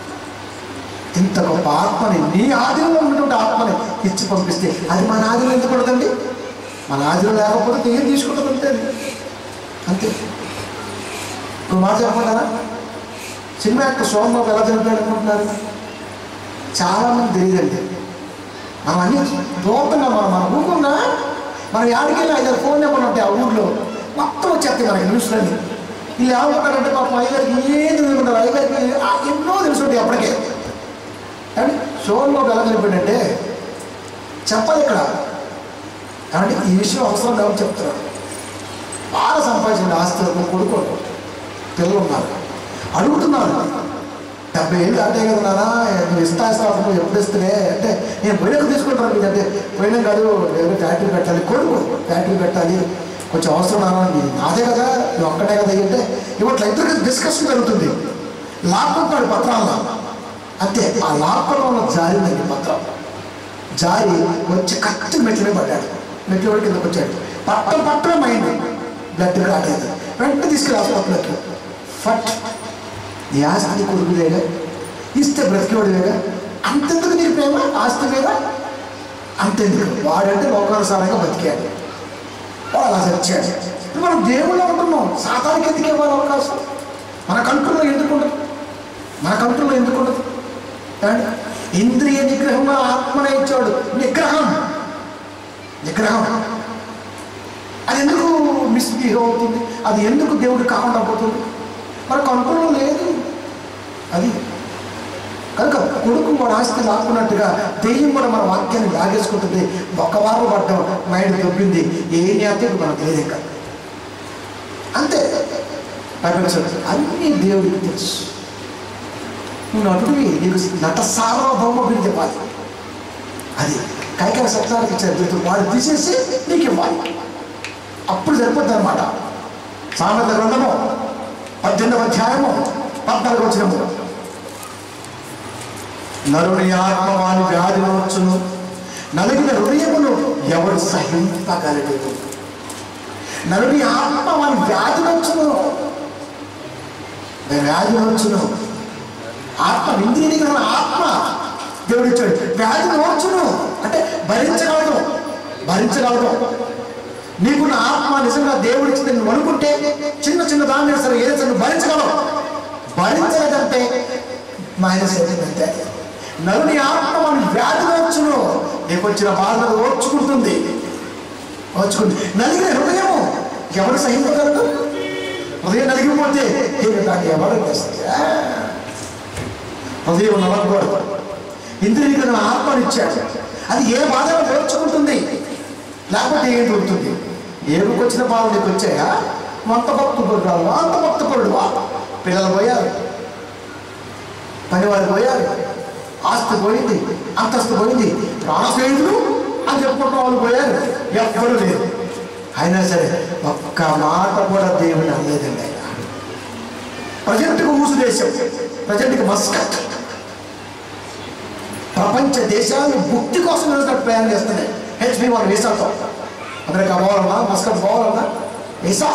B: ఇంత గొప్ప ఆత్మని నీ ఆదిలో ఉన్నటువంటి ఆత్మని ఇచ్చి పంపిస్తే అది మన ఆదిలో ఎందుకు ఉండదండి మన ఆదిలో లేకపోతే ఏం తీసుకుంటుంది అంతే అంతే ఇప్పుడు మాట చెప్పమంటారా సినిమా యొక్క సోమబాబు ఎలా చనిపోయాడు అనుకుంటున్నారు చాలా మంది తెలియదండి మనం అన్ని దూరంగా మనం మన ఊరుకున్నా మనం యాడికెళ్ళి ఐదారు ఫోన్ నెంబర్లు ఉంటాయి ఆ ఊర్లో మొత్తం వచ్చేస్తాయి మనకి న్యూస్లన్నీ వీళ్ళు ఏమనుకుంటారంటే పాపం అయ్యగారికి ఏం తెలియకుంటారు అయ్యగారికి ఆ ఎన్నో తెలుసు ఉంటాయి అప్పటికే కానీ సోమబాబు ఎలా చనిపోయాడంటే చెప్పాలి ఇక్కడ కాబట్టి ఈ విషయం అవసరం కాబట్టి చెప్తున్నారు బాగా సంపాదించిన ఆస్తి వరకు కొడుకు పిల్లలు ఉన్నారు అడుగుతున్నారు డెబ్బై ఏళ్ళు అంటే కదా నానా నువ్వు ఇస్తా ఇస్తా నువ్వు ఎప్పుడు ఇస్తే అంటే నేను పోయినాక తీసుకుంటాను మీకు అంటే పోయినా కాదు ఏదో ఫ్యాక్టరీ పెట్టాలి కొడుకు ఫ్యాక్టరీ పెట్టాలి కొంచెం అవసరం నానా నీది నాదే కదా నువ్వు ఒక్కటే కదా అంటే ఇవట్ల ఇద్దరికి డిస్కషన్ జరుగుతుంది లాక్కుంటాడు పత్రాల్లో అంతే ఆ లాక్కోవడంలో జారిందండి పత్రం జారి వచ్చి కత్తి మెట్ల మీద పడ్డాడు మెట్ల మీద కిందకు వచ్చాడు పట్టం పట్టడం అయింది బ్లడ్ క్లాట్ అయింది వెంటనే తీసుకెళ్ళి హాస్పిటల్కి ఫట్ నీ ఆస్తి నీ కొడుకులేగా ఇస్తే బ్రతికేవాడులేగా అంతెందుకు నీకు ప్రేమ ఆస్తి మీద అంతెందుకు వాడంటే లోకానుసారంగా బతికాడు వాడు అలా చచ్చాడు ఇప్పుడు మనం దేవుళ్ళు ఉంటున్నాం సాతానికి ఎందుకు ఇవ్వాలి అవకాశం మన కంట్రోల్లో ఎందుకు ఉండదు మన కంట్రోల్లో ఎందుకు ఉండదు ఏమండి? ఇంద్రియ నిగ్రహం ఆత్మనే ఇచ్చాడు నిగ్రహం నిగ్రహం అది ఎందుకు మిస్బిహేవ్ అవుతుంది అది ఎందుకు దేవుడు కాకుండా పోతుంది మన కంట్రోల్లో లేదు అది కనుక కొడుకు వాడు ఆస్తి లాక్కున్నట్టుగా దెయ్యం కూడా మన వాక్యాన్ని లాగేసుకుంటుంది ఒక వారం పడ్డం మైండ్ దొబ్బింది ఏ జ్ఞాపకం మనకు తెలియదు ఇంకా అంతే ప్రపంచం అన్నీ దేవుడికి తెలుసు నువ్వు నటుడివి నీకు నట సార్వభౌమ బిడ్డ చెప్పాలి అది కైకల సత్యానికి ఇచ్చారు బిడ్డ వాడు తీసేసి నీకు ఇవ్వాలి అప్పుడు సరిపోద్ది అనమాట సామెత గ్రంథము పద్దెనిమిదవ అధ్యాయము పద్నాలుగు వచ్చినము నరుని ఆత్మ వాని వ్యాధి వచ్చును నలిగిన హృదయమును ఎవడు సహింపగలడు నరుని ఆత్మ వాని వ్యాధి వచ్చును వ్యాధి వచ్చును ఆత్మ ఇంద్రియ గల ఆత్మ దేవుడు ఇచ్చాడు వ్యాధి వచ్చును అంటే భరించగలదు భరించగలదు నీకున్న ఆత్మ నిజంగా దేవుడు ఇచ్చింది నువ్వు అనుకుంటే చిన్న చిన్న దాన్ని సరే ఏదో సరే నువ్వు భరించగలవు భరించలేదంటే మైనస్ అవుతుందంటే నలుని ఆత్మ మన వ్యాధి వచ్చును నీకు వచ్చిన బాధలు ఓర్చుకుంటుంది ఓర్చుకుంది నలిగిన హృదయము ఎవరు సహింపగలరు హృదయం నలిగిపోతే ఇక దాన్ని ఎవరు చేస్తారు హృదయం నలగకూడదు ఇంద్రియ ఆత్మనిచ్చాడు అది ఏ బాధను నేర్చుకుంటుంది లేకపోతే ఏం దొరుకుతుంది ఏమికి వచ్చిన బాధ నీకు వచ్చాయా అంత భక్తుపరుడు అంత భక్తుపరుడువా పిల్లలు పోయారు పనివారు పోయారు ఆస్తి పోయింది అంతస్తు పోయింది ప్రాణ స్నేహితులు అని చెప్పుకుంటున్న వాళ్ళు పోయారు ఎవ్వరూ లేరు అయినా సరే ఒక్క మాట కూడా దేవుని అనలేదండి ఆయన ప్రజెంట్కి ఊసు దేశం ప్రజెంట్కి మస్కట్ ప్రపంచ దేశాలు భుక్తి కోసం వెళ్ళినట్టు ప్రయాణం చేస్తున్నాయి హెచ్పి వన్ వీసాతో అమెరికా పోవాలన్నా మస్కట్ పోవాలన్నా వీసా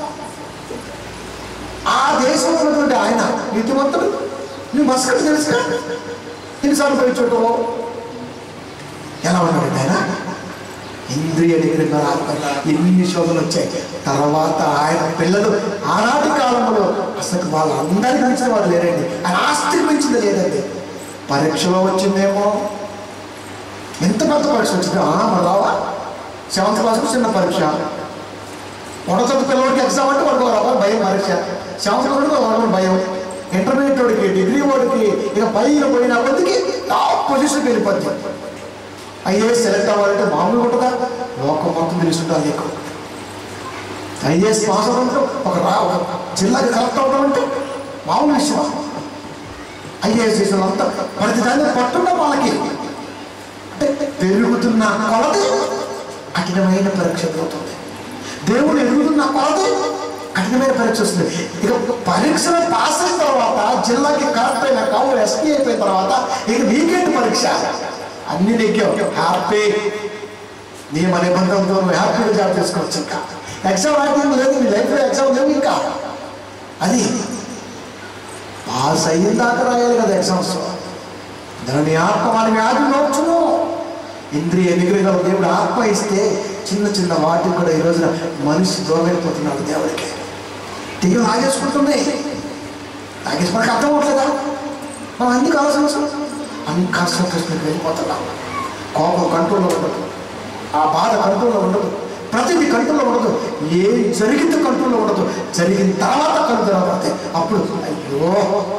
B: ఆ దేశంలో ఉన్నటువంటి ఆయన నీతిమంతుడు నువ్వు మస్కట్ తెలుసుగా ఎన్నిసార్లు పోయి చూడవు ఎలా ఉన్నాడు ఆయన ఇంద్రియ నిగ్రహ ఆత్మ ఎన్ని శోధనలు వచ్చాయి తర్వాత ఆయన పిల్లలు ఆనాటి కాలంలో అసలు వాళ్ళందరికీ మించిన వాళ్ళు లేరండి ఆయన ఆస్తికి మించింది లేదండి పరీక్షలో వచ్చిందేమో ఎంత పెద్ద పరీక్ష వచ్చింది ఆ, మరి రావా సెవెంత్ క్లాస్కి చిన్న పరీక్ష ఒకటో పిల్లవాడికి ఎగ్జామ్ అంటే వాడికి ఒక రకమైన భయం పరీక్ష సెవెంత్ క్లాస్ ఒక రకమైన భయం ఇంటర్మీడియట్ వాడికి డిగ్రీ వాడికి ఇక పైన పోయిన కొద్దికి టాప్ పొజిషన్కి వెళ్ళిపోద్ది ఐఏఎస్ సెలెక్ట్ అవ్వాలంటే మామూలుగా ఉంటుందా లోకం మొత్తం తెలుసుంటారు నీకు ఐఏఎస్ పాస్ అవ్వాలంటే ఒక రా ఒక జిల్లాకి కలెక్ట్ అవ్వడం అంటే మామూలు విషయం ఐఏఎస్ చేసిన అంతా ప్రతి దాన్ని పట్టున్న వాళ్ళకి అంటే పెరుగుతున్న కొలది కఠినమైన పరీక్ష అవుతుంది దేవుడు ఎదుగుతున్న కొలది కఠినమైన పరీక్ష వస్తుంది ఇక పరీక్షలో పాస్ అయిన తర్వాత జిల్లాకి కరెక్ట్ అయిన కావు ఎస్పీ అయిపోయిన తర్వాత ఇక వీకెండ్ పరీక్ష అన్ని నెగ్గావు హ్యాపీ నియమ నిబంధనలతో నువ్వు హ్యాపీగా జాబ్ చేసుకోవచ్చు ఇంకా ఎగ్జామ్ రాయడం లేదు నీ లైఫ్లో ఎగ్జామ్ లేవు ఇంకా అది పాస్ అయిన దాకా రాయాలి కదా ఎగ్జామ్స్ దాని ఆత్మ మన వ్యాధి నోచును ఇంద్రియ నిగ్రహం దేవుడు ఆత్మ ఇస్తే చిన్న చిన్న వాటికి కూడా ఈ రోజున మనిషి దూరమైపోతున్నాడు దేవుడికి తెగ లాగేసుకుంటుంది లాగేసి మనకు అర్థం అవట్లేదా మనం అన్ని కావాల్సిన అన్కాన్సన్ట్రేషన్కి వెళ్ళిపోతున్నాం కోపం కంట్రోల్లో ఉండదు ఆ బాధ కంట్రోల్లో ఉండదు ప్రతిదీ కంట్రోల్లో ఉండదు ఏం జరిగిందో కంట్రోల్లో ఉండదు జరిగిన తర్వాత కంట్రోల్ పడితే అప్పుడు అయ్యో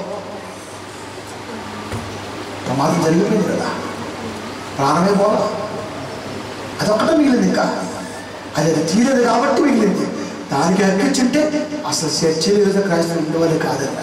B: ప్రమాదం జరిగిపోయింది కదా ప్రాణమే పోదా అదొక్కటే మిగిలింది ఇంకా అది అది తీరేది కాబట్టి మిగిలింది దానికి ఎక్కించుంటే అసలు చర్చలు ఈరోజు క్రైస్తవులు ఉండవని కాదన్నా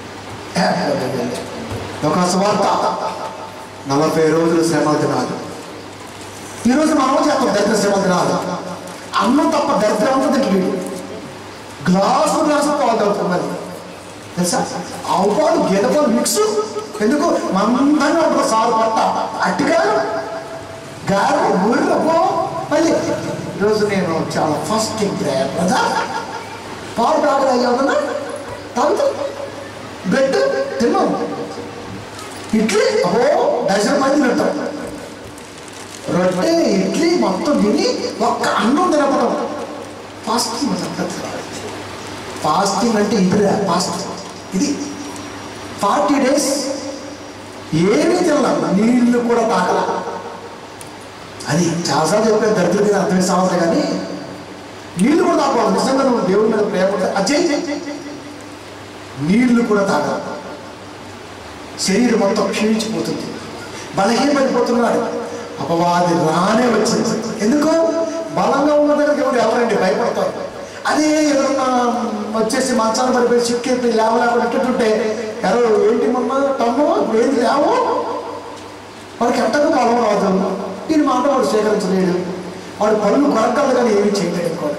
B: ఒక స్వార్థ నలభై రోజులు శ్రమ దినాలు ఈరోజు మనం చేస్తాం దరిద్ర శ్రమ దినాలు అన్నం తప్ప దరిద్రం అంతా తింటుంది గ్లాసు గ్లాసు పాలు తాగుతున్నది తెలుసా ఆవు పాలు గేదె పాలు మిక్స్ ఎందుకు మందంగా ఉంటుంది సారు పట్ట అట్టిగా గారు ఊరిలో పో మళ్ళీ ఈరోజు నేను చాలా ఫాస్టింగ్ ప్రేయర్ కదా పాలు తాగడం అయ్యా తాగుతా బ్రెడ్ తిన్నాం ఇడ్లీ అహో డజన్ మంది తింటాం రొట్టె ఇడ్లీ మొత్తం తిని ఒక్క అన్నం తినపడం ఫాస్టింగ్ ఫాస్టింగ్ అంటే ఇదిరా ఫాస్టింగ్ ఇది ఫార్టీ డేస్ ఏమీ తినలా నీళ్లు కూడా తాగల అది చాలాసార్లు చెప్పాను దరిద్రం మీద అర్థమే సమస్య కానీ నీళ్లు కూడా తాగకూడదు నిజంగా నువ్వు దేవుడి మీద ప్రేమ ఉంటే అది చేయి నీళ్లు కూడా తాగాలి శరీరం మొత్తం క్షీణించిపోతుంది బలహీనపడిపోతున్నాడు అపవాది రానే వచ్చింది ఎందుకు బలంగా ఉన్న దగ్గరికి ఎవరు ఎవరండి భయపడతారు అదే ఏదన్నా వచ్చేసి మంచాన్ని పడిపోయి చిక్కి లేవ లేకుండా ఎట్టుంటే ఎవరు ఏంటి మొన్న తమ్ము ఇప్పుడు ఏంటి లేవు వాడికి ఎంతగా బలం రాదు దీని మాట వాడు స్వీకరించలేడు వాడు పనులు కొరకలు కానీ ఏమీ చేయలేడు కూడా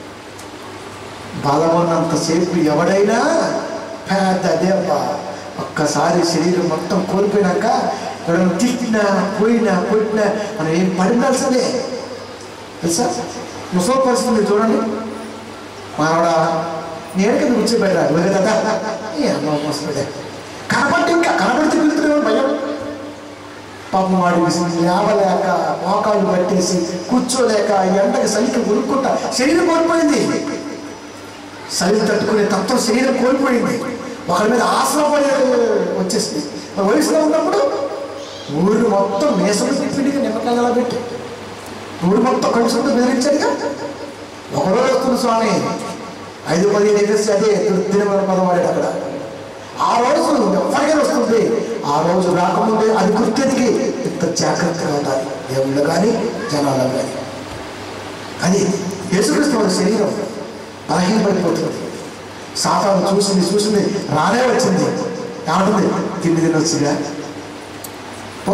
B: బలం ఉన్నంతసేపు ఎవడైనా పెద్ద దెబ్బ ఒక్కసారి శరీరం మొత్తం కోల్పోయినాక ఎవరైనా తిట్టినా పోయినా కొట్టినా మనం ఏం పడిందాల్సిందే తెలుసా ముసలి పరిస్థితి మీరు చూడండి మానవడా నేను కింద కూర్చోబెట్టారు వేరే కదా ఏ అమ్మ ముసలిదే కనపడి ఇంకా కనపడితే పిలుతున్నాడు భయం పాపం వాడి లేవలేక మోకాళ్ళు పట్టేసి కూర్చోలేక ఎండకి సలికి ఉరుక్కుంటా శరీరం కోల్పోయింది శరీరం తట్టుకునే తత్వం శరీరం కోల్పోయింది ఒకరి మీద ఆశ్రమపడే వచ్చేసింది మరి వయసులో ఉన్నప్పుడు ఊరు మొత్తం మేసలు తిప్పిడిగా నిమ్మకాయలు అలా పెట్టి ఊరు మొత్తం కలుసుకుంటూ బెదిరించాడుగా ఒకరోజు వస్తుంది స్వామి ఐదు పదిహేను ఎగసి అదే తిరుమల పదవాడు అక్కడ ఆ రోజు ఎప్పటికైనా వస్తుంది ఆ రోజు రాకముందే అది గుర్తెదిగి ఇంత జాగ్రత్తగా ఉండాలి దేవుళ్ళు కానీ జనాల్లో కానీ అది యేసుక్రీస్తు వారి శరీరం బలహీనపడిపోతుంది సాతాను చూసింది చూసింది రానే వచ్చింది ఏమంటుంది తిండి తినొచ్చుగా ఓ,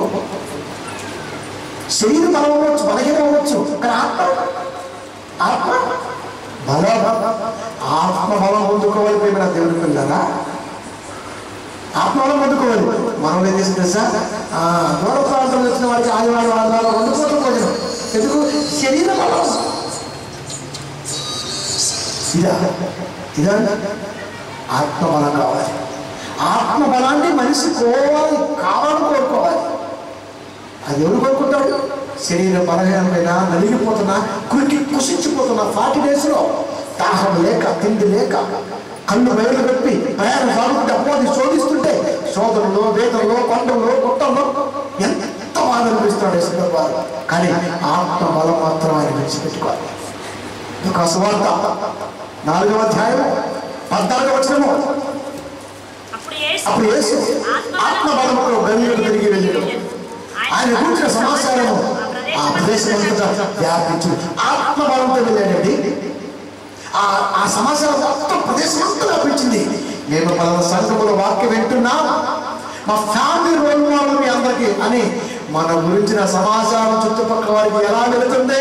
B: శరీర బలం అవ్వచ్చు బలహీనం అవ్వచ్చు కానీ ఆత్మ ఆత్మ బలం ఆత్మ బలం పొందుకోవాలి ప్రేమ దేవుని పిల్లరా ఆత్మబలం పొందుకోవాలి మనం ఏం చేసి తెలుసా ఆ, దూర ప్రాంతం వచ్చిన వాడికి ఆదివారం ఆదివారం రెండు పూటలు భోజనం ఎందుకు శరీర బలం ఇదా ఇదా ఆత్మబలం కావాలి ఆత్మబలాన్ని మనిషి కోవాలి కావాలని కోరుకోవాలి అది ఎవరు కోరుకుంటాడు శరీర బలహీనమైన నలిగిపోతున్నా కురికి కుసించిపోతున్నా ఫార్టీ డేస్లో దాహం లేక తిండి లేక కళ్ళు బయలు పెట్టి ప్రయాణం సాగుతుంటే అపోది శోధిస్తుంటే శోధనలో వేదనలో కొండల్లో గుట్టల్లో ఎంత బాధ అనిపిస్తున్నాడు యేసుప్రభు వారు కానీ ఆత్మ బలం మాత్రం ఆయన విడిచిపెట్టుకోవాలి ఒక సువార్త నాలుగవ అధ్యాయం పద్నాలుగవ వచనము
E: అప్పుడు యేసు
B: అప్పుడు యేసు ఆత్మ బలముతో గల్లీలకు తిరిగి వెళ్ళాడు ఆయన కూర్చున్న సమాచారము ఆ ప్రదేశం అంతటా వ్యాపించు ఆత్మ బలంతో వెళ్ళాడండి ఆ ఆ సమాచారం మొత్తం ప్రదేశం అంతా వ్యాపించింది మేము పలానా సంఘములో వాక్యం వింటున్నాం మా ఫ్యామిలీ రోల్ మోడల్ మీ అందరికీ అని మన గురించిన సమాచారం చుట్టుపక్కల వారికి ఎలా వెళుతుంది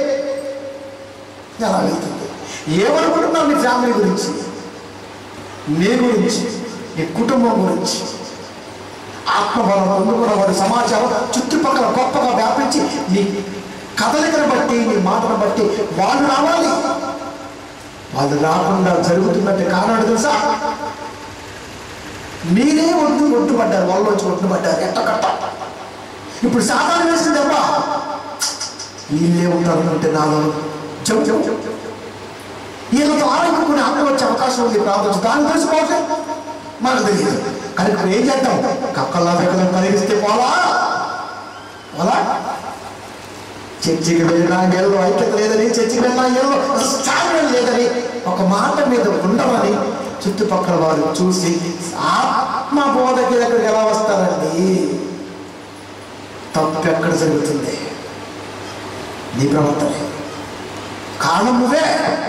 B: ఎలా వెళ్తుంది ఏమనుకుంటున్నాం మీ ఫ్యామిలీ గురించి నీ గురించి నీ కుటుంబం గురించి ఆత్మబలం పొందుకున్న వారి సమాచారం చుట్టుపక్కల గొప్పగా వ్యాపించి నీ కదలికను బట్టి నీ మాటను బట్టి వాళ్ళు రావాలి వాళ్ళు రాకుండా జరుగుతున్నట్టు కారణం తెలుసా మీరే ఒడ్డు ఒడ్డుపడ్డారు వాళ్ళు వచ్చి ఒడ్డుపడ్డారు ఎట్ట కట్ట ఇప్పుడు సాధారణ వేసింది దెబ్బ వీళ్ళే ఉంటారు అంటే నాలో జం జం వీళ్ళతో ఆరోగ్యం కొన్ని ఆత్మ వచ్చే అవకాశం ఉంది ప్రార్థన దాన్ని తెలుసుకోవాలి మనకు తెలియదు కానీ ఇప్పుడు ఏం చేద్దాం కక్కల్లా వెక్కలం కలిగిస్తే పోలా పోలా చర్చికి వెళ్ళినా ఏళ్ళు ఐక్యత లేదని చర్చికి వెళ్ళినా ఏళ్ళు స్టాండర్డ్ లేదని ఒక మాట మీద ఉండమని చుట్టుపక్కల వారు చూసి ఆత్మ బోధకి దగ్గరికి ఎలా వస్తారండి తప్పు ఎక్కడ జరుగుతుంది నీ ప్రవర్తనే కారణం నువ్వే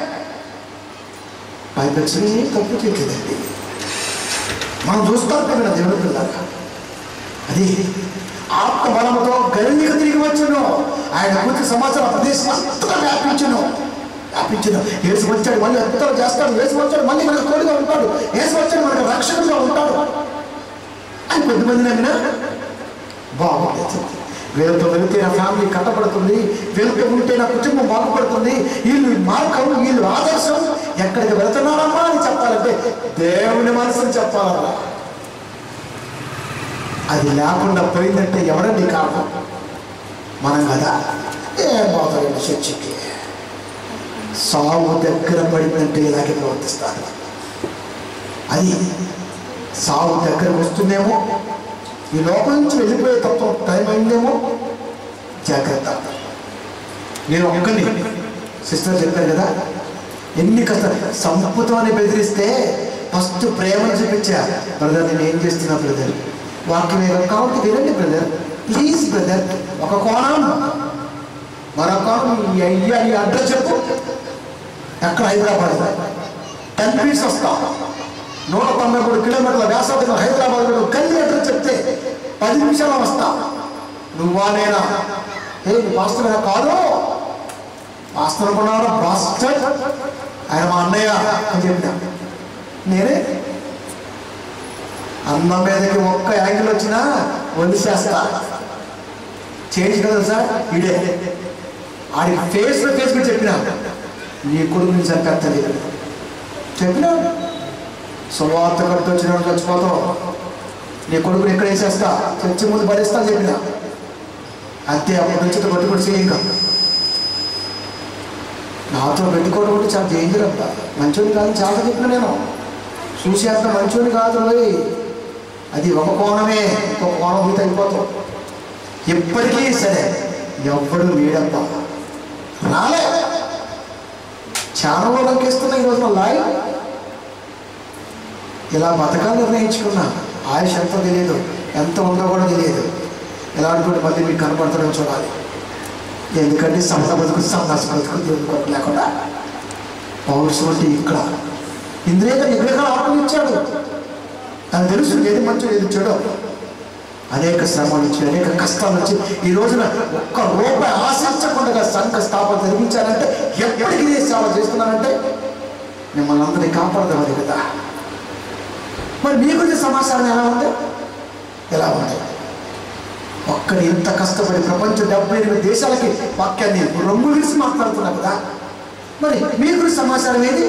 B: పైపెచ్చి తప్పు చేయలేదండి మనం చూస్తాం కదా దేవుడి పిల్లగా అది ఆత్మ బలముతో గల్లీకి తిరిగి వచ్చును ఆయన గురించి సమాచారం ప్రదేశం అంతటా వ్యాపించును వ్యాపించును ఏసు వచ్చాడు మళ్ళీ ఎంతో చేస్తాడు ఏసు వచ్చాడు మళ్ళీ మనకు తోడుగా ఉంటాడు ఏసు వచ్చాడు మనకు రక్షకుడుగా ఉంటాడు అని కొద్దిమంది నమ్మినా బాగుంది వీళ్ళతో వెళితే నా ఫ్యామిలీ కట్టబడుతుంది వీళ్ళతో ఉంటే నా కుటుంబం బాగుపడుతుంది వీళ్ళు మార్గం వీళ్ళు ఆదర్శం ఎక్కడికి వెళుతున్నారమ్మా అని చెప్పాలంటే దేవుని మనసుని చెప్పాలమ్మా అది లేకుండా పోయిందంటే ఎవరండి కారణం మనం కదా ఏం బాధలేదు చర్చికి సాగు దగ్గర పడిందంటే ఇలాగే ప్రవర్తిస్తారు అది సాగు దగ్గరకు వస్తుందేమో ఈ లోపల నుంచి వెళ్ళిపోయే తత్వం టైం అయిందేమో జాగ్రత్త నేను ఒక్కని సిస్టర్ చెప్పాను కదా ఎన్ని కష్టాలు సంపుతోనే బెదిరిస్తే ఫస్ట్ ప్రేమను చూపించా బ్రదర్ నేను ఏం చేస్తున్నా బ్రదర్ వాక్యం ఏదో కాబట్టి వినండి బ్రదర్ ప్లీజ్ బ్రదర్ ఒక కోణం మరొక కోణం ఈ అయ్యా ఈ అడ్రస్ చెప్పు ఎక్కడ హైదరాబాద్ టెన్ మినిట్స్ వస్తా నూట తొంభై మూడు కిలోమీటర్ల వ్యాసార్థం హైదరాబాద్ లో గల్లీ అడ్రస్ చెప్తే పది నిమిషాలు వస్తా నువ్వా నేనా ఏ నీ పాస్టర్ కాదు పాస్టర్ అనుకున్నాడు పాస్టర్ ఆయన మా అన్నయ్య అని చెప్పిన నేనే అన్న మీదకి ఒక్క యాంగిల్ వచ్చినా వదిలేస్తా చేంజ్ కదా సార్ ఇడే ఆడి ఫేస్ టు ఫేస్ కూడా చెప్పిన నీ కొడుకు నుంచి చంపేస్తుంది చెప్పినా సువార్త కడుతూ వచ్చిన చచ్చిపోతావు నీ కొడుకుని ఎక్కడ వేసేస్తా చర్చి ముందు పడేస్తా అని చెప్పిన అంతే అప్పటి నుంచి కొట్టుకొని చేయి ఇంకా నాతో పెట్టుకోవడం అంటే చాలా డేంజర్ అంట మంచోని కాదు చాలా చెప్పిన నేను చూసి అంత మంచోని కాదు రోయ్. అది ఒక కోణమే ఇంకొక కోణం మీద అయిపోతాం ఎప్పటికీ సరే ఎవ్వడు లేడప్ప రాలే చాలా వాళ్ళకి ఇస్తున్నా ఈ రోజున లాయ్ ఇలా బతకాలు నిర్ణయించుకున్నా ఆయుష్ ఎంతో తెలియదు ఎంత ఉందో కూడా తెలియదు ఎలా అనుకుంటే మళ్ళీ మీకు కనపడతాడో చూడాలి ఎందుకంటే సమత బతుకు సన్నాస బతుకు దేవుని కొరకు లేకుండా పౌరుషం అంటే ఇక్కడ ఇంద్రియ విగ్రహాలు ఆక్రమించాడు నాకు తెలుసు ఏది మంచో ఏది చెడో అనేక శ్రమలు వచ్చి అనేక కష్టాలు వచ్చి ఈ రోజున ఒక్క రూపాయి ఆశించకుండా సంఘ స్థాపన జరిగించారంటే ఎప్పటికీ ఇదే సేవ చేస్తున్నానంటే మిమ్మల్ని అందరినీ కాపాడదామని కదా మరి మీ గురించి సమాచారం ఎలా ఉంది ఎలా ఉంది ఒక్కడు ఇంత కష్టపడి ప్రపంచ డెబ్బై ఎనిమిది దేశాలకి వాక్యాన్ని రంగు వేసి మాట్లాడుతున్నా కదా మరి మీ గురించి సమాచారం ఏది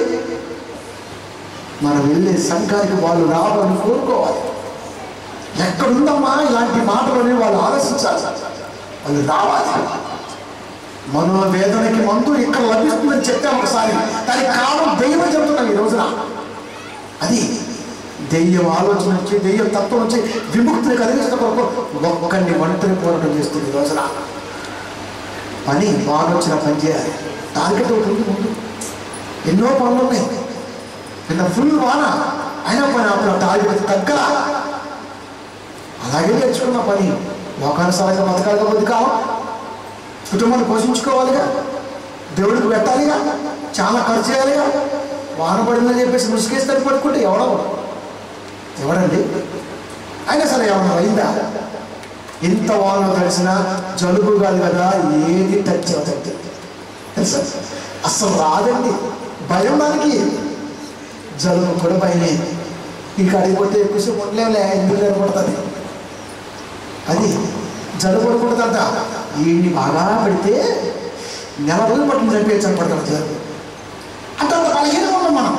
B: మనం వెళ్ళే సంఘానికి వాళ్ళు రావాలని కోరుకోవాలి ఎక్కడుందమ్మా ఇలాంటి మాటలని వాళ్ళు ఆలోచించాలి వాళ్ళు రావాలి మనోవేదనకి మందు ఇక్కడ లభిస్తుందని చెప్పాం ఒకసారి దానికి కారణం దైవం చెప్తున్నాం ఈ రోజున అది దెయ్యం ఆలోచన నుంచి దెయ్యం తత్వం నుంచి విముక్తిని కలిగించిన కొరకు ఒక్కడిని ఒంటరి పోరాటం చేస్తుంది ఈ రోజున పని ఆలోచన పని చేయాలి టార్గెట్ ఒకటి ఉంది ముందు ఎన్నో పనులు ఉన్నాయి నిన్న ఫుల్ వాన అయినా పని అప్పుడు టార్గెట్ తగ్గలా అలాగే నేర్చుకున్న పని లోకానుసారంగా బతకాలిగా బతుకావా కుటుంబాన్ని పోషించుకోవాలిగా దేవుడికి పెట్టాలిగా చాలా ఖర్చు చేయాలిగా వాన పడిందని చెప్పేసి ముసుగేస్తే పడుకుంటే ఎవడో ఎవడండి అయినా సరే ఏమన్నా అయిందా ఇంత వాన తెలిసినా జలుబు కాదు కదా ఏది టచ్ అవుతుంది తెలుసా అసలు రాదండి భయం దానికి జలుబు కూడా భయమే ఇంకా అడిగిపోతే ఎక్కువసేపు ఉండలేములే ఎందుకు పడుతుంది అది జలుబు పడుకుంటుందంట వీడిని బాగా పెడితే నెల రోజులు పట్టిన చంపేయచ్చు పడతాడు జలుబు అంటే అంత బలహీనంగా ఉన్నాం మనం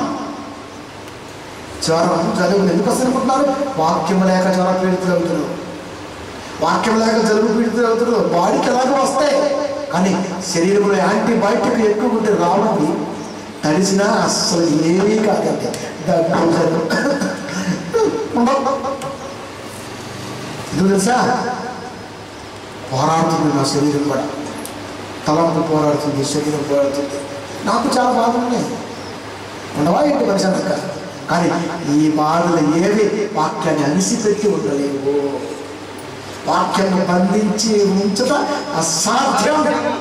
B: జ్వరం జలుబులు ఎందుకు వస్తుంది అనుకుంటున్నారు వాక్యం లేక జ్వర పీడితులు అవుతున్నారు వాక్యం లేక జలుబు పీడితులు అవుతున్నారు బాడీకి ఎలాగో వస్తాయి కానీ శరీరంలో యాంటీబయాటిక్ ఎక్కువ ఉంటే రావండి తడిసినా అస్సలు ఏమీ కాదండి దగ్గు జలుబు ఉండవు. ఎందుకు తెలుసా పోరాడుతుంది నా శరీరం కూడా తలంపు పోరాడుతుంది శరీరం పోరాడుతుంది నాకు చాలా బాధలు ఉన్నాయి ఉండవా ఏంటి మనిషి అంతక కానీ ఈ బాధలు ఏవి వాక్యాన్ని అనిసిపెట్టి ఉండలేవు వాక్యాన్ని బంధించి ఉంచుట అసాధ్యం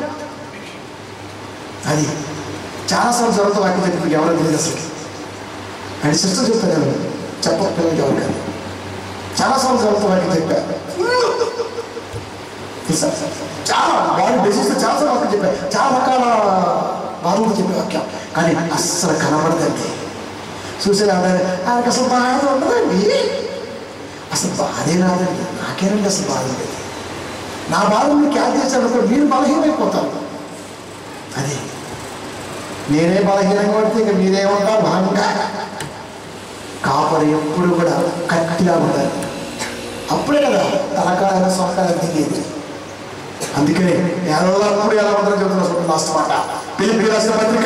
B: అది చాలాసార్లు జరుగుతా వాక్యం చెప్పి మీకు ఎవరో తెలియదు అసలు అని సిస్టర్ చెప్తాను చెప్పకపోయింది ఎవరికని చాలాసార్లు జరుగుతా వాక్యం చెప్పారు తెలుసా? చాలా బాడీ బేసిస్ చాలా సార్లు వాక్యం చెప్పారు చాలా రకాల బాధలు చెప్పే వాక్యం కానీ అస్సలు కనబడదండి చూసే ఆయనకు అసలు బాధ ఉండదండి అసలు బాధే రాదండి నాకేనండి అసలు బాధ ఉండేది నా బాధ మీకు యాడ్ చేశాను మీరు బలహీనమైపోతారు అది నేనే బలహీనంగా పడితే ఇక మీరేమంటారు బలంగా కాపరి ఎప్పుడు కూడా కట్టిలా ఉండాలి అప్పుడే కదా తలకాయ సొంతకాయ దిగేది అందుకనే ఎల్లప్పుడు ఎలా ఉంటుందో చెబుతున్నా చూడండి లాస్ట్ మాట పిలిపి రాసిన పత్రిక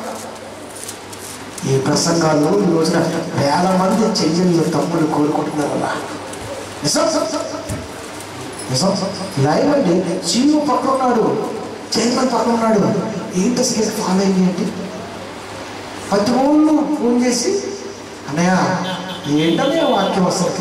B: ఈ ప్రసంగాలు ఈ రోజున వేల మంది చెయ్యలు తమ్ముడు కోరుకుంటున్నారన్నా నిజం నిజం లైవ్ అండి చీవు పక్కన ఉన్నాడు చైర్మన్ పక్కన ఉన్నాడు ఏంటి అసలు ఫాలో అయ్యి ఏంటి ప్రతి ఊళ్ళు ఫోన్ చేసి అన్నయ్య ఏంటనే వాక్యం వస్తుంది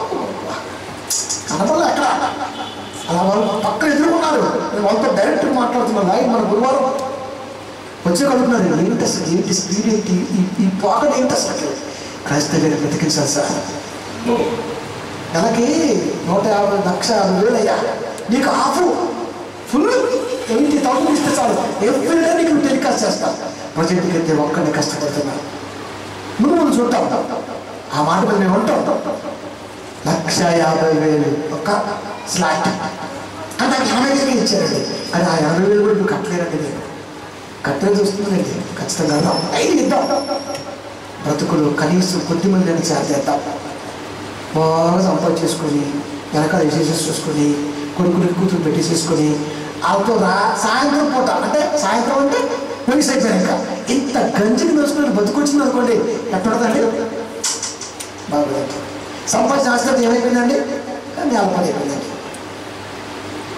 B: కనపడలే అక్కడ అలా వాళ్ళు పక్కన ఎదుర్కొన్నారు నేను వాళ్ళతో డైరెక్ట్ మాట్లాడుతున్నాను లైవ్ మన గురువారం వచ్చి కలుగుతున్నారు ఏంటి అసలు ఏంటి స్పీడ్ ఏంటి ఈ- ఈ పాకట్ ఏంటి అసలు క్రైస్తవ్యాన్ని బ్రతికించాలి సార్ నెలకి నూట యాభై లక్ష యాభై వేలు అయ్యా నీకు ఆఫ్ ఫుల్ ఎయిటీ థౌసండ్ ఇస్తే చాలు ఎవ్రీ డే నీకు టెలికాస్ట్ చేస్తా ప్రజెంట్కి అయితే ఒక్కడే కష్టపడుతున్నా ముందు ముందు చూద్దాం ఆ మాట మీద మేము ఉంటాం లక్ష యాభై వేలు ఒక్క స్లాట్ అంటే నాకు ఎనభై వేలు ఇచ్చారండి కానీ ఆ ఎనభై వేలు కూడా నువ్వు కట్టలేరండి నేను కట్టలేదు వస్తుందండి ఖచ్చితంగా ఇద్దాం ఐదు ఇద్దాం బ్రతుకులు కనీసం కొద్ది మంది అని చేద్దాం బాగా సంపాదించేసుకొని వెనకాల వేసేసేసి చూసుకొని కొడుకులు కూతురు పెట్టేసేసుకొని వాళ్ళతో రా సాయంత్రం పూట అంటే సాయంత్రం అంటే వయసు అయిపోయాక ఇంత గంజికి దోచుకుని బతుకొచ్చింది అనుకోండి ఎక్కడదండి బాగా సంపాదించిన ఆస్తి ఏమైపోయిందండి నేలపడి అయిపోయిందండి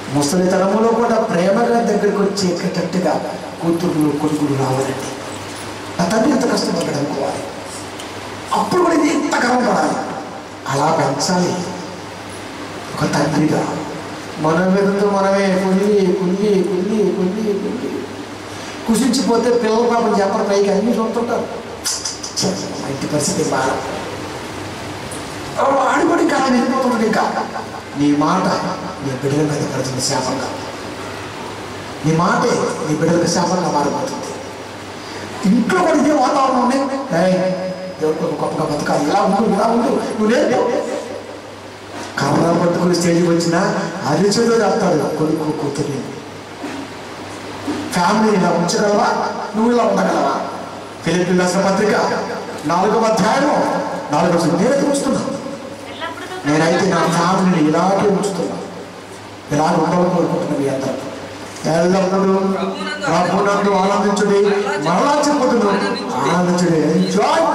B: ముసలితనములో కూడా ప్రేమగా దగ్గరికి వచ్చేటట్టుగా కూతుర్లు కొడుకులు రావాలండి తండ్రి ఎంత కష్టపడ్డాడు అనుకోవాలి అప్పుడు కూడా ఇది ఎంత గర్వపడాలి అలా పెంచాలి ఒక తండ్రిగా మన మీదతో మనమే కుల్లి కుల్లి కుల్లి కుల్లి కుల్లి కుషించిపోతే పిల్లల పాపం చెప్పరు పైకి అన్ని చూస్తుంటారు ఛే, మా ఇంటి పరిస్థితి బాగా వాడు కూడా ఇంకా అలా వెళ్ళిపోతున్నాడు ఇంకా నీ మాట నీ బిడ్డల మీద పడుతుంది శాపంగా నీ మాటే నీ బిడ్డలకు శాపంగా మారిపోతుంది ఇంట్లో కూడా ఇదే వాతావరణం ఉంది ఏయ్, దేవుడు ఒక గొప్పగా బతకాలి ఇలా ఉండు ఇలా ఉండు నువ్వు లేదు కర్ర పట్టుకుని స్టేజ్కి వచ్చినా అరిచేదో చెప్తాడు కొడుకు కూతుర్ని ఫ్యామిలీ ఇలా ఉంచగలవా నువ్వు ఇలా ఉండగలవా ఫిలిపిన్ రాసిన పత్రిక నాలుగవ అధ్యాయం నాలుగవ వచనం. నేనైతే ఉంచుతున్నా
E: ఎల్లప్పుడూ
B: నేనైతే నా ఫ్యామిలీని ఇలాగే ఉంచుతున్నా ఇలా ఉండాలని కోరుకుంటున్నా మీ అందరూ ఎల్లప్పుడూ ప్రభునందు ఆనందించుడి మరలా చెప్పుతున్నాను ఆనందించుడి ఎంజాయ్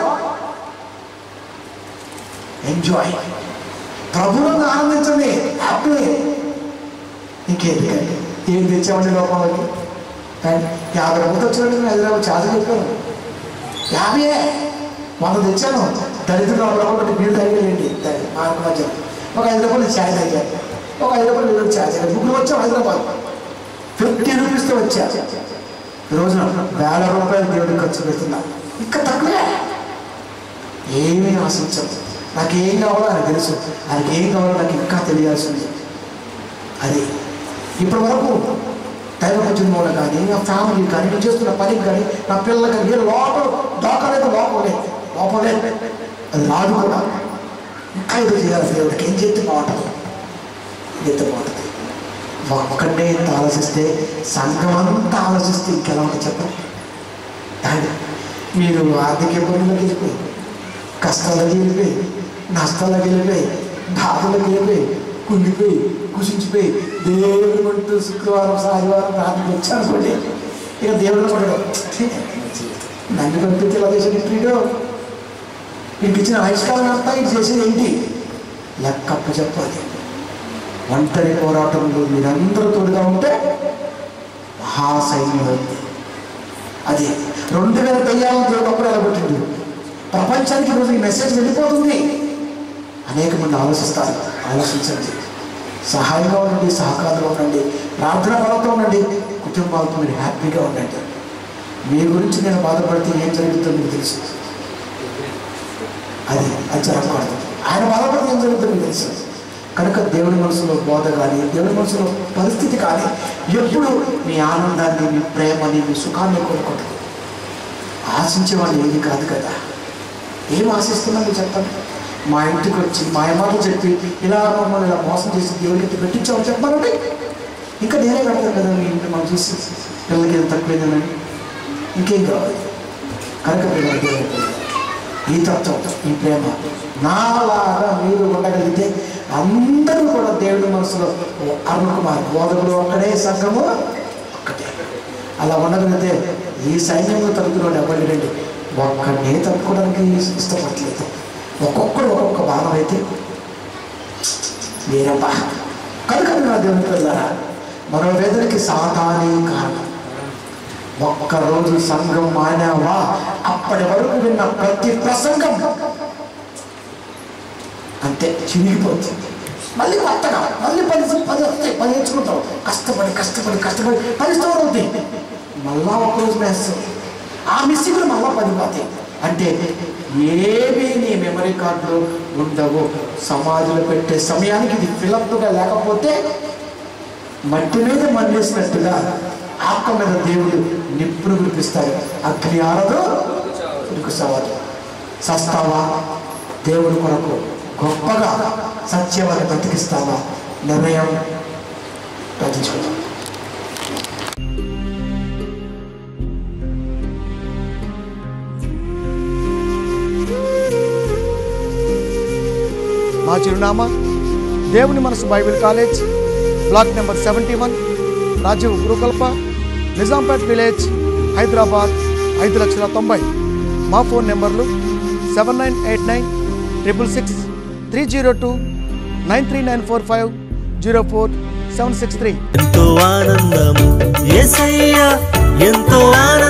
B: ఎంజాయ్ ప్రభునందు ఆనందించండి హ్యాపీ ఇంకేంటికండి ఏం తెచ్చామండి లోపలికి కానీ యాభై రూపాయలు వచ్చినట్టు హైదరాబాద్ ఛార్జ్ చెప్పాను యాభై వంద తెచ్చాను దరిద్రులు రూపాయలు మీరు తగ్గలేండి మార్కు మధ్య ఒక ఐదు రూపాయలు ఛాయ్ తగ్గాను ఒక ఐదు రూపాయలు మీరు ఛాయ్ తగ్గాను ముగ్గురు వచ్చాం హైదరాబాద్ ఫిఫ్టీ రూపీస్తో వచ్చా ఈ రోజున వేల రూపాయలు దేవుడికి ఖర్చు పెడుతున్నా ఇంకా తక్కువే ఏమీ ఆశించదు నాకు ఏం కావాలో ఆయన తెలుసు ఆయనకి ఏం కావాలో నాకు ఇంకా తెలియాల్సి ఉంది అది ఇప్పటి వరకు దైవ కుటుంబంలో కానీ నా ఫ్యామిలీ కానీ నేను చేస్తున్న పనికి కానీ నా పిల్లలకి కానీ ఏ లోపల దాకలేదు లోపలే లోపలే అది రాదు కూడా ఇంకా ఇది చేయాలి దేవుడికి ఏం చేస్తే బాగుంటుంది చేస్తే బాగుంటుంది ఒక్కడే ఇంత ఆలోచిస్తే సంఘం అంతా ఆలోచిస్తే ఇంకెలా ఉంటుంది చెప్పండి దాని మీరు ఆర్థిక ఇబ్బందులకు వెళ్ళిపోయి కష్టాలకు వెళ్ళిపోయి నష్టాలకు వెళ్ళిపోయి బాధలకు వెళ్ళిపోయి కుంగిపోయి కుషించిపోయి దేవుడు అంటూ శుక్రవారం ఆదివారం రాత్రికి వచ్చానుకోండి ఇక దేవుడు పడడం నన్ను పంపించి ఇలా చేసిన ఇంట్రీడో వీడికి ఇచ్చిన ఆయుష్కాలం అంతా ఇది చేసేది ఏంటి లెక్కప్ప చెప్పాలి ఒంటరి పోరాటంలో మీరందరూ తోడుగా ఉంటే మహాసైన్యం అవుతుంది అది రెండు వేల దయ్యాలను దేవుడు అప్పుడు ఎలగొట్టిండు ప్రపంచానికి ఈరోజు ఈ మెసేజ్ వెళ్ళిపోతుంది అనేక మంది ఆలోచిస్తారు ఆలోచించండి సహాయంగా ఉండండి సహకారంగా ఉండండి ప్రార్థన బలంతో ఉండండి కుటుంబాలతో మీరు హ్యాపీగా ఉండండి మీ గురించి నేను బాధపడితే ఏం జరుగుతుందో మీకు తెలుసు అది అది జరగకూడదు ఆయన బాధపడితే ఏం జరుగుతుందో మీకు తెలుసు కనుక దేవుడి మనసులో బోధ కానీ దేవుడి మనసులో పరిస్థితి కానీ ఎప్పుడు మీ ఆనందాన్ని మీ ప్రేమని మీ సుఖాన్ని కోరుకుంటుంది ఆశించేవాళ్ళు ఏది కాదు కదా ఏం ఆశిస్తున్నాం మీరు చెప్పండి మా ఇంటికి వచ్చి మా మాటలు చెప్పి ఇలా మమ్మల్ని ఇలా మోసం చేసి దేవుడికి ఎత్తి పెట్టించామని చెప్పాలంటే ఇంకా నేనే కడతాను కదా మీ ఇంటి మనం చూసి పిల్లలకి ఏం తక్కువైందని ఇంకేం కావాలి కనుక పిల్లల దేవుడు ఈ తత్వం ఈ ప్రేమ నాలాగా మీరు ఉండగలిగితే అందరూ కూడా దేవుడి మనసులో అరుణ్ కుమార్ బోధకుడు ఒక్కడే సంఘము ఒక్కటే అలా ఉండగలిగితే ఈ సైన్యంలో తలుపులో ఎవరు రండి ఒక్కడే తప్పుకోవడానికి ఇష్టపడలేదు ఒక్కొక్కడు ఒక్కొక్క బాణం అయితే మీరబ్బా కనుక నా దేవుని పిల్లరా మనోవేదనకి సాతానే కారణం ఒక్కరోజు సంఘం మానావా అప్పటి వరకు విన్న ప్రతి ప్రసంగం అంతే చిరిగిపోతుంది మళ్ళీ కొత్తగా మళ్ళీ పది పది వస్తాయి పది నేర్చుకుంటాం కష్టపడి కష్టపడి కష్టపడి పది స్టోర్ అవుతాయి మళ్ళా ఒకరోజు వేస్తాం ఆ మిస్సింగ్లు మళ్ళా పది పోతాయి అంటే ఏమీ నీ మెమరీ కార్డులో ఉండవు సమాధిలో పెట్టే సమయానికి ఇది ఫిలప్గా లేకపోతే మట్టి మీద మన్నేసినట్టుగా ఆత్మ మీద దేవుడు నిప్పును కురిపిస్తాడు అగ్ని ఆరదు ఉడుకు సవాదు సస్తావా దేవుడి కొరకు గొప్పగా సత్యవాన్ని బ్రతికిస్తావా నిర్ణయం రచించుకుందాం
F: మా చిరునామా దేవుని మనసు Bible college block number seventy one Rajiv Gruhakalpa Nizampet village Hyderabad ఐదు లక్షల తొంభై మా ఫోన్ నెంబర్లు seven nine eight nine triple six three zero two nine three nine four five zero four seven six three
A: ఎంతో ఆనందము ఏసయ్య ఎంతో ఆనందము